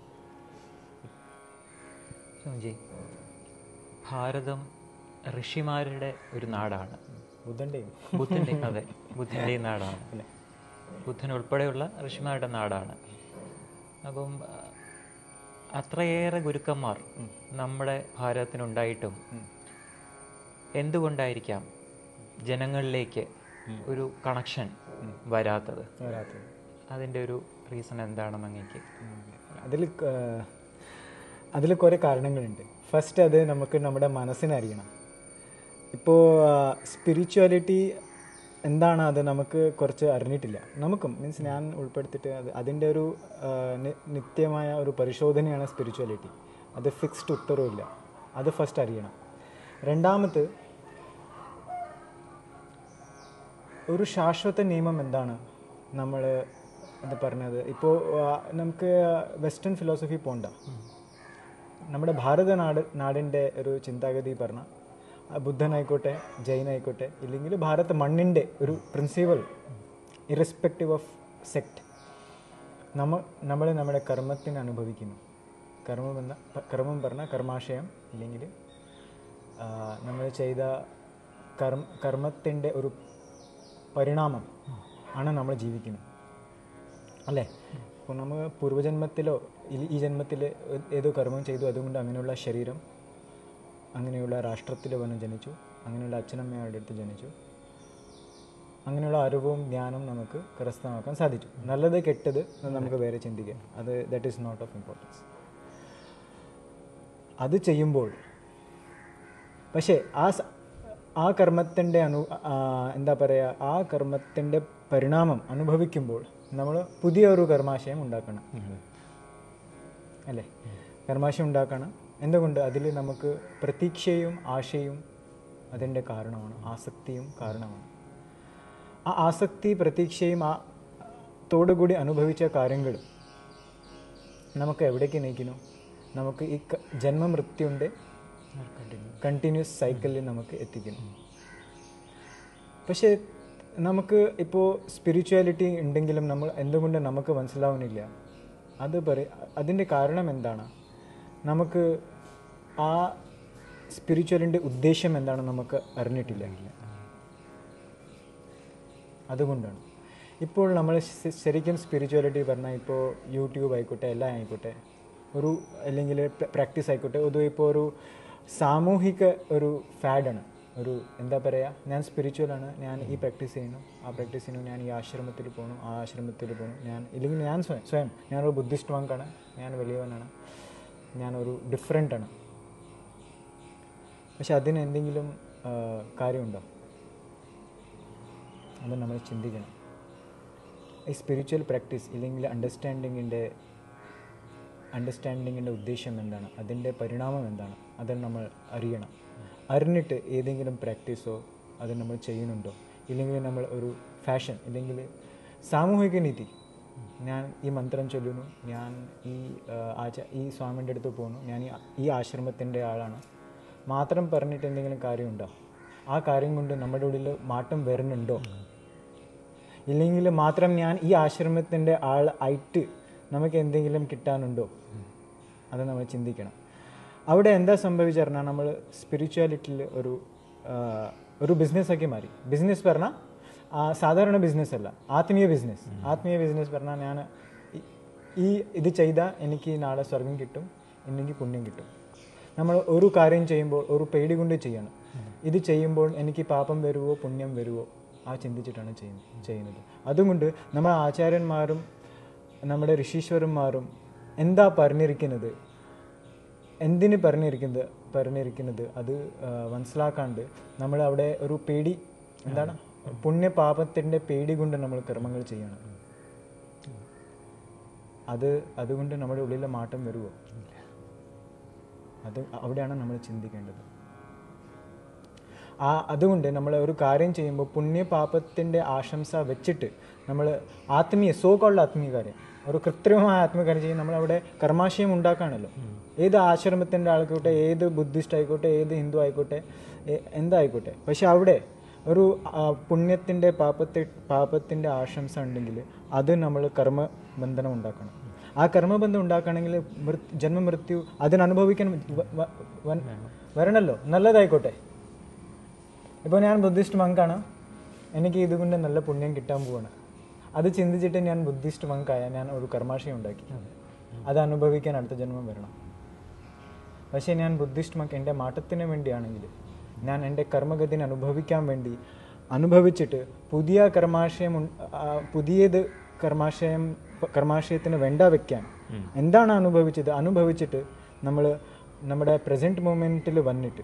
സോജി ഭാരതം ഋഷിമാരുടെ ഒരു നാടാണ് ബുദ്ധൻ്റെയും ബുദ്ധൻ്റെ അതെ ബുദ്ധൻ്റെയും നാടാണ് ബുദ്ധൻ ഉൾപ്പെടെയുള്ള ഋഷിമാരുടെ നാടാണ് അപ്പം ആ, അത്രയേറെ ഗുരുക്കന്മാർ നമ്മുടെ ഭാരതത്തിനുണ്ടായിട്ടും എന്തുകൊണ്ടായിരിക്കാം ജനങ്ങളിലേക്ക് ഒരു കണക്ഷൻ വരാത്തത് വരാത്തത് അതിൻ്റെ ഒരു റീസൺ എന്താണെന്ന് അങ്ങേക്ക് അതിൽ അതിൽ കുറേ കാരണങ്ങളുണ്ട് ഫസ്റ്റ് അത് നമുക്ക് നമ്മുടെ മനസ്സിനെ അറിയണം ഇപ്പോൾ സ്പിരിച്വാലിറ്റി എന്താണ് അത് നമുക്ക് കുറച്ച് അറിഞ്ഞിട്ടില്ല നമുക്കും മീൻസ് ഞാൻ ഉൾപ്പെടുത്തിയിട്ട് അത് അതിൻ്റെ ഒരു ആ, നി- നിത്യമായ ഒരു പരിശോധനയാണ് സ്പിരിച്വാലിറ്റി അത് ഫിക്സ്ഡ് ഉത്തരവില്ല അത് ഫസ്റ്റ് അറിയണം രണ്ടാമത് ഒരു ശാശ്വത നിയമം എന്താണ് നമ്മൾ എന്താ പറഞ്ഞത് ഇപ്പോൾ നമുക്ക് വെസ്റ്റേൺ ഫിലോസഫി പോണ്ട നമ്മുടെ ഭാരത നാട് നാടിൻ്റെ ഒരു ചിന്താഗതി പറഞ്ഞ ബുദ്ധനായിക്കോട്ടെ ജൈനായിക്കോട്ടെ ഇല്ലെങ്കിൽ ഭാരത മണ്ണിൻ്റെ ഒരു പ്രിൻസിപ്പൽ ഇറസ്പെക്റ്റീവ് ഓഫ് സെക്ട് നമ്മൾ നമ്മൾ നമ്മുടെ കർമ്മത്തിന് അനുഭവിക്കുന്നു കർമ്മം എന്ന കർമ്മം പറഞ്ഞ കർമാശയം ഇല്ലെങ്കിൽ നമ്മൾ ചെയ്ത കർമ്മ കർമ്മത്തിൻ്റെ ഒരു പരിണാമം ആണ് നമ്മൾ ജീവിക്കുന്നത് അല്ലേ ഇപ്പോൾ നമ്മൾ പൂർവ്വജന്മത്തിലോ ഇൽ- ഈ ജന്മത്തിൽ ഏതോ കർമ്മം ചെയ്തു അതുകൊണ്ട് അങ്ങനെയുള്ള ശരീരം അങ്ങനെയുള്ള രാഷ്ട്രത്തിൽ വന്ന് ജനിച്ചു അങ്ങനെയുള്ള അച്ഛനമ്മയുടെ അടുത്ത് ജനിച്ചു അങ്ങനെയുള്ള അറിവും ജ്ഞാനവും നമുക്ക് കരസ്ഥമാക്കാൻ സാധിച്ചു നല്ലത് കെട്ടത് എന്ന് നമുക്ക് വേറെ ചിന്തിക്കാം അത് that is not of importance അത് ചെയ്യുമ്പോൾ പക്ഷേ ആ സ- ആ കർമ്മത്തിൻ്റെ അനു ആ, എന്താ പറയുക ആ കർമ്മത്തിൻ്റെ പരിണാമം അനുഭവിക്കുമ്പോൾ നമ്മൾ പുതിയ ഒരു കർമാശയം ഉണ്ടാക്കണം അല്ലേ കർമാശയം ഉണ്ടാക്കണം എന്തുകൊണ്ട് അതിൽ നമുക്ക് പ്രതീക്ഷയും ആശയും അതിൻ്റെ കാരണമാണ് ആസക്തിയും കാരണമാണ് ആ ആസക്തി പ്രതീക്ഷയും ആ തോടുകൂടി അനുഭവിച്ച കാര്യങ്ങൾ നമുക്ക് എവിടേക്ക് നയിക്കുന്നു നമുക്ക് ഈ ക- ജന്മമൃത്യുൻ്റെ കണ്ടിന്യൂസ് സൈക്കിളിൽ നമുക്ക് എത്തിക്കുന്നു പക്ഷേ നമുക്ക് ഇപ്പോൾ സ്പിരിച്വാലിറ്റി ഉണ്ടെങ്കിലും നമ്മൾ എന്തുകൊണ്ട് നമുക്ക് മനസ്സിലാവുന്നില്ല അത് പറ അതിൻ്റെ കാരണം എന്താണ് നമുക്ക് ആ സ്പിരിച്വലിൻ്റെ ഉദ്ദേശം എന്താണ് നമുക്ക് അറിഞ്ഞിട്ടില്ല അതുകൊണ്ടാണ് ഇപ്പോൾ നമ്മൾ ശ- ശരിക്കും സ്പിരിച്വാലിറ്റി പറഞ്ഞാൽ ഇപ്പോൾ യൂട്യൂബ് ആയിക്കോട്ടെ എല്ലാം ആയിക്കോട്ടെ ഒരു അല്ലെങ്കിൽ പ്രാക്ടീസ് ആയിക്കോട്ടെ അത് ഇപ്പോൾ ഒരു സാമൂഹിക ഒരു ഫാഡാണ് ഒരു എന്താ പറയുക ഞാൻ സ്പിരിച്വലാണ് ഞാൻ ഈ പ്രാക്ടീസ് ചെയ്യുന്നു ആ പ്രാക്ടീസ് ചെയ്യുന്നു ഞാൻ ഈ ആശ്രമത്തിൽ പോകണു ആ ആശ്രമത്തിൽ പോകണു ഞാൻ ഇല്ലെങ്കിൽ ഞാൻ സ്വയം സ്വയം ഞാനൊരു ബുദ്ധിസ്റ്റ് മങ്കാണ് ഞാൻ വലിയവനാണ് ഞാനൊരു ഡിഫറെൻ്റ് ആണ് പക്ഷെ അതിന് എന്തെങ്കിലും ആ, കാര്യമുണ്ടോ അത് നമ്മൾ ചിന്തിക്കണം ഈ സ്പിരിച്വൽ പ്രാക്ടീസ് ഇല്ലെങ്കിൽ അണ്ടർസ്റ്റാൻഡിങ്ങിൻ്റെ അണ്ടർസ്റ്റാൻഡിങ്ങിൻ്റെ ഉദ്ദേശം എന്താണ് അതിൻ്റെ പരിണാമം എന്താണ് അത് നമ്മൾ അറിയണം അറിഞ്ഞിട്ട് ഏതെങ്കിലും പ്രാക്ടീസോ അത് നമ്മൾ ചെയ്യുന്നുണ്ടോ ഇല്ലെങ്കിൽ നമ്മൾ ഒരു ഫാഷൻ ഇല്ലെങ്കിൽ സാമൂഹിക നീതി ഞാൻ ഈ മന്ത്രം ചൊല്ലുന്നു ഞാൻ ഈ ആ, ആച ഈ സ്വാമിൻ്റെ അടുത്ത് പോകുന്നു ഞാൻ ഈ- ഈ ആശ്രമത്തിൻ്റെ ആളാണ് മാത്രം പറഞ്ഞിട്ട് എന്തെങ്കിലും കാര്യമുണ്ടോ ആ കാര്യം കൊണ്ട് നമ്മുടെ ഉള്ളിൽ മാറ്റം വരുന്നുണ്ടോ ഇല്ലെങ്കിൽ മാത്രം ഞാൻ ഈ ആശ്രമത്തിൻ്റെ ആൾ ആയിട്ട് നമുക്ക് എന്തെങ്കിലും കിട്ടാനുണ്ടോ അത് നമ്മൾ ചിന്തിക്കണം അവിടെ എന്താ സംഭവിച്ചു പറഞ്ഞാൽ നമ്മൾ സ്പിരിച്വാലിറ്റിയിൽ ഒരു ആ, ഒരു ബിസിനസ്സാക്കി മാറി ബിസിനസ് പറഞ്ഞാൽ ആ, സാധാരണ ബിസിനസ് അല്ല ആത്മീയ ബിസിനസ് ആത്മീയ ബിസിനസ് പറഞ്ഞാൽ ഞാൻ ഈ- ഈ ഇത് ചെയ്താൽ എനിക്ക് നാളെ സ്വർഗം കിട്ടും എനിക്ക് പുണ്യം കിട്ടും നമ്മൾ ഒരു കാര്യം ചെയ്യുമ്പോൾ ഒരു പേടി കൊണ്ട് ചെയ്യണം ഇത് ചെയ്യുമ്പോൾ എനിക്ക് പാപം വരുവോ പുണ്യം വരുവോ ആ ചിന്തിച്ചിട്ടാണ് ചെയ്യുന്നത് ചെയ്യുന്നത് അതുകൊണ്ട് നമ്മുടെ ആചാര്യന്മാരും നമ്മുടെ ഋഷീശ്വരന്മാരും എന്താ പറഞ്ഞിരിക്കുന്നത് എന്തിന് പറഞ്ഞിരിക്കുന്നത് പറഞ്ഞിരിക്കുന്നത് അത് ആ, മനസ്സിലാക്കാണ്ട് നമ്മൾ അവിടെ ഒരു പേടി എന്താണ് പുണ്യപാപത്തിൻ്റെ പേടി കൊണ്ട് നമ്മൾ കർമ്മങ്ങൾ ചെയ്യണം അത് അതുകൊണ്ട് നമ്മുടെ ഉള്ളിലെ മാറ്റം വരുമോ അത് അവിടെയാണ് നമ്മൾ ചിന്തിക്കേണ്ടത് ആ അതുകൊണ്ട് നമ്മൾ ഒരു കാര്യം ചെയ്യുമ്പോൾ പുണ്യപാപത്തിൻ്റെ ആശംസ വെച്ചിട്ട് നമ്മൾ ആത്മീയ സോ കോൾഡ് ആത്മീയ കാര്യം ഒരു കൃത്രിമമായ ആത്മീയ കാര്യം ചെയ്യും നമ്മൾ അവിടെ കർമാശയം ഉണ്ടാക്കുകയാണല്ലോ ഏത് ആശ്രമത്തിൻ്റെ ആൾക്കോട്ടെ ഏത് ബുദ്ധിസ്റ്റ് ആയിക്കോട്ടെ ഏത് ഹിന്ദു ആയിക്കോട്ടെ എ- എന്തായിക്കോട്ടെ പക്ഷെ അവിടെ ഒരു ആ, പുണ്യത്തിൻ്റെ പാപത്തെ പാപത്തിൻ്റെ ആശംസ ഉണ്ടെങ്കിൽ അത് നമ്മൾ കർമ്മബന്ധനം ഉണ്ടാക്കണം ആ കർമ്മബന്ധം ഉണ്ടാക്കണമെങ്കിൽ മൃ ജന്മമൃത്യു അതിനനുഭവിക്കാൻ വ- വ- വൻ- വരണല്ലോ നല്ലതായിക്കോട്ടെ ഇപ്പോൾ ഞാൻ ബുദ്ധിസ്റ്റ് മങ്കാണ് എനിക്ക് ഇതുകൊണ്ട് നല്ല പുണ്യം കിട്ടാൻ പോവാണ് അത് ചിന്തിച്ചിട്ട് ഞാൻ ബുദ്ധിസ്റ്റ് മങ്കായ ഞാൻ ഒരു കർമാശയം ഉണ്ടാക്കി അത് അനുഭവിക്കാൻ അടുത്ത ജന്മം വരണം പക്ഷേ ഞാൻ ബുദ്ധിസ്റ്റ് മങ്ക് എൻ്റെ മാറ്റത്തിന് വേണ്ടിയാണെങ്കിൽ ഞാൻ എൻ്റെ കർമ്മഗതിനെ അനുഭവിക്കാൻ വേണ്ടി അനുഭവിച്ചിട്ട് പുതിയ കർമാശയം ഉൺ- ആ, പുതിയത് കർമാശയം കർമാശയത്തിന് വേണ്ട വെക്കാൻ എന്താണ് അനുഭവിച്ചത് അനുഭവിച്ചിട്ട് നമ്മൾ നമ്മുടെ പ്രസൻറ്റ് മൊമെൻറ്റിൽ വന്നിട്ട്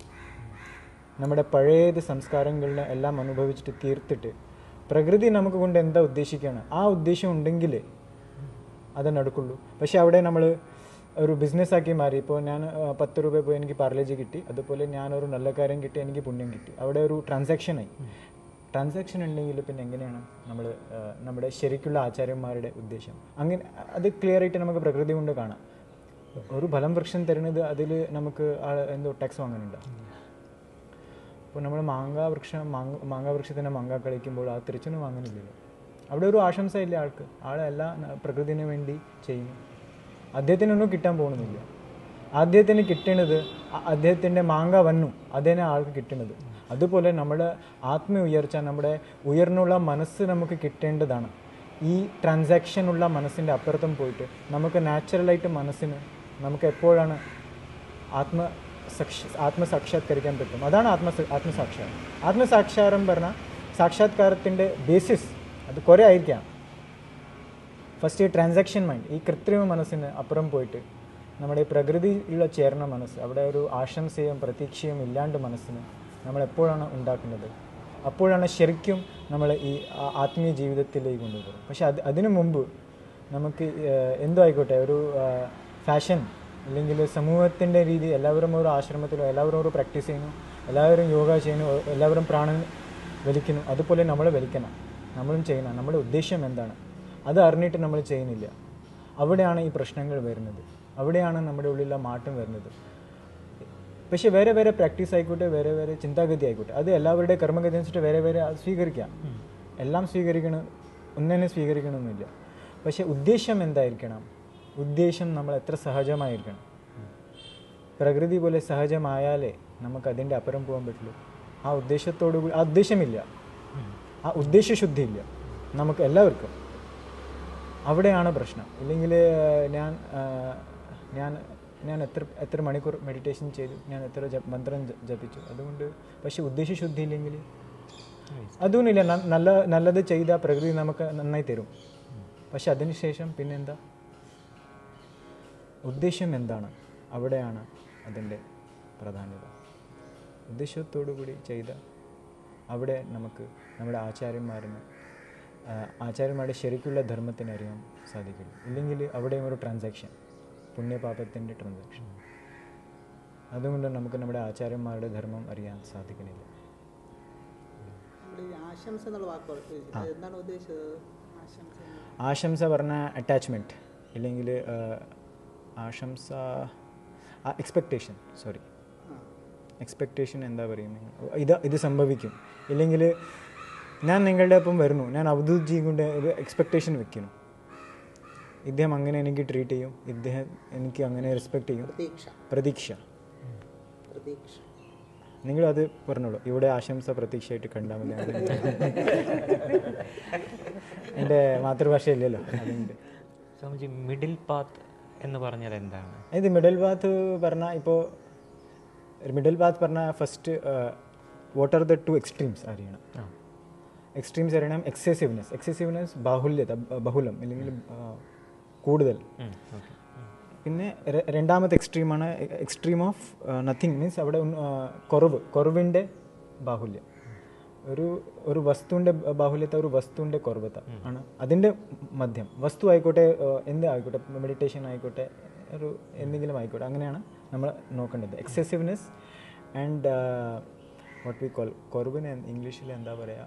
നമ്മുടെ പഴയത് സംസ്കാരങ്ങളിലെ എല്ലാം അനുഭവിച്ചിട്ട് തീർത്തിട്ട് പ്രകൃതി നമുക്ക് കൊണ്ട് എന്താ ഉദ്ദേശിക്കുകയാണ് ആ ഉദ്ദേശം ഉണ്ടെങ്കിൽ അത് നടക്കുള്ളൂ പക്ഷെ അവിടെ നമ്മൾ ഒരു ബിസിനസ്സാക്കി മാറി ഇപ്പോൾ ഞാൻ ആ, പത്ത് രൂപ പോയി എനിക്ക് പാർലേജ് കിട്ടി അതുപോലെ ഞാനൊരു നല്ല കാര്യം കിട്ടി എനിക്ക് പുണ്യം കിട്ടി അവിടെ ഒരു ട്രാൻസാക്ഷനായി ട്രാൻസാക്ഷൻ ഉണ്ടെങ്കിൽ പിന്നെ എങ്ങനെയാണ് നമ്മൾ നമ്മുടെ ശരിക്കുള്ള ആചാര്യന്മാരുടെ ഉദ്ദേശം അങ്ങനെ അത് ക്ലിയർ ആയിട്ട് നമുക്ക് പ്രകൃതി കൊണ്ട് കാണാം ഒരു ഫലം വൃക്ഷം തരുന്നത് അതിൽ നമുക്ക് ആ- എന്തോ ടാക്സ് വാങ്ങാനുണ്ടോ ഇപ്പോൾ നമ്മൾ മാങ്ങാ വൃക്ഷം മാങ്ങ മാങ്ങാ വൃക്ഷത്തിൻ്റെ മാങ്ങ കളിക്കുമ്പോൾ ആ തിരിച്ചൊന്നും വാങ്ങുന്നില്ലല്ലോ അവിടെ ഒരു ആശംസ ഇല്ല ആൾക്ക് ആളെല്ലാം ന- പ്രകൃതിന് വേണ്ടി ചെയ്യുന്നു അദ്ദേഹത്തിനൊന്നും കിട്ടാൻ പോകുന്നില്ല അദ്ദേഹത്തിന് കിട്ടണത് അ- അദ്ദേഹത്തിൻ്റെ മാങ്ങ വന്നു അതേനെ ആൾക്ക് കിട്ടുന്നത് അതുപോലെ നമ്മുടെ ആത്മീയ ഉയർച്ച നമ്മുടെ ഉയർന്നുള്ള മനസ്സ് നമുക്ക് കിട്ടേണ്ടതാണ് ഈ ട്രാൻസാക്ഷനുള്ള മനസ്സിൻ്റെ അപ്പുറത്തും പോയിട്ട് നമുക്ക് നാച്ചുറലായിട്ട് മനസ്സിന് നമുക്ക് എപ്പോഴാണ് ആത്മ സക്ഷ ആത്മസാക്ഷാത്കരിക്കാൻ പറ്റും അതാണ് ആത്മ ആത്മസാക്ഷാത്കാരം ആത്മസാക്ഷാരം പറഞ്ഞാൽ സാക്ഷാത്കാരത്തിൻ്റെ ബേസിസ് അത് കുറേ ആയിരിക്കാം ഫസ്റ്റ് ഈ ട്രാൻസാക്ഷൻ മൈൻഡ് ഈ കൃത്രിമ മനസ്സിന് അപ്പുറം പോയിട്ട് നമ്മുടെ ഈ പ്രകൃതിയുള്ള ചേർന്ന മനസ്സ് അവിടെ ഒരു ആശംസയും പ്രതീക്ഷയും ഇല്ലാണ്ട് മനസ്സിന് നമ്മൾ എപ്പോഴാണ് ഉണ്ടാക്കുന്നത് അപ്പോഴാണ് ശരിക്കും നമ്മൾ ഈ ആ- ആത്മീയ ജീവിതത്തിലേക്ക് കൊണ്ടുപോകുന്നത് പക്ഷെ അത് അതിനു മുമ്പ് നമുക്ക് ഏഹ്, എന്തോ ആയിക്കോട്ടെ ഒരു ഫാഷൻ അല്ലെങ്കിൽ സമൂഹത്തിൻ്റെ രീതി എല്ലാവരും ഒരു ആശ്രമത്തിലോ എല്ലാവരും ഒരു പ്രാക്ടീസ് ചെയ്യുന്നു എല്ലാവരും യോഗ ചെയ്യുന്നു എല്ലാവരും പ്രാണൻ വലിക്കുന്നു അതുപോലെ നമ്മൾ വലിക്കണം നമ്മളും ചെയ്യണം നമ്മുടെ ഉദ്ദേശ്യം എന്താണ് അത് അറിഞ്ഞിട്ട് നമ്മൾ ചെയ്യുന്നില്ല അവിടെയാണ് ഈ പ്രശ്നങ്ങൾ വരുന്നത് അവിടെയാണ് നമ്മുടെ ഉള്ളിലുള്ള മാറ്റം വരുന്നത് പക്ഷെ വേറെ വേറെ പ്രാക്ടീസ് ആയിക്കോട്ടെ വേറെ വേറെ ചിന്താഗതി ആയിക്കോട്ടെ അത് എല്ലാവരുടെ കർമ്മഗതി അനുസരിച്ച് വേറെ വേറെ അത് സ്വീകരിക്കാം എല്ലാം സ്വീകരിക്കണം ഒന്നിനെ സ്വീകരിക്കണമെന്നില്ല പക്ഷെ ഉദ്ദേശം എന്തായിരിക്കണം ഉദ്ദേശം നമ്മൾ എത്ര സഹജമായിരിക്കണം പ്രകൃതി പോലെ സഹജമായാലേ നമുക്ക് അതിൻ്റെ അപ്പുറം പോകാൻ പറ്റുള്ളൂ ആ ഉദ്ദേശത്തോടു കൂടി ആ ഉദ്ദേശമില്ല ആ ഉദ്ദേശശുദ്ധി ഇല്ല നമുക്ക് എല്ലാവർക്കും അവിടെയാണ് പ്രശ്നം ഇല്ലെങ്കിൽ ഞാൻ ആ, ഞാൻ ഞാൻ എത്ര എത്ര മണിക്കൂർ മെഡിറ്റേഷൻ ചെയ്തു ഞാൻ എത്ര ജപ- മന്ത്രം ജ- ജപിച്ചു അതുകൊണ്ട് പക്ഷെ ഉദ്ദേശശുദ്ധി ഇല്ലെങ്കിൽ അതൊന്നുമില്ല ന- നല്ല നല്ലത് ചെയ്താൽ പ്രകൃതി നമുക്ക് നന്നായി തരും പക്ഷെ അതിനുശേഷം പിന്നെന്താ ഉദ്ദേശ്യം എന്താണ് അവിടെയാണ് അതിൻ്റെ പ്രാധാന്യത ഉദ്ദേശ്യത്തോടു കൂടി ചെയ്ത അവിടെ നമുക്ക് നമ്മുടെ ആചാര്യന്മാരിന് ആ, ആചാര്യന്മാരുടെ ശരിക്കുള്ള ധർമ്മത്തിന് അറിയാൻ സാധിക്കില്ല ഇല്ലെങ്കിൽ അവിടെയും ഒരു ട്രാൻസാക്ഷൻ പുണ്യപാപത്തിൻ്റെ ട്രാൻസാക്ഷൻ അതുകൊണ്ട് നമുക്ക് നമ്മുടെ ആചാര്യന്മാരുടെ ധർമ്മം അറിയാൻ സാധിക്കുന്നില്ല നമ്മുടെ ഈ ആശംസ എന്നുള്ള വാക്ക് അത് എന്താണ് ഉദ്ദേശിച്ചത് ആശംസ എന്ന്? ആശംസ പറഞ്ഞ അറ്റാച്ച്മെൻറ്റ് ഇല്ലെങ്കിൽ ആശംസ എക്സ്പെക്റ്റേഷൻ സോറി ആ എക്സ്പെക്റ്റേഷൻ എന്താ പറയുന്നത് ഇത് ഇത് സംഭവിക്കും ഇല്ലെങ്കിൽ ഞാൻ നിങ്ങളുടെ ഒപ്പം വരുന്നു ഞാൻ അവധൂത്ജി കൊണ്ട് ഒരു എക്സ്പെക്റ്റേഷൻ വെക്കുന്നു ഇദ്ദേഹം അങ്ങനെ എനിക്ക് ട്രീറ്റ് ചെയ്യും ഇദ്ദേഹം എനിക്ക് അങ്ങനെ റെസ്പെക്റ്റ് ചെയ്യും പ്രതീക്ഷ പ്രതീക്ഷ പ്രതീക്ഷ നിങ്ങൾ അത് പറഞ്ഞോളൂ ഇവിടെ ആശംസ പ്രതീക്ഷയായിട്ട് കണ്ടാൽ മതി എൻ്റെ മാതൃഭാഷയില്ലല്ലോ അതുകൊണ്ട് സ്വാമിജി മിഡിൽ പാത്ത് എന്ന് പറഞ്ഞാൽ എന്താണ് ഇത് മിഡിൽ പാത്ത് പറഞ്ഞാൽ ഇപ്പോൾ മിഡിൽ പാത്ത് പറഞ്ഞാൽ first what are the two extremes അറിയണം ആ എക്സ്ട്രീംസ് അറിയണം എക്സസീവ്നെസ് എക്സസീവ്നെസ് ബാഹുല്യത ബ- ബഹുലം അല്ലെങ്കിൽ ആ, കൂടുതൽ ഓക്കെ പിന്നെ ര- രണ്ടാമത്തെ എക്സ്ട്രീമാണ് എക്സ്ട്രീം ഓഫ് നത്തിങ് മീൻസ് അവിടെ ഒന്ന്, ആ, കുറവ് കുറവിൻ്റെ ബാഹുല്യം ഒരു ഒരു വസ്തുവിൻ്റെ ബാഹുല്യത്തെ ഒരു വസ്തുവിൻ്റെ കുറവത്ത ആണ് അതിൻ്റെ മധ്യം വസ്തു ആയിക്കോട്ടെ ആ, എന്ത് ആയിക്കോട്ടെ മെഡിറ്റേഷൻ ആയിക്കോട്ടെ ഒരു എന്തെങ്കിലും ആയിക്കോട്ടെ അങ്ങനെയാണ് നമ്മൾ നോക്കേണ്ടത് excessiveness and what we call കുറവിന് ഇംഗ്ലീഷിൽ എന്താ പറയുക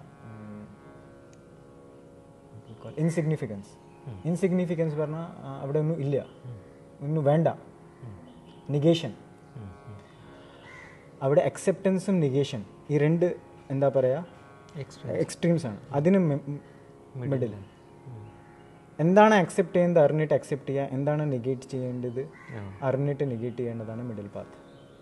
ഇൻസിഗ്നിഫിക്കൻസ് ഇൻസിഗ്നിഫിക്കൻസ് പറഞ്ഞാൽ ആ, അവിടെ ഒന്നും ഇല്ല ഒന്നും വേണ്ട നിഗേഷൻ അവിടെ അക്സെപ്റ്റൻസും നിഗേഷൻ ഈ രണ്ട് എന്താ പറയുക എക്സ്ട്രാ എക്സ്ട്രീംസ് ആണ് അതിന് മിഡിൽ എന്താണ് അക്സെപ്റ്റ് ചെയ്യുന്നത് അറിഞ്ഞിട്ട് അക്സെപ്റ്റ് ചെയ്യുക എന്താണ് നെഗേറ്റ് ചെയ്യേണ്ടത് അറിഞ്ഞിട്ട് നെഗേറ്റ് ചെയ്യേണ്ടതാണ് മിഡിൽ പാത്ത്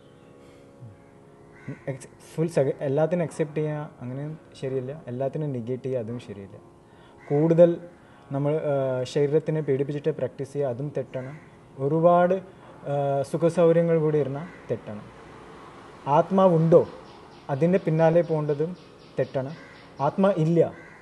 ഫുൾ എല്ലാത്തിനും അക്സെപ്റ്റ് ചെയ്യുക അങ്ങനെയും ശരിയല്ല എല്ലാത്തിനും നെഗേറ്റ് ചെയ്യുക അതും ശരിയല്ല കൂടുതൽ നമ്മൾ ആ, ശരീരത്തിനെ പീഡിപ്പിച്ചിട്ട് പ്രാക്ടീസ് ചെയ്യുക അതും തെറ്റാണ് ഒരുപാട് ആ, സുഖസൗകര്യങ്ങൾ കൂടി ഇരുന്നാൽ തെറ്റാണ് ആത്മാവുണ്ടോ അതിൻ്റെ പിന്നാലെ പോകേണ്ടതും തെറ്റാണ് ആത്മാ ഇല്ല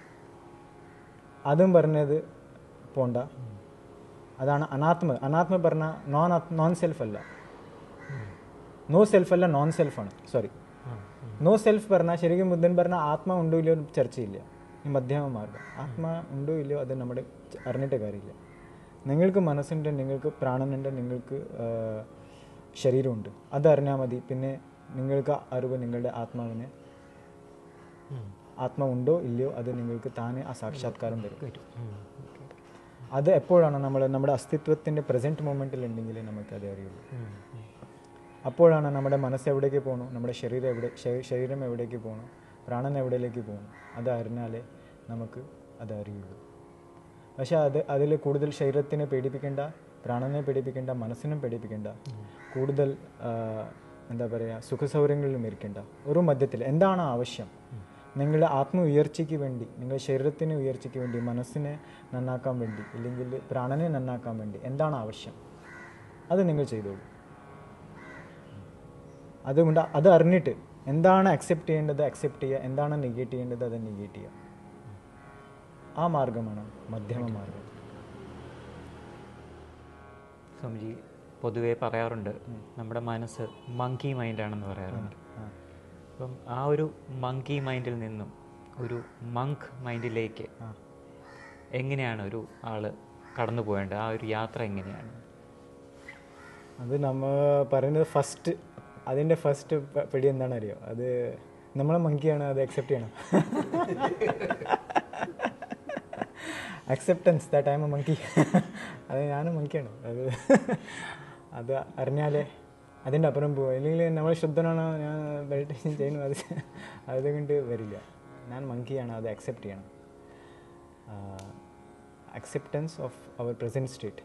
അതും പറഞ്ഞത് പോണ്ട അതാണ് അനാത്മ അനാത്മ പറഞ്ഞ നോൺ നോൺ സെൽഫ് അല്ല നോ സെൽഫ് അല്ല നോൺ സെൽഫാണ് സോറി നോ സെൽഫ് പറഞ്ഞാൽ ശരിക്കും ബുദ്ധൻ പറഞ്ഞ ആത്മ ഉണ്ടോ ഇല്ലയോ എന്ന് ചർച്ചയില്ല ഈ മധ്യമ മാർഗം ആത്മ ഉണ്ടോ ഇല്ലയോ അത് നമ്മുടെ ച- അറിഞ്ഞിട്ട് കാര്യമില്ല നിങ്ങൾക്ക് മനസ്സുണ്ട് നിങ്ങൾക്ക് പ്രാണനുണ്ട് നിങ്ങൾക്ക് ആ, ശരീരമുണ്ട് അത് അറിഞ്ഞാൽ മതി പിന്നെ നിങ്ങൾക്ക് അറിവ് നിങ്ങളുടെ ആത്മാവിനെ ആത്മ ഉണ്ടോ ഇല്ലയോ അത് നിങ്ങൾക്ക് താനെ ആ സാക്ഷാത്കാരം വരും അത് എപ്പോഴാണ് നമ്മൾ നമ്മുടെ അസ്തിത്വത്തിൻ്റെ പ്രസൻറ്റ് മൊമെൻറ്റിൽ ഉണ്ടെങ്കിൽ നമുക്ക് അത് അറിയുള്ളൂ അപ്പോഴാണ് നമ്മുടെ മനസ്സ് എവിടേക്ക് പോകണു നമ്മുടെ ശരീരം എവിടെ ശ- ശരീരം എവിടേക്ക് പോകണു പ്രാണൻ എവിടേക്ക് പോകണു അത് അറിഞ്ഞാലേ നമുക്ക് അത് അറിയുള്ളൂ പക്ഷെ അത് അതിൽ കൂടുതൽ ശരീരത്തിനെ പേടിപ്പിക്കേണ്ട പ്രാണനെ പേടിപ്പിക്കേണ്ട മനസ്സിനും പേടിപ്പിക്കേണ്ട കൂടുതൽ ആ, എന്താ പറയുക സുഖസൗകര്യങ്ങളിലും ഇരിക്കേണ്ട ഒരു മധ്യത്തിൽ എന്താണ് ആവശ്യം നിങ്ങളുടെ ആത്മ ഉയർച്ചയ്ക്ക് വേണ്ടി നിങ്ങളുടെ ശരീരത്തിന് ഉയർച്ചയ്ക്ക് വേണ്ടി മനസ്സിനെ നന്നാക്കാൻ വേണ്ടി ഇല്ലെങ്കിൽ പ്രാണനെ നന്നാക്കാൻ വേണ്ടി എന്താണ് ആവശ്യം അത് നിങ്ങൾ ചെയ്തോളൂ അതുകൊണ്ട് അത് അറിഞ്ഞിട്ട് എന്താണ് അക്സെപ്റ്റ് ചെയ്യേണ്ടത് അക്സെപ്റ്റ് ചെയ്യുക എന്താണ് നെഗേറ്റ് ചെയ്യേണ്ടത് അത് നെഗേറ്റ് ചെയ്യുക ആ മാർഗമാണ് മധ്യമ മാർഗം സ്വാമിജി പൊതുവേ പറയാറുണ്ട് നമ്മുടെ മനസ്സ് മങ്കി മൈൻഡാണെന്ന് പറയാറുണ്ട് ആ. അപ്പം ആ ഒരു മങ്കി മൈൻഡിൽ നിന്നും ഒരു മങ്ക് മൈൻഡിലേക്ക് ആ. എങ്ങനെയാണ് ഒരു ആള് കടന്നു പോകേണ്ടത് ആ ഒരു യാത്ര എങ്ങനെയാണ് അത് നമ്മൾ പറയുന്നത് ഫസ്റ്റ് അതിൻ്റെ ഫസ്റ്റ് പിടി എന്താണ് അറിയോ അത് നമ്മളെ മങ്കിയാണ് അത് അക്സെപ്റ്റ് ചെയ്യണം acceptance that I am a monkey അത് ഞാനും മങ്കിയാണ് അത് അത് അറിഞ്ഞാലേ അതിൻ്റെ അപ്പുറം പോകും ഇല്ലെങ്കിൽ നമ്മൾ ശുദ്ധനാണോ ഞാൻ മെഡിറ്റേഷൻ ചെയ്യുന്നു അത് അതുകൊണ്ട് വരില്ല ഞാൻ മങ്കിയാണ് അത് അക്സെപ്റ്റ് ചെയ്യണം acceptance of our present state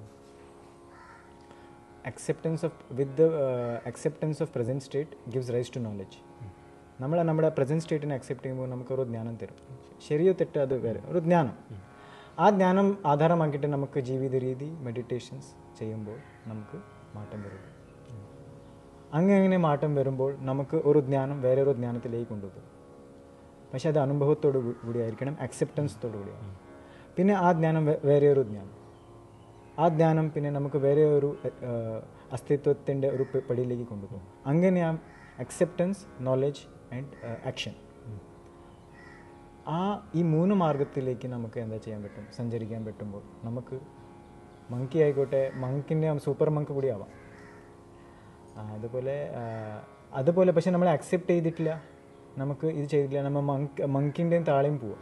acceptance of with the uh, acceptance of present state gives rise to knowledge നമ്മൾ നമ്മുടെ പ്രസൻറ്റ് സ്റ്റേറ്റിനെ അക്സെപ്റ്റ് ചെയ്യുമ്പോൾ നമുക്കൊരു ജ്ഞാനം തരും ശരിയോ തെറ്റോ അത് വേറെ ഒരു ജ്ഞാനം ആ ജ്ഞാനം ആധാരമാക്കിയിട്ട് നമുക്ക് ജീവിത രീതി മെഡിറ്റേഷൻസ് ചെയ്യുമ്പോൾ നമുക്ക് മാറ്റം വരും അങ്ങനെ മാറ്റം വരുമ്പോൾ നമുക്ക് ഒരു ജ്ഞാനം വേറെ ഒരു ജ്ഞാനത്തിലേക്ക് കൊണ്ടുപോകും പക്ഷെ അത് അനുഭവത്തോടു കൂ- കൂടിയായിരിക്കണം അക്സെപ്റ്റൻസത്തോടു കൂടിയാണ് പിന്നെ ആ ജ്ഞാനം വേ- വേറെ ഒരു ജ്ഞാനം ആ ജ്ഞാനം പിന്നെ നമുക്ക് വേറെ ഒരു അസ്തിത്വത്തിൻ്റെ ഒരു പ- പടിയിലേക്ക് കൊണ്ടുപോകും അങ്ങനെ ആ അക്സെപ്റ്റൻസ് നോളജ് ആൻഡ് ആക്ഷൻ ആ ഈ മൂന്ന് മാർഗത്തിലേക്ക് നമുക്ക് എന്താ ചെയ്യാൻ പറ്റും സഞ്ചരിക്കാൻ പറ്റുമ്പോൾ നമുക്ക് മങ്കി ആയിക്കോട്ടെ മങ്കിൻ്റെ സൂപ്പർ മങ്ക് കൂടി ആവാം ആ, അതുപോലെ ആ, അതുപോലെ പക്ഷെ നമ്മൾ അക്സെപ്റ്റ് ചെയ്തിട്ടില്ല നമുക്ക് ഇത് ചെയ്തിട്ടില്ല നമ്മൾ മങ്ക് മങ്കിൻ്റെയും താഴെയും പോവാം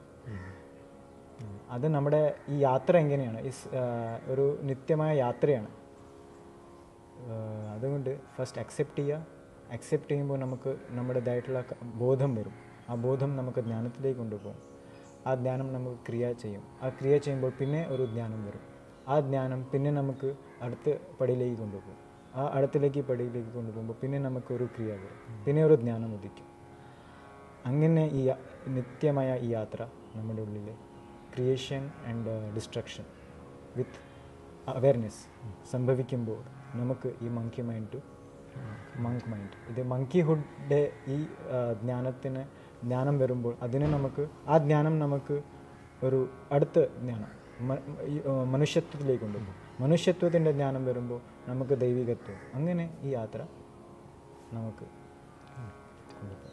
അത് നമ്മുടെ ഈ യാത്ര എങ്ങനെയാണ് ഈ സ്- ആ, ഒരു നിത്യമായ യാത്രയാണ് ആ, അതുകൊണ്ട് ഫസ്റ്റ് അക്സെപ്റ്റ് ചെയ്യുക അക്സെപ്റ്റ് ചെയ്യുമ്പോൾ നമുക്ക് നമ്മുടേതായിട്ടുള്ള ക- ബോധം വരും ആ ബോധം നമുക്ക് ജ്ഞാനത്തിലേക്ക് കൊണ്ടുപോകും ആ ജ്ഞാനം നമുക്ക് ക്രിയ ചെയ്യും ആ ക്രിയ ചെയ്യുമ്പോൾ പിന്നെ ഒരു ജ്ഞാനം വരും ആ ജ്ഞാനം പിന്നെ നമുക്ക് അടുത്ത പടിയിലേക്ക് കൊണ്ടുപോകും ആ അടുത്തിലേക്ക് പടിയിലേക്ക് കൊണ്ടുപോകുമ്പോൾ പിന്നെ നമുക്ക് ഒരു ക്രിയ വരും പിന്നെ ഒരു ജ്ഞാനം ഉദിക്കും അങ്ങനെ ഈ യ- നിത്യമായ ഈ യാത്ര നമ്മുടെ ഉള്ളിൽ creation and destruction with awareness സംഭവിക്കുമ്പോൾ നമുക്ക് ഈ monkey mind to monk mind ഇത് മങ്കിഹുഡ് ഈ ആ, ജ്ഞാനത്തിന് ജ്ഞാനം വരുമ്പോൾ അതിനെ നമുക്ക് ആ ജ്ഞാനം നമുക്ക് ഒരു അടുത്ത ജ്ഞാനം മ- ഈ, ആ, മനുഷ്യത്വത്തിലേക്ക് കൊണ്ടുപോകും മനുഷ്യത്വത്തിൻ്റെ ജ്ഞാനം വരുമ്പോൾ നമുക്ക് ദൈവികത്വം അങ്ങനെ ഈ യാത്ര നമുക്ക് കൊണ്ടുപോകും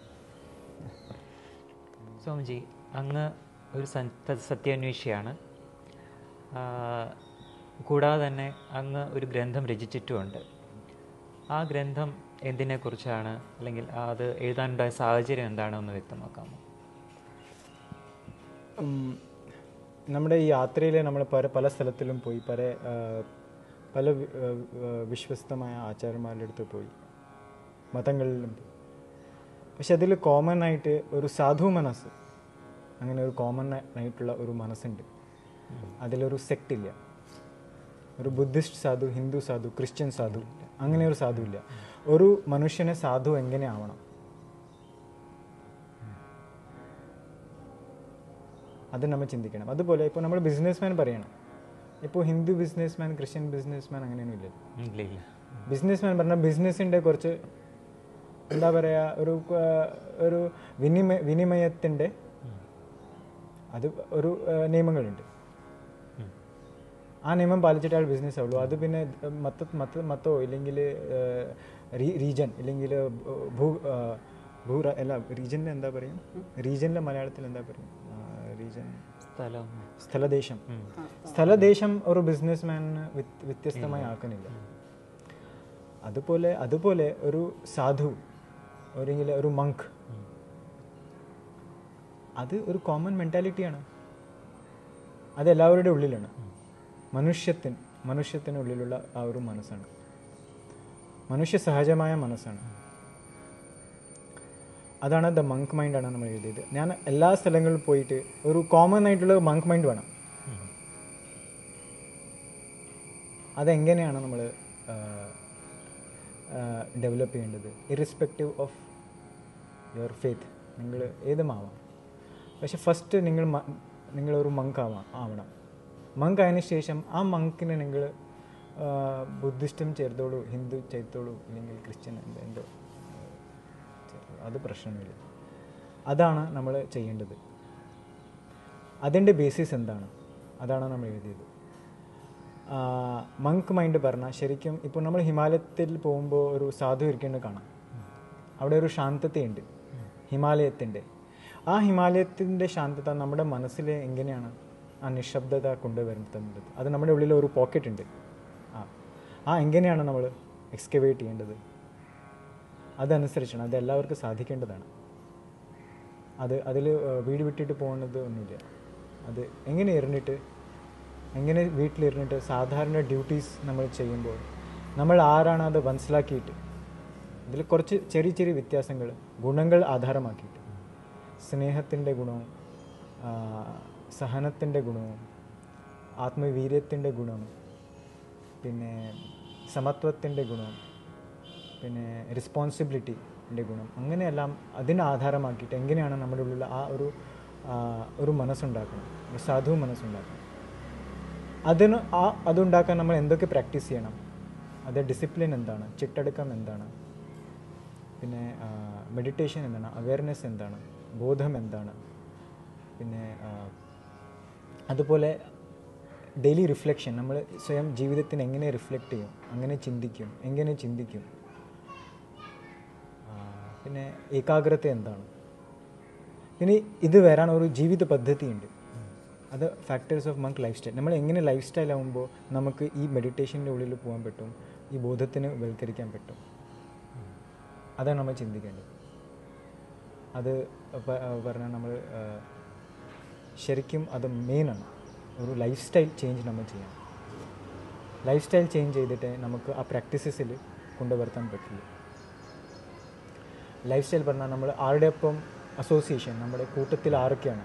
സ്വാമിജി അങ്ങ് ഒരു സൻ- സത്യാന്വേഷിയാണ് ആ, കൂടാതെ തന്നെ അങ്ങ് ഒരു ഗ്രന്ഥം രചിച്ചിട്ടുമുണ്ട് ആ ഗ്രന്ഥം എന്തിനെക്കുറിച്ചാണ് അല്ലെങ്കിൽ അത് എഴുതാനുണ്ടായ സാഹചര്യം എന്താണെന്ന് വ്യക്തമാക്കാമോ ഉം, നമ്മുടെ ഈ യാത്രയിൽ നമ്മൾ പല പല സ്ഥലത്തിലും പോയി പല ആ, പല വി- ആ, ആ, വിശ്വസ്തമായ ആചാര്യന്മാരുടെ അടുത്ത് പോയി മതങ്ങളിലും പോയി പക്ഷെ അതിൽ കോമൺ ആയിട്ട് ഒരു സാധു മനസ്സ് അങ്ങനെ ഒരു കോമൺ ആയിട്ടുള്ള ഒരു മനസ്സുണ്ട് അതിലൊരു സെക്റ്റ് ഇല്ല ഒരു ബുദ്ധിസ്റ്റ് സാധു ഹിന്ദു സാധു ക്രിസ്ത്യൻ സാധു അങ്ങനെ ഒരു സാധു ഇല്ല ഒരു മനുഷ്യനെ സാധു എങ്ങനെ ആവണം അത് നമ്മൾ ചിന്തിക്കണം അതുപോലെ ഇപ്പോൾ നമ്മൾ ബിസിനസ്മാൻ പറയണം ഇപ്പോൾ ഹിന്ദു ബിസിനസ്മാൻ ക്രിസ്ത്യൻ ബിസിനസ്മാൻ അങ്ങനെയൊന്നും ഇല്ല ഇല്ല ഇല്ല ബിസിനസ്മാൻ പറഞ്ഞാൽ ബിസിനസ്സിൻ്റെ കുറച്ച് എന്താ പറയുക ഒരു ആ, ഒരു വിനിമയ വിനിമയത്തിൻ്റെ അത് ഒരു ആ, നിയമങ്ങളുണ്ട് ആ നിയമം പാലിച്ചിട്ട് അയാൾ ബിസിനസ് ആവുള്ളൂ അത് പിന്നെ മത്ത മത്ത മത്തോ ഇല്ലെങ്കിൽ റീജൻ ഇല്ലെങ്കിൽ ഭൂ ആ, ഭൂ അല്ല റീജനിൽ എന്താ പറയും റീജനിലെ മലയാളത്തിൽ എന്താ പറയും റീജൻ സ്ഥലം സ്ഥലദേശം സ്ഥലദേശം ഒരു ബിസിനസ്മാനിന് വ്യത്യസ്തമായി ആക്കണില്ല അതുപോലെ അതുപോലെ ഒരു സാധു അല്ലെങ്കിൽ ഒരു മങ്ക് അത് ഒരു കോമൺ മെൻറ്റാലിറ്റിയാണ് അത് എല്ലാവരുടെ ഉള്ളിലാണ് മനുഷ്യത്തിൻ മനുഷ്യത്തിനുള്ളിലുള്ള ആ ഒരു മനസ്സാണ് മനുഷ്യ സഹജമായ മനസ്സാണ് അതാണ് ദ മങ്ക് മൈൻഡാണ് നമ്മൾ എഴുതിയത് ഞാൻ എല്ലാ സ്ഥലങ്ങളിലും പോയിട്ട് ഒരു കോമൺ ആയിട്ടുള്ള മങ്ക് മൈൻഡ് വേണം അതെങ്ങനെയാണ് നമ്മൾ ഡെവലപ്പ് ചെയ്യേണ്ടത് ഇറിസ്പെക്റ്റീവ് ഓഫ് യുവർ ഫെയ്ത്ത് നിങ്ങൾ ഏതുമാവാം പക്ഷെ ഫസ്റ്റ് നിങ്ങൾ മ- നിങ്ങളൊരു മങ്ക് ആവാം ആവണം മങ്ക് ആയതിനു ശേഷം ആ മങ്കിനെ നിങ്ങൾ ബുദ്ധിസ്റ്റും ചേർത്തോളൂ ഹിന്ദു ചേർത്തോളൂ അല്ലെങ്കിൽ ക്രിസ്ത്യൻ എന്തോ എന്തോ ചേർത്തോളൂ. അത് പ്രശ്നമില്ല അതാണ് നമ്മൾ ചെയ്യേണ്ടത് അതിൻ്റെ ബേസിസ് എന്താണ് അതാണ് നമ്മൾ എഴുതിയത് മങ്ക് മൈൻഡ് പറഞ്ഞാൽ ശരിക്കും ഇപ്പോൾ നമ്മൾ ഹിമാലയത്തിൽ പോകുമ്പോൾ ഒരു സാധു ഇരിക്കേണ്ടത് കാണാം അവിടെ ഒരു ശാന്തതയുണ്ട് ഹിമാലയത്തിൻ്റെ ആ ഹിമാലയത്തിൻ്റെ ശാന്തത നമ്മുടെ മനസ്സിൽ എങ്ങനെയാണ് ആ നിശബ്ദത കൊണ്ടുവരുന്നത് അത് നമ്മുടെ ഉള്ളിൽ ഒരു പോക്കറ്റ് ഉണ്ട് ആ ആ എങ്ങനെയാണ് നമ്മൾ എക്സ്കവേറ്റ് ചെയ്യേണ്ടത് അതനുസരിച്ചാണ് അത് എല്ലാവർക്കും സാധിക്കേണ്ടതാണ് അത് അതിൽ വീട് വിട്ടിട്ട് പോകുന്നത് ഒന്നുമില്ല അത് എങ്ങനെ ഇരുന്നിട്ട് എങ്ങനെ വീട്ടിലിരുന്നിട്ട് സാധാരണ ഡ്യൂട്ടീസ് നമ്മൾ ചെയ്യുമ്പോൾ നമ്മൾ ആരാണ് അത് മനസ്സിലാക്കിയിട്ട് ഇതിൽ കുറച്ച് ചെറിയ ചെറിയ വ്യത്യാസങ്ങൾ ഗുണങ്ങൾ ആധാരമാക്കിയിട്ട് സ്നേഹത്തിൻ്റെ ഗുണവും ആ, സഹനത്തിൻ്റെ ഗുണവും ആത്മവീര്യത്തിൻ്റെ ഗുണവും പിന്നെ സമത്വത്തിൻ്റെ ഗുണം പിന്നെ റെസ്പോൺസിബിലിറ്റിൻ്റെ ഗുണം അങ്ങനെയെല്ലാം അതിനെ ആധാരമാക്കിയിട്ട് എങ്ങനെയാണ് നമ്മുടെ ഉള്ളിൽ ആ ഒരു ആ, ഒരു മനസ്സുണ്ടാക്കണം ഒരു സാധു മനസ്സുണ്ടാക്കണം അതിന് ആ അതുണ്ടാക്കാൻ നമ്മൾ എന്തൊക്കെ പ്രാക്ടീസ് ചെയ്യണം അത് ഡിസിപ്ലിൻ എന്താണ് ചിട്ടടക്കം എന്താണ് പിന്നെ മെഡിറ്റേഷൻ എന്താണ് അവയർനെസ് എന്താണ് ബോധം എന്താണ് പിന്നെ ആ, അതുപോലെ ഡെയിലി റിഫ്ലക്ഷൻ നമ്മൾ സ്വയം ജീവിതത്തിന് എങ്ങനെ റിഫ്ലക്റ്റ് ചെയ്യും അങ്ങനെ ചിന്തിക്കും എങ്ങനെ ചിന്തിക്കും ആ, പിന്നെ ഏകാഗ്രത എന്താണ് പിന്നെ ഇത് വരാൻ ഒരു ജീവിത പദ്ധതിയുണ്ട് അത് factors of monk lifestyle നമ്മൾ എങ്ങനെ ലൈഫ് സ്റ്റൈൽ ആകുമ്പോൾ നമുക്ക് ഈ മെഡിറ്റേഷൻ്റെ ഉള്ളിൽ പോകാൻ പറ്റും ഈ ബോധത്തിന് വൽക്കരിക്കാൻ പറ്റും അതാണ് നമ്മൾ ചിന്തിക്കേണ്ടത് അത് പ- പറഞ്ഞാൽ നമ്മൾ ആ, ശരിക്കും അത് മെയിനാണ് ഒരു ലൈഫ് സ്റ്റൈൽ ചേഞ്ച് നമ്മൾ ചെയ്യണം ലൈഫ് സ്റ്റൈൽ ചേഞ്ച് ചെയ്തിട്ട് നമുക്ക് ആ പ്രാക്ടീസസിൽ കൊണ്ടുവരുത്താൻ പറ്റുള്ളൂ ലൈഫ് സ്റ്റൈൽ പറഞ്ഞാൽ നമ്മൾ ആരുടെ ഒപ്പം അസോസിയേഷൻ നമ്മുടെ കൂട്ടത്തിൽ ആരൊക്കെയാണ്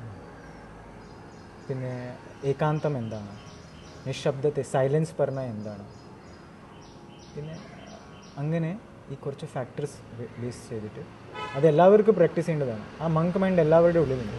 പിന്നെ ഏകാന്തം എന്താണ് നിശബ്ദത്തെ സൈലൻസ് പറഞ്ഞാൽ എന്താണ് പിന്നെ അങ്ങനെ ഈ കുറച്ച് ഫാക്ടേഴ്സ് ബേസ് ചെയ്തിട്ട് അത് എല്ലാവർക്കും പ്രാക്ടീസ് ചെയ്യേണ്ടതാണ് ആ മങ്ക് മൈൻഡ് എല്ലാവരുടെ ഉള്ളിലുണ്ട്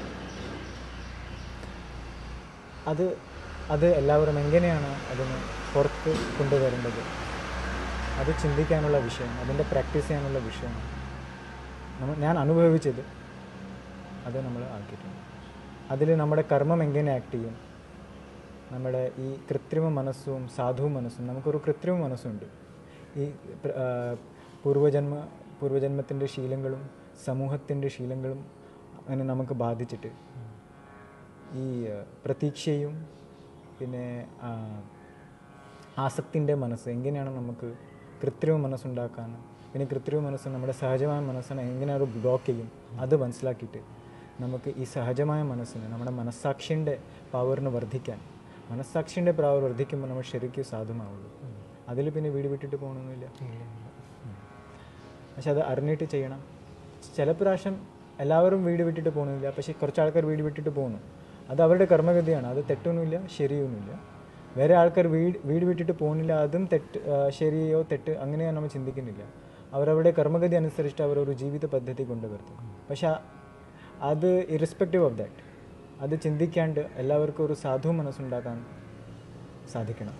അത് അത് എല്ലാവരും എങ്ങനെയാണ് അതിന് പുറത്ത് കൊണ്ടുവരേണ്ടത് അത് ചിന്തിക്കാനുള്ള വിഷയം അതിൻ്റെ പ്രാക്ടീസ് ചെയ്യാനുള്ള വിഷയമാണ് നമ്മൾ ഞാൻ അനുഭവിച്ചത് അത് നമ്മൾ ആക്കിയിട്ടുണ്ട് അതിൽ നമ്മുടെ കർമ്മം എങ്ങനെ ആക്ട് ചെയ്യും നമ്മുടെ ഈ കൃത്രിമ മനസ്സും സാധു മനസ്സും നമുക്കൊരു കൃത്രിമ മനസ്സുണ്ട് ഈ പ്ര- ആ, പൂർവജന്മ പൂർവജന്മത്തിൻ്റെ ശീലങ്ങളും സമൂഹത്തിൻ്റെ ശീലങ്ങളും അങ്ങനെ നമുക്ക് ബാധിച്ചിട്ട് ഈ ആ, പ്രതീക്ഷയും പിന്നെ ആ, ആസക്തിൻ്റെ മനസ്സ് എങ്ങനെയാണ് നമുക്ക് കൃത്രിമ മനസ്സുണ്ടാക്കാനും പിന്നെ കൃത്രിമ മനസ്സ് നമ്മുടെ സഹജമായ മനസ്സിനെ എങ്ങനെ ഒരു ബ്ലോക്ക് ചെയ്യും അത് മനസ്സിലാക്കിയിട്ട് നമുക്ക് ഈ സഹജമായ മനസ്സിന് നമ്മുടെ മനസ്സാക്ഷിൻ്റെ പവറിന് വർദ്ധിക്കാൻ മനസ്സാക്ഷിൻ്റെ പവർ വർദ്ധിക്കുമ്പോൾ നമ്മൾ ശരിക്കും സാധുമാവുള്ളൂ അതിൽ പിന്നെ വീട് വിട്ടിട്ട് പോകണമെന്നില്ല പക്ഷെ അത് അറിഞ്ഞിട്ട് ചെയ്യണം ചില പ്രാവശ്യം എല്ലാവരും വീട് വിട്ടിട്ട് പോകുന്നില്ല പക്ഷേ കുറച്ച് ആൾക്കാർ വീട് വിട്ടിട്ട് പോകുന്നു അത് അവരുടെ കർമ്മഗതിയാണ് അത് തെറ്റൊന്നുമില്ല ശരിയൊന്നുമില്ല വേറെ ആൾക്കാർ വീട് വീട് വിട്ടിട്ട് പോകുന്നില്ല അതും തെറ്റ് ആ, ശരിയോ തെറ്റ് അങ്ങനെയാണ് നമ്മൾ ചിന്തിക്കുന്നില്ല അവരവരുടെ കർമ്മഗതി അനുസരിച്ചിട്ട് അവരൊരു ജീവിത പദ്ധതി കൊണ്ടുവരുത്തും പക്ഷെ ആ- അത് ഇറസ്പെക്റ്റീവ് ഓഫ് ദാറ്റ് അത് ചിന്തിക്കാണ്ട് എല്ലാവർക്കും ഒരു സാധു മനസ്സുണ്ടാക്കാൻ സാധിക്കണം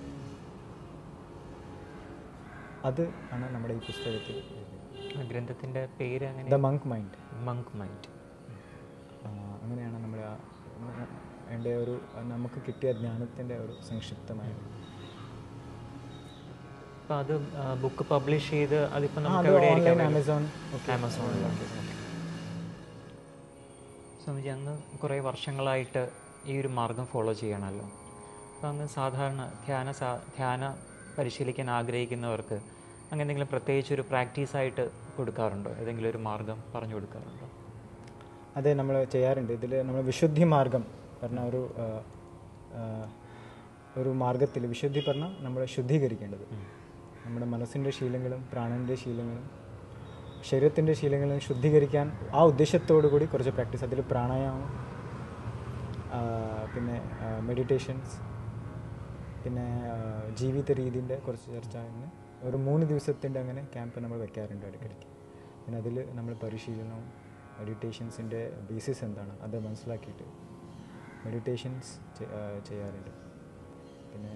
അത് ആണ് നമ്മുടെ ഈ പുസ്തകത്തിൽ ആ ഗ്രന്ഥത്തിൻ്റെ പേര് അങ്ങനെ the monk mind monk mind അങ്ങനെയാണ് നമ്മുടെ ആ എൻ്റെ ഒരു നമുക്ക് കിട്ടിയ ജ്ഞാനത്തിൻ്റെ ഒരു സംക്ഷിപ്തമായ അപ്പോൾ അത് ബുക്ക് പബ്ലിഷ് ചെയ്ത് അതിപ്പോൾ നമുക്ക് അത് എവിടെ ഓൺലൈൻ ആമസോൺ ആമസോണിലാണ് സ്വാമിജി അങ്ങ് കുറേ വർഷങ്ങളായിട്ട് ഈ ഒരു മാർഗം ഫോളോ ചെയ്യണമല്ലോ അപ്പോൾ അങ്ങ് സാധാരണ ധ്യാന സാ ധ്യാന പരിശീലിക്കാൻ ആഗ്രഹിക്കുന്നവർക്ക് അങ്ങനെ എന്തെങ്കിലും പ്രത്യേകിച്ച് ഒരു പ്രാക്ടീസായിട്ട് കൊടുക്കാറുണ്ടോ ഏതെങ്കിലും ഒരു മാർഗം പറഞ്ഞു കൊടുക്കാറുണ്ടോ അതെ നമ്മൾ ചെയ്യാറുണ്ട് ഇതിൽ നമ്മൾ വിശുദ്ധി മാർഗം പറഞ്ഞ ഒരു ആ, ആ, ഒരു മാർഗത്തിൽ വിശുദ്ധി പറഞ്ഞാൽ നമ്മൾ ശുദ്ധീകരിക്കേണ്ടത് നമ്മുടെ മനസ്സിൻ്റെ ശീലങ്ങളും പ്രാണൻ്റെ ശീലങ്ങളും ശരീരത്തിൻ്റെ ശീലങ്ങളും ശുദ്ധീകരിക്കാൻ ആ ഉദ്ദേശത്തോടു കൂടി കുറച്ച് പ്രാക്ടീസ് അതിൽ പ്രാണായാമം ആ, പിന്നെ മെഡിറ്റേഷൻസ് പിന്നെ ആ, ജീവിത രീതിൻ്റെ കുറച്ച് ചർച്ച അങ്ങനെ ഒരു മൂന്ന് ദിവസത്തിൻ്റെ അങ്ങനെ ക്യാമ്പ് നമ്മൾ വെക്കാറുണ്ട് ഇടയ്ക്കിടയ്ക്ക് പിന്നെ അതിൽ നമ്മൾ പരിശീലനവും മെഡിറ്റേഷൻസിൻ്റെ ബേസിസ് എന്താണ് അത് മനസ്സിലാക്കിയിട്ട് മെഡിറ്റേഷൻസ് ചെയ്യാറുണ്ട് പിന്നെ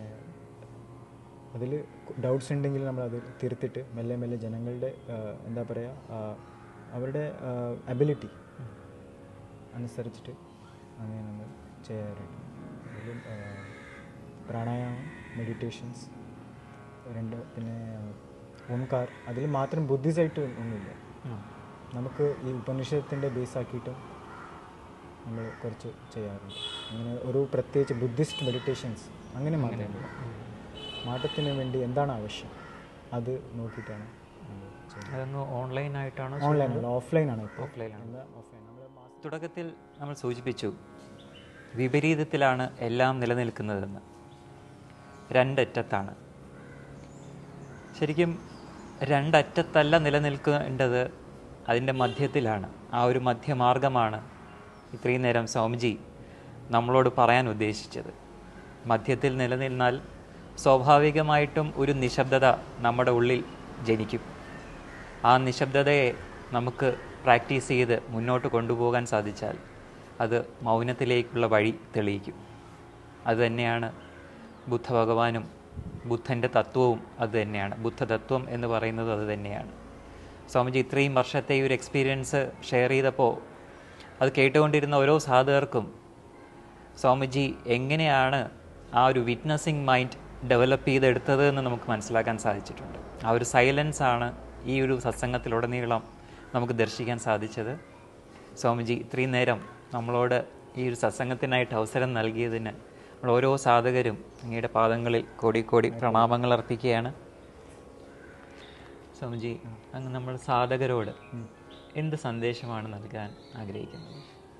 അതിൽ ഡൗട്ട്സ് ഉണ്ടെങ്കിൽ നമ്മൾ അത് തീർത്തിട്ട് മെല്ലെ മെല്ലെ ജനങ്ങളുടെ ആ, എന്താ പറയുക ആ, അവരുടെ അബിലിറ്റി അനുസരിച്ചിട്ട് അങ്ങനെ നമ്മൾ ചെയ്യാറുണ്ട് അതിലും ആ, പ്രാണായാമം മെഡിറ്റേഷൻസ് രണ്ട് പിന്നെ ഓംകാർ അതിൽ മാത്രം ബുദ്ധിസായിട്ട് ഒന്നുമില്ല നമുക്ക് ഈ ഉപനിഷത്തിൻ്റെ ബേസ് ആക്കിയിട്ടും നമ്മൾ കുറച്ച് ചെയ്യാറുണ്ട് അങ്ങനെ ഒരു പ്രത്യേകിച്ച് ബുദ്ധിസ്റ്റ് മെഡിറ്റേഷൻസ് അങ്ങനെ മാത്രമല്ല മാറ്റത്തിന് വേണ്ടി എന്താണ് ആവശ്യം അത് നോക്കിയിട്ടാണ് നമ്മൾ ചെയ്യുന്നത് അതങ്ങ് ഓൺലൈനായിട്ടാണോ ഓൺലൈൻ അല്ല ഓഫ്ലൈൻ ആണ് ഇപ്പോൾ ഓഫ്ലൈനാണ് ഓഫ്ലൈൻ നമ്മൾ തുടക്കത്തിൽ നമ്മൾ സൂചിപ്പിച്ചു വിപരീതത്തിലാണ് എല്ലാം നിലനിൽക്കുന്നതെന്ന് രണ്ടറ്റത്താണ് ശരിക്കും രണ്ടറ്റത്തല്ല നിലനിൽക്കേണ്ടത് അതിൻ്റെ മധ്യത്തിലാണ് ആ ഒരു മധ്യമാർഗമാണ് ഇത്രയും നേരം സ്വാമിജി നമ്മളോട് പറയാൻ ഉദ്ദേശിച്ചത് മധ്യത്തിൽ നിലനിന്നാൽ സ്വാഭാവികമായിട്ടും ഒരു നിശബ്ദത നമ്മുടെ ഉള്ളിൽ ജനിക്കും ആ നിശബ്ദതയെ നമുക്ക് പ്രാക്ടീസ് ചെയ്ത് മുന്നോട്ട് കൊണ്ടുപോകാൻ സാധിച്ചാൽ അത് മൗനത്തിലേക്കുള്ള വഴി തെളിയിക്കും അതുതന്നെയാണ് ബുദ്ധ ഭഗവാനും ബുദ്ധൻ്റെ തത്വവും അത് തന്നെയാണ് ബുദ്ധതത്വം എന്ന് പറയുന്നത് അത് തന്നെയാണ് സ്വാമിജി ഇത്രയും വർഷത്തെ ഈ ഒരു എക്സ്പീരിയൻസ് ഷെയർ ചെയ്തപ്പോൾ അത് കേട്ടുകൊണ്ടിരുന്ന ഓരോ സാധകർക്കും സ്വാമിജി എങ്ങനെയാണ് ആ ഒരു വിറ്റ്നസിങ് മൈൻഡ് ഡെവലപ്പ് ചെയ്തെടുത്തത് എന്ന് നമുക്ക് മനസ്സിലാക്കാൻ സാധിച്ചിട്ടുണ്ട് ആ ഒരു സൈലൻസ് ആണ് ഈ ഒരു സത്സംഗത്തിലുടനീളം നമുക്ക് ദർശിക്കാൻ സാധിച്ചത് സ്വാമിജി ഇത്രയും നേരം നമ്മളോട് ഈ ഒരു സത്സംഗത്തിനായിട്ട് അവസരം നൽകിയതിന് നമ്മൾ ഓരോ സാധകരും അങ്ങയുടെ പാദങ്ങളിൽ കോടി കോടി പ്രണാമങ്ങൾ അർപ്പിക്കുകയാണ് സ്വാമിജി അങ്ങ് നമ്മൾ സാധകരോട് എന്ത് സന്ദേശമാണ് നൽകാൻ ആഗ്രഹിക്കുന്നത്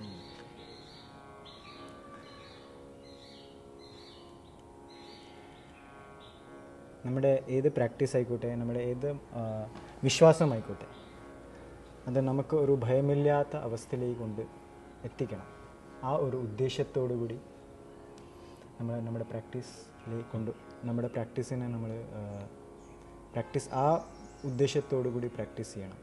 നമ്മുടെ ഏത് പ്രാക്ടീസ് ആയിക്കോട്ടെ നമ്മുടെ ഏത് ആ, വിശ്വാസമായിക്കോട്ടെ അത് നമുക്ക് ഒരു ഭയമില്ലാത്ത അവസ്ഥയിലേക്ക് കൊണ്ട് എത്തിക്കണം ആ ഒരു ഉദ്ദേശത്തോടു കൂടി നമ്മൾ നമ്മുടെ പ്രാക്ടീസിലേക്ക് കൊണ്ട് നമ്മുടെ പ്രാക്ടീസിനെ നമ്മൾ പ്രാക്ടീസ് ആ ഉദ്ദേശത്തോടു കൂടി പ്രാക്ടീസ് ചെയ്യണം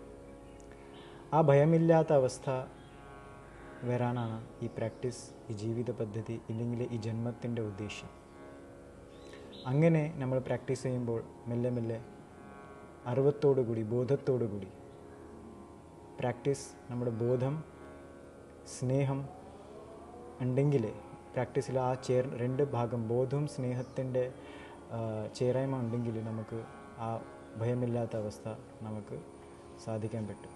ആ ഭയമില്ലാത്ത അവസ്ഥ വരാനാണ് ഈ പ്രാക്ടീസ് ഈ ജീവിത പദ്ധതി ഇല്ലെങ്കിൽ ഈ ജന്മത്തിൻ്റെ ഉദ്ദേശ്യം അങ്ങനെ നമ്മൾ പ്രാക്ടീസ് ചെയ്യുമ്പോൾ മെല്ലെ മെല്ലെ അറിവത്തോടു കൂടി ബോധത്തോടു കൂടി പ്രാക്ടീസ് നമ്മുടെ ബോധം സ്നേഹം ഉണ്ടെങ്കിൽ പ്രാക്ടീസിൽ ആ ചേർ രണ്ട് ഭാഗം ബോധവും സ്നേഹത്തിൻ്റെ ചേരായ്മ ഉണ്ടെങ്കിൽ നമുക്ക് ആ ഭയമില്ലാത്ത അവസ്ഥ നമുക്ക് സാധിക്കാൻ പറ്റും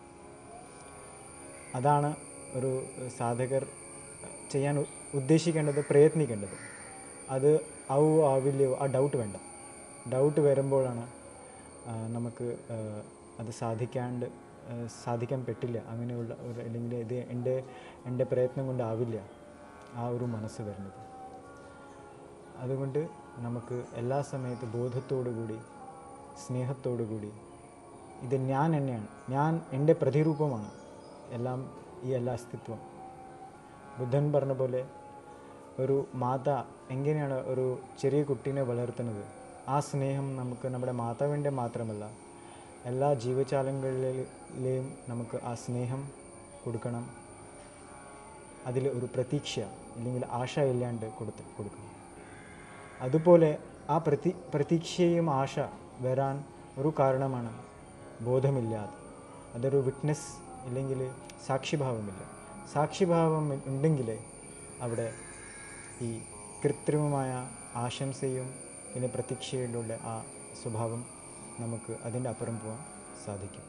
അതാണ് ഒരു സാധകർ ചെയ്യാൻ ഉ- ഉദ്ദേശിക്കേണ്ടത് പ്രയത്നിക്കേണ്ടത് അത് ആവോ ആവില്ലയോ ആ ഡൗട്ട് വേണ്ട ഡൗട്ട് വരുമ്പോഴാണ് ആ, നമുക്ക് ആ, അത് സാധിക്കാണ്ട് ആ, സാധിക്കാൻ പറ്റില്ല അങ്ങനെയുള്ള ഒരു അല്ലെങ്കിൽ ഇത് എൻ്റെ എൻ്റെ പ്രയത്നം കൊണ്ടാവില്ല ആ ഒരു മനസ്സ് വരുന്നത് അതുകൊണ്ട് നമുക്ക് എല്ലാ സമയത്ത് ബോധത്തോടു കൂടി സ്നേഹത്തോടു കൂടി ഇത് ഞാൻ തന്നെയാണ് ഞാൻ എൻ്റെ പ്രതിരൂപമാണ് എല്ലാം ഈ എല്ലാ അസ്തിത്വം ബുദ്ധൻ പറഞ്ഞ പോലെ ഒരു മാത എങ്ങനെയാണ് ഒരു ചെറിയ കുട്ടീനെ വളർത്തുന്നത് ആ സ്നേഹം നമുക്ക് നമ്മുടെ മാതാവിൻ്റെ മാത്രമല്ല എല്ലാ ജീവജാലങ്ങളിലെയും നമുക്ക് ആ സ്നേഹം കൊടുക്കണം അതിൽ ഒരു പ്രതീക്ഷ അല്ലെങ്കിൽ ആശ ഇല്ലാണ്ട് കൊടുത്ത് കൊടുക്കണം അതുപോലെ ആ പ്രതി പ്രതീക്ഷയും ആശ വരാൻ ഒരു കാരണമാണ് ബോധമില്ലാതെ അതൊരു വിറ്റ്നസ് ഇല്ലെങ്കിൽ സാക്ഷിഭാവമില്ല സാക്ഷിഭാവം ഉണ്ടെങ്കിലേ അവിടെ ഈ കൃത്രിമമായ ആശംസയും പിന്നെ പ്രതീക്ഷയിലുള്ള ആ സ്വഭാവം നമുക്ക് അതിൻ്റെ അപ്പുറം പോകാൻ സാധിക്കും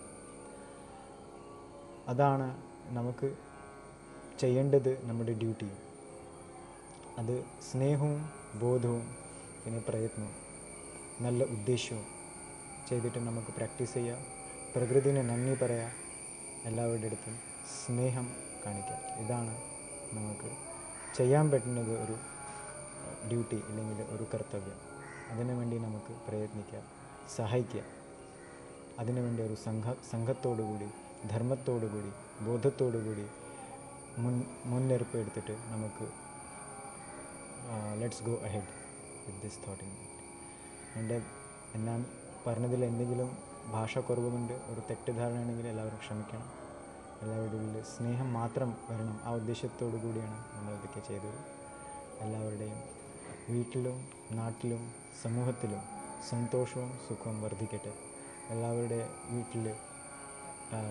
അതാണ് നമുക്ക് ചെയ്യേണ്ടത് നമ്മുടെ ഡ്യൂട്ടിയും അത് സ്നേഹവും ബോധവും പിന്നെ പ്രയത്നവും നല്ല ഉദ്ദേശവും ചെയ്തിട്ട് നമുക്ക് പ്രാക്ടീസ് ചെയ്യാം പ്രകൃതിനെ നന്ദി പറയാം എല്ലാവരുടെ അടുത്തും സ്നേഹം കാണിക്കാം ഇതാണ് നമുക്ക് ചെയ്യാൻ പറ്റുന്നത് ഒരു ഡ്യൂട്ടി അല്ലെങ്കിൽ ഒരു കർത്തവ്യം അതിനു വേണ്ടി നമുക്ക് പ്രയത്നിക്കാം സഹായിക്കാം അതിനുവേണ്ടി ഒരു സംഘ സംഘത്തോടു കൂടി ധർമ്മത്തോടു കൂടി ബോധത്തോടു കൂടി മുൻ മുൻനിരപ്പ് എടുത്തിട്ട് നമുക്ക് let's go ahead with this thought in എൻ്റെ ഞാൻ പറഞ്ഞതിൽ എന്തെങ്കിലും ഭാഷാക്കുറവുകൊണ്ട് ഒരു തെറ്റിദ്ധാരണയാണെങ്കിൽ എല്ലാവരും ക്ഷമിക്കണം എല്ലാവരുടെ ഉള്ളിൽ സ്നേഹം മാത്രം വരണം ആ ഉദ്ദേശത്തോടു കൂടിയാണ് നമ്മൾ ഇതൊക്കെ ചെയ്തത് എല്ലാവരുടെയും വീട്ടിലും നാട്ടിലും സമൂഹത്തിലും സന്തോഷവും സുഖവും വർദ്ധിക്കട്ടെ എല്ലാവരുടെ വീട്ടിൽ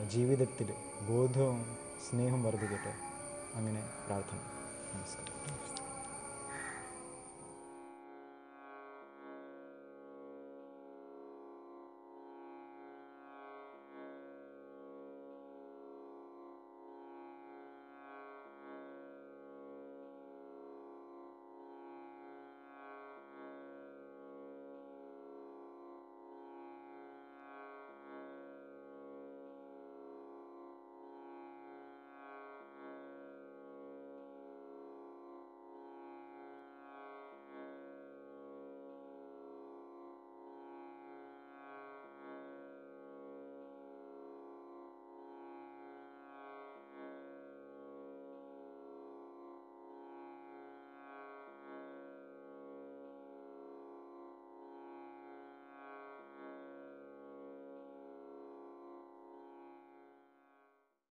ജീവിതത്തിൽ ബോധവും സ്നേഹവും വർദ്ധിക്കട്ടെ അങ്ങനെ പ്രാർത്ഥന നമസ്കാരം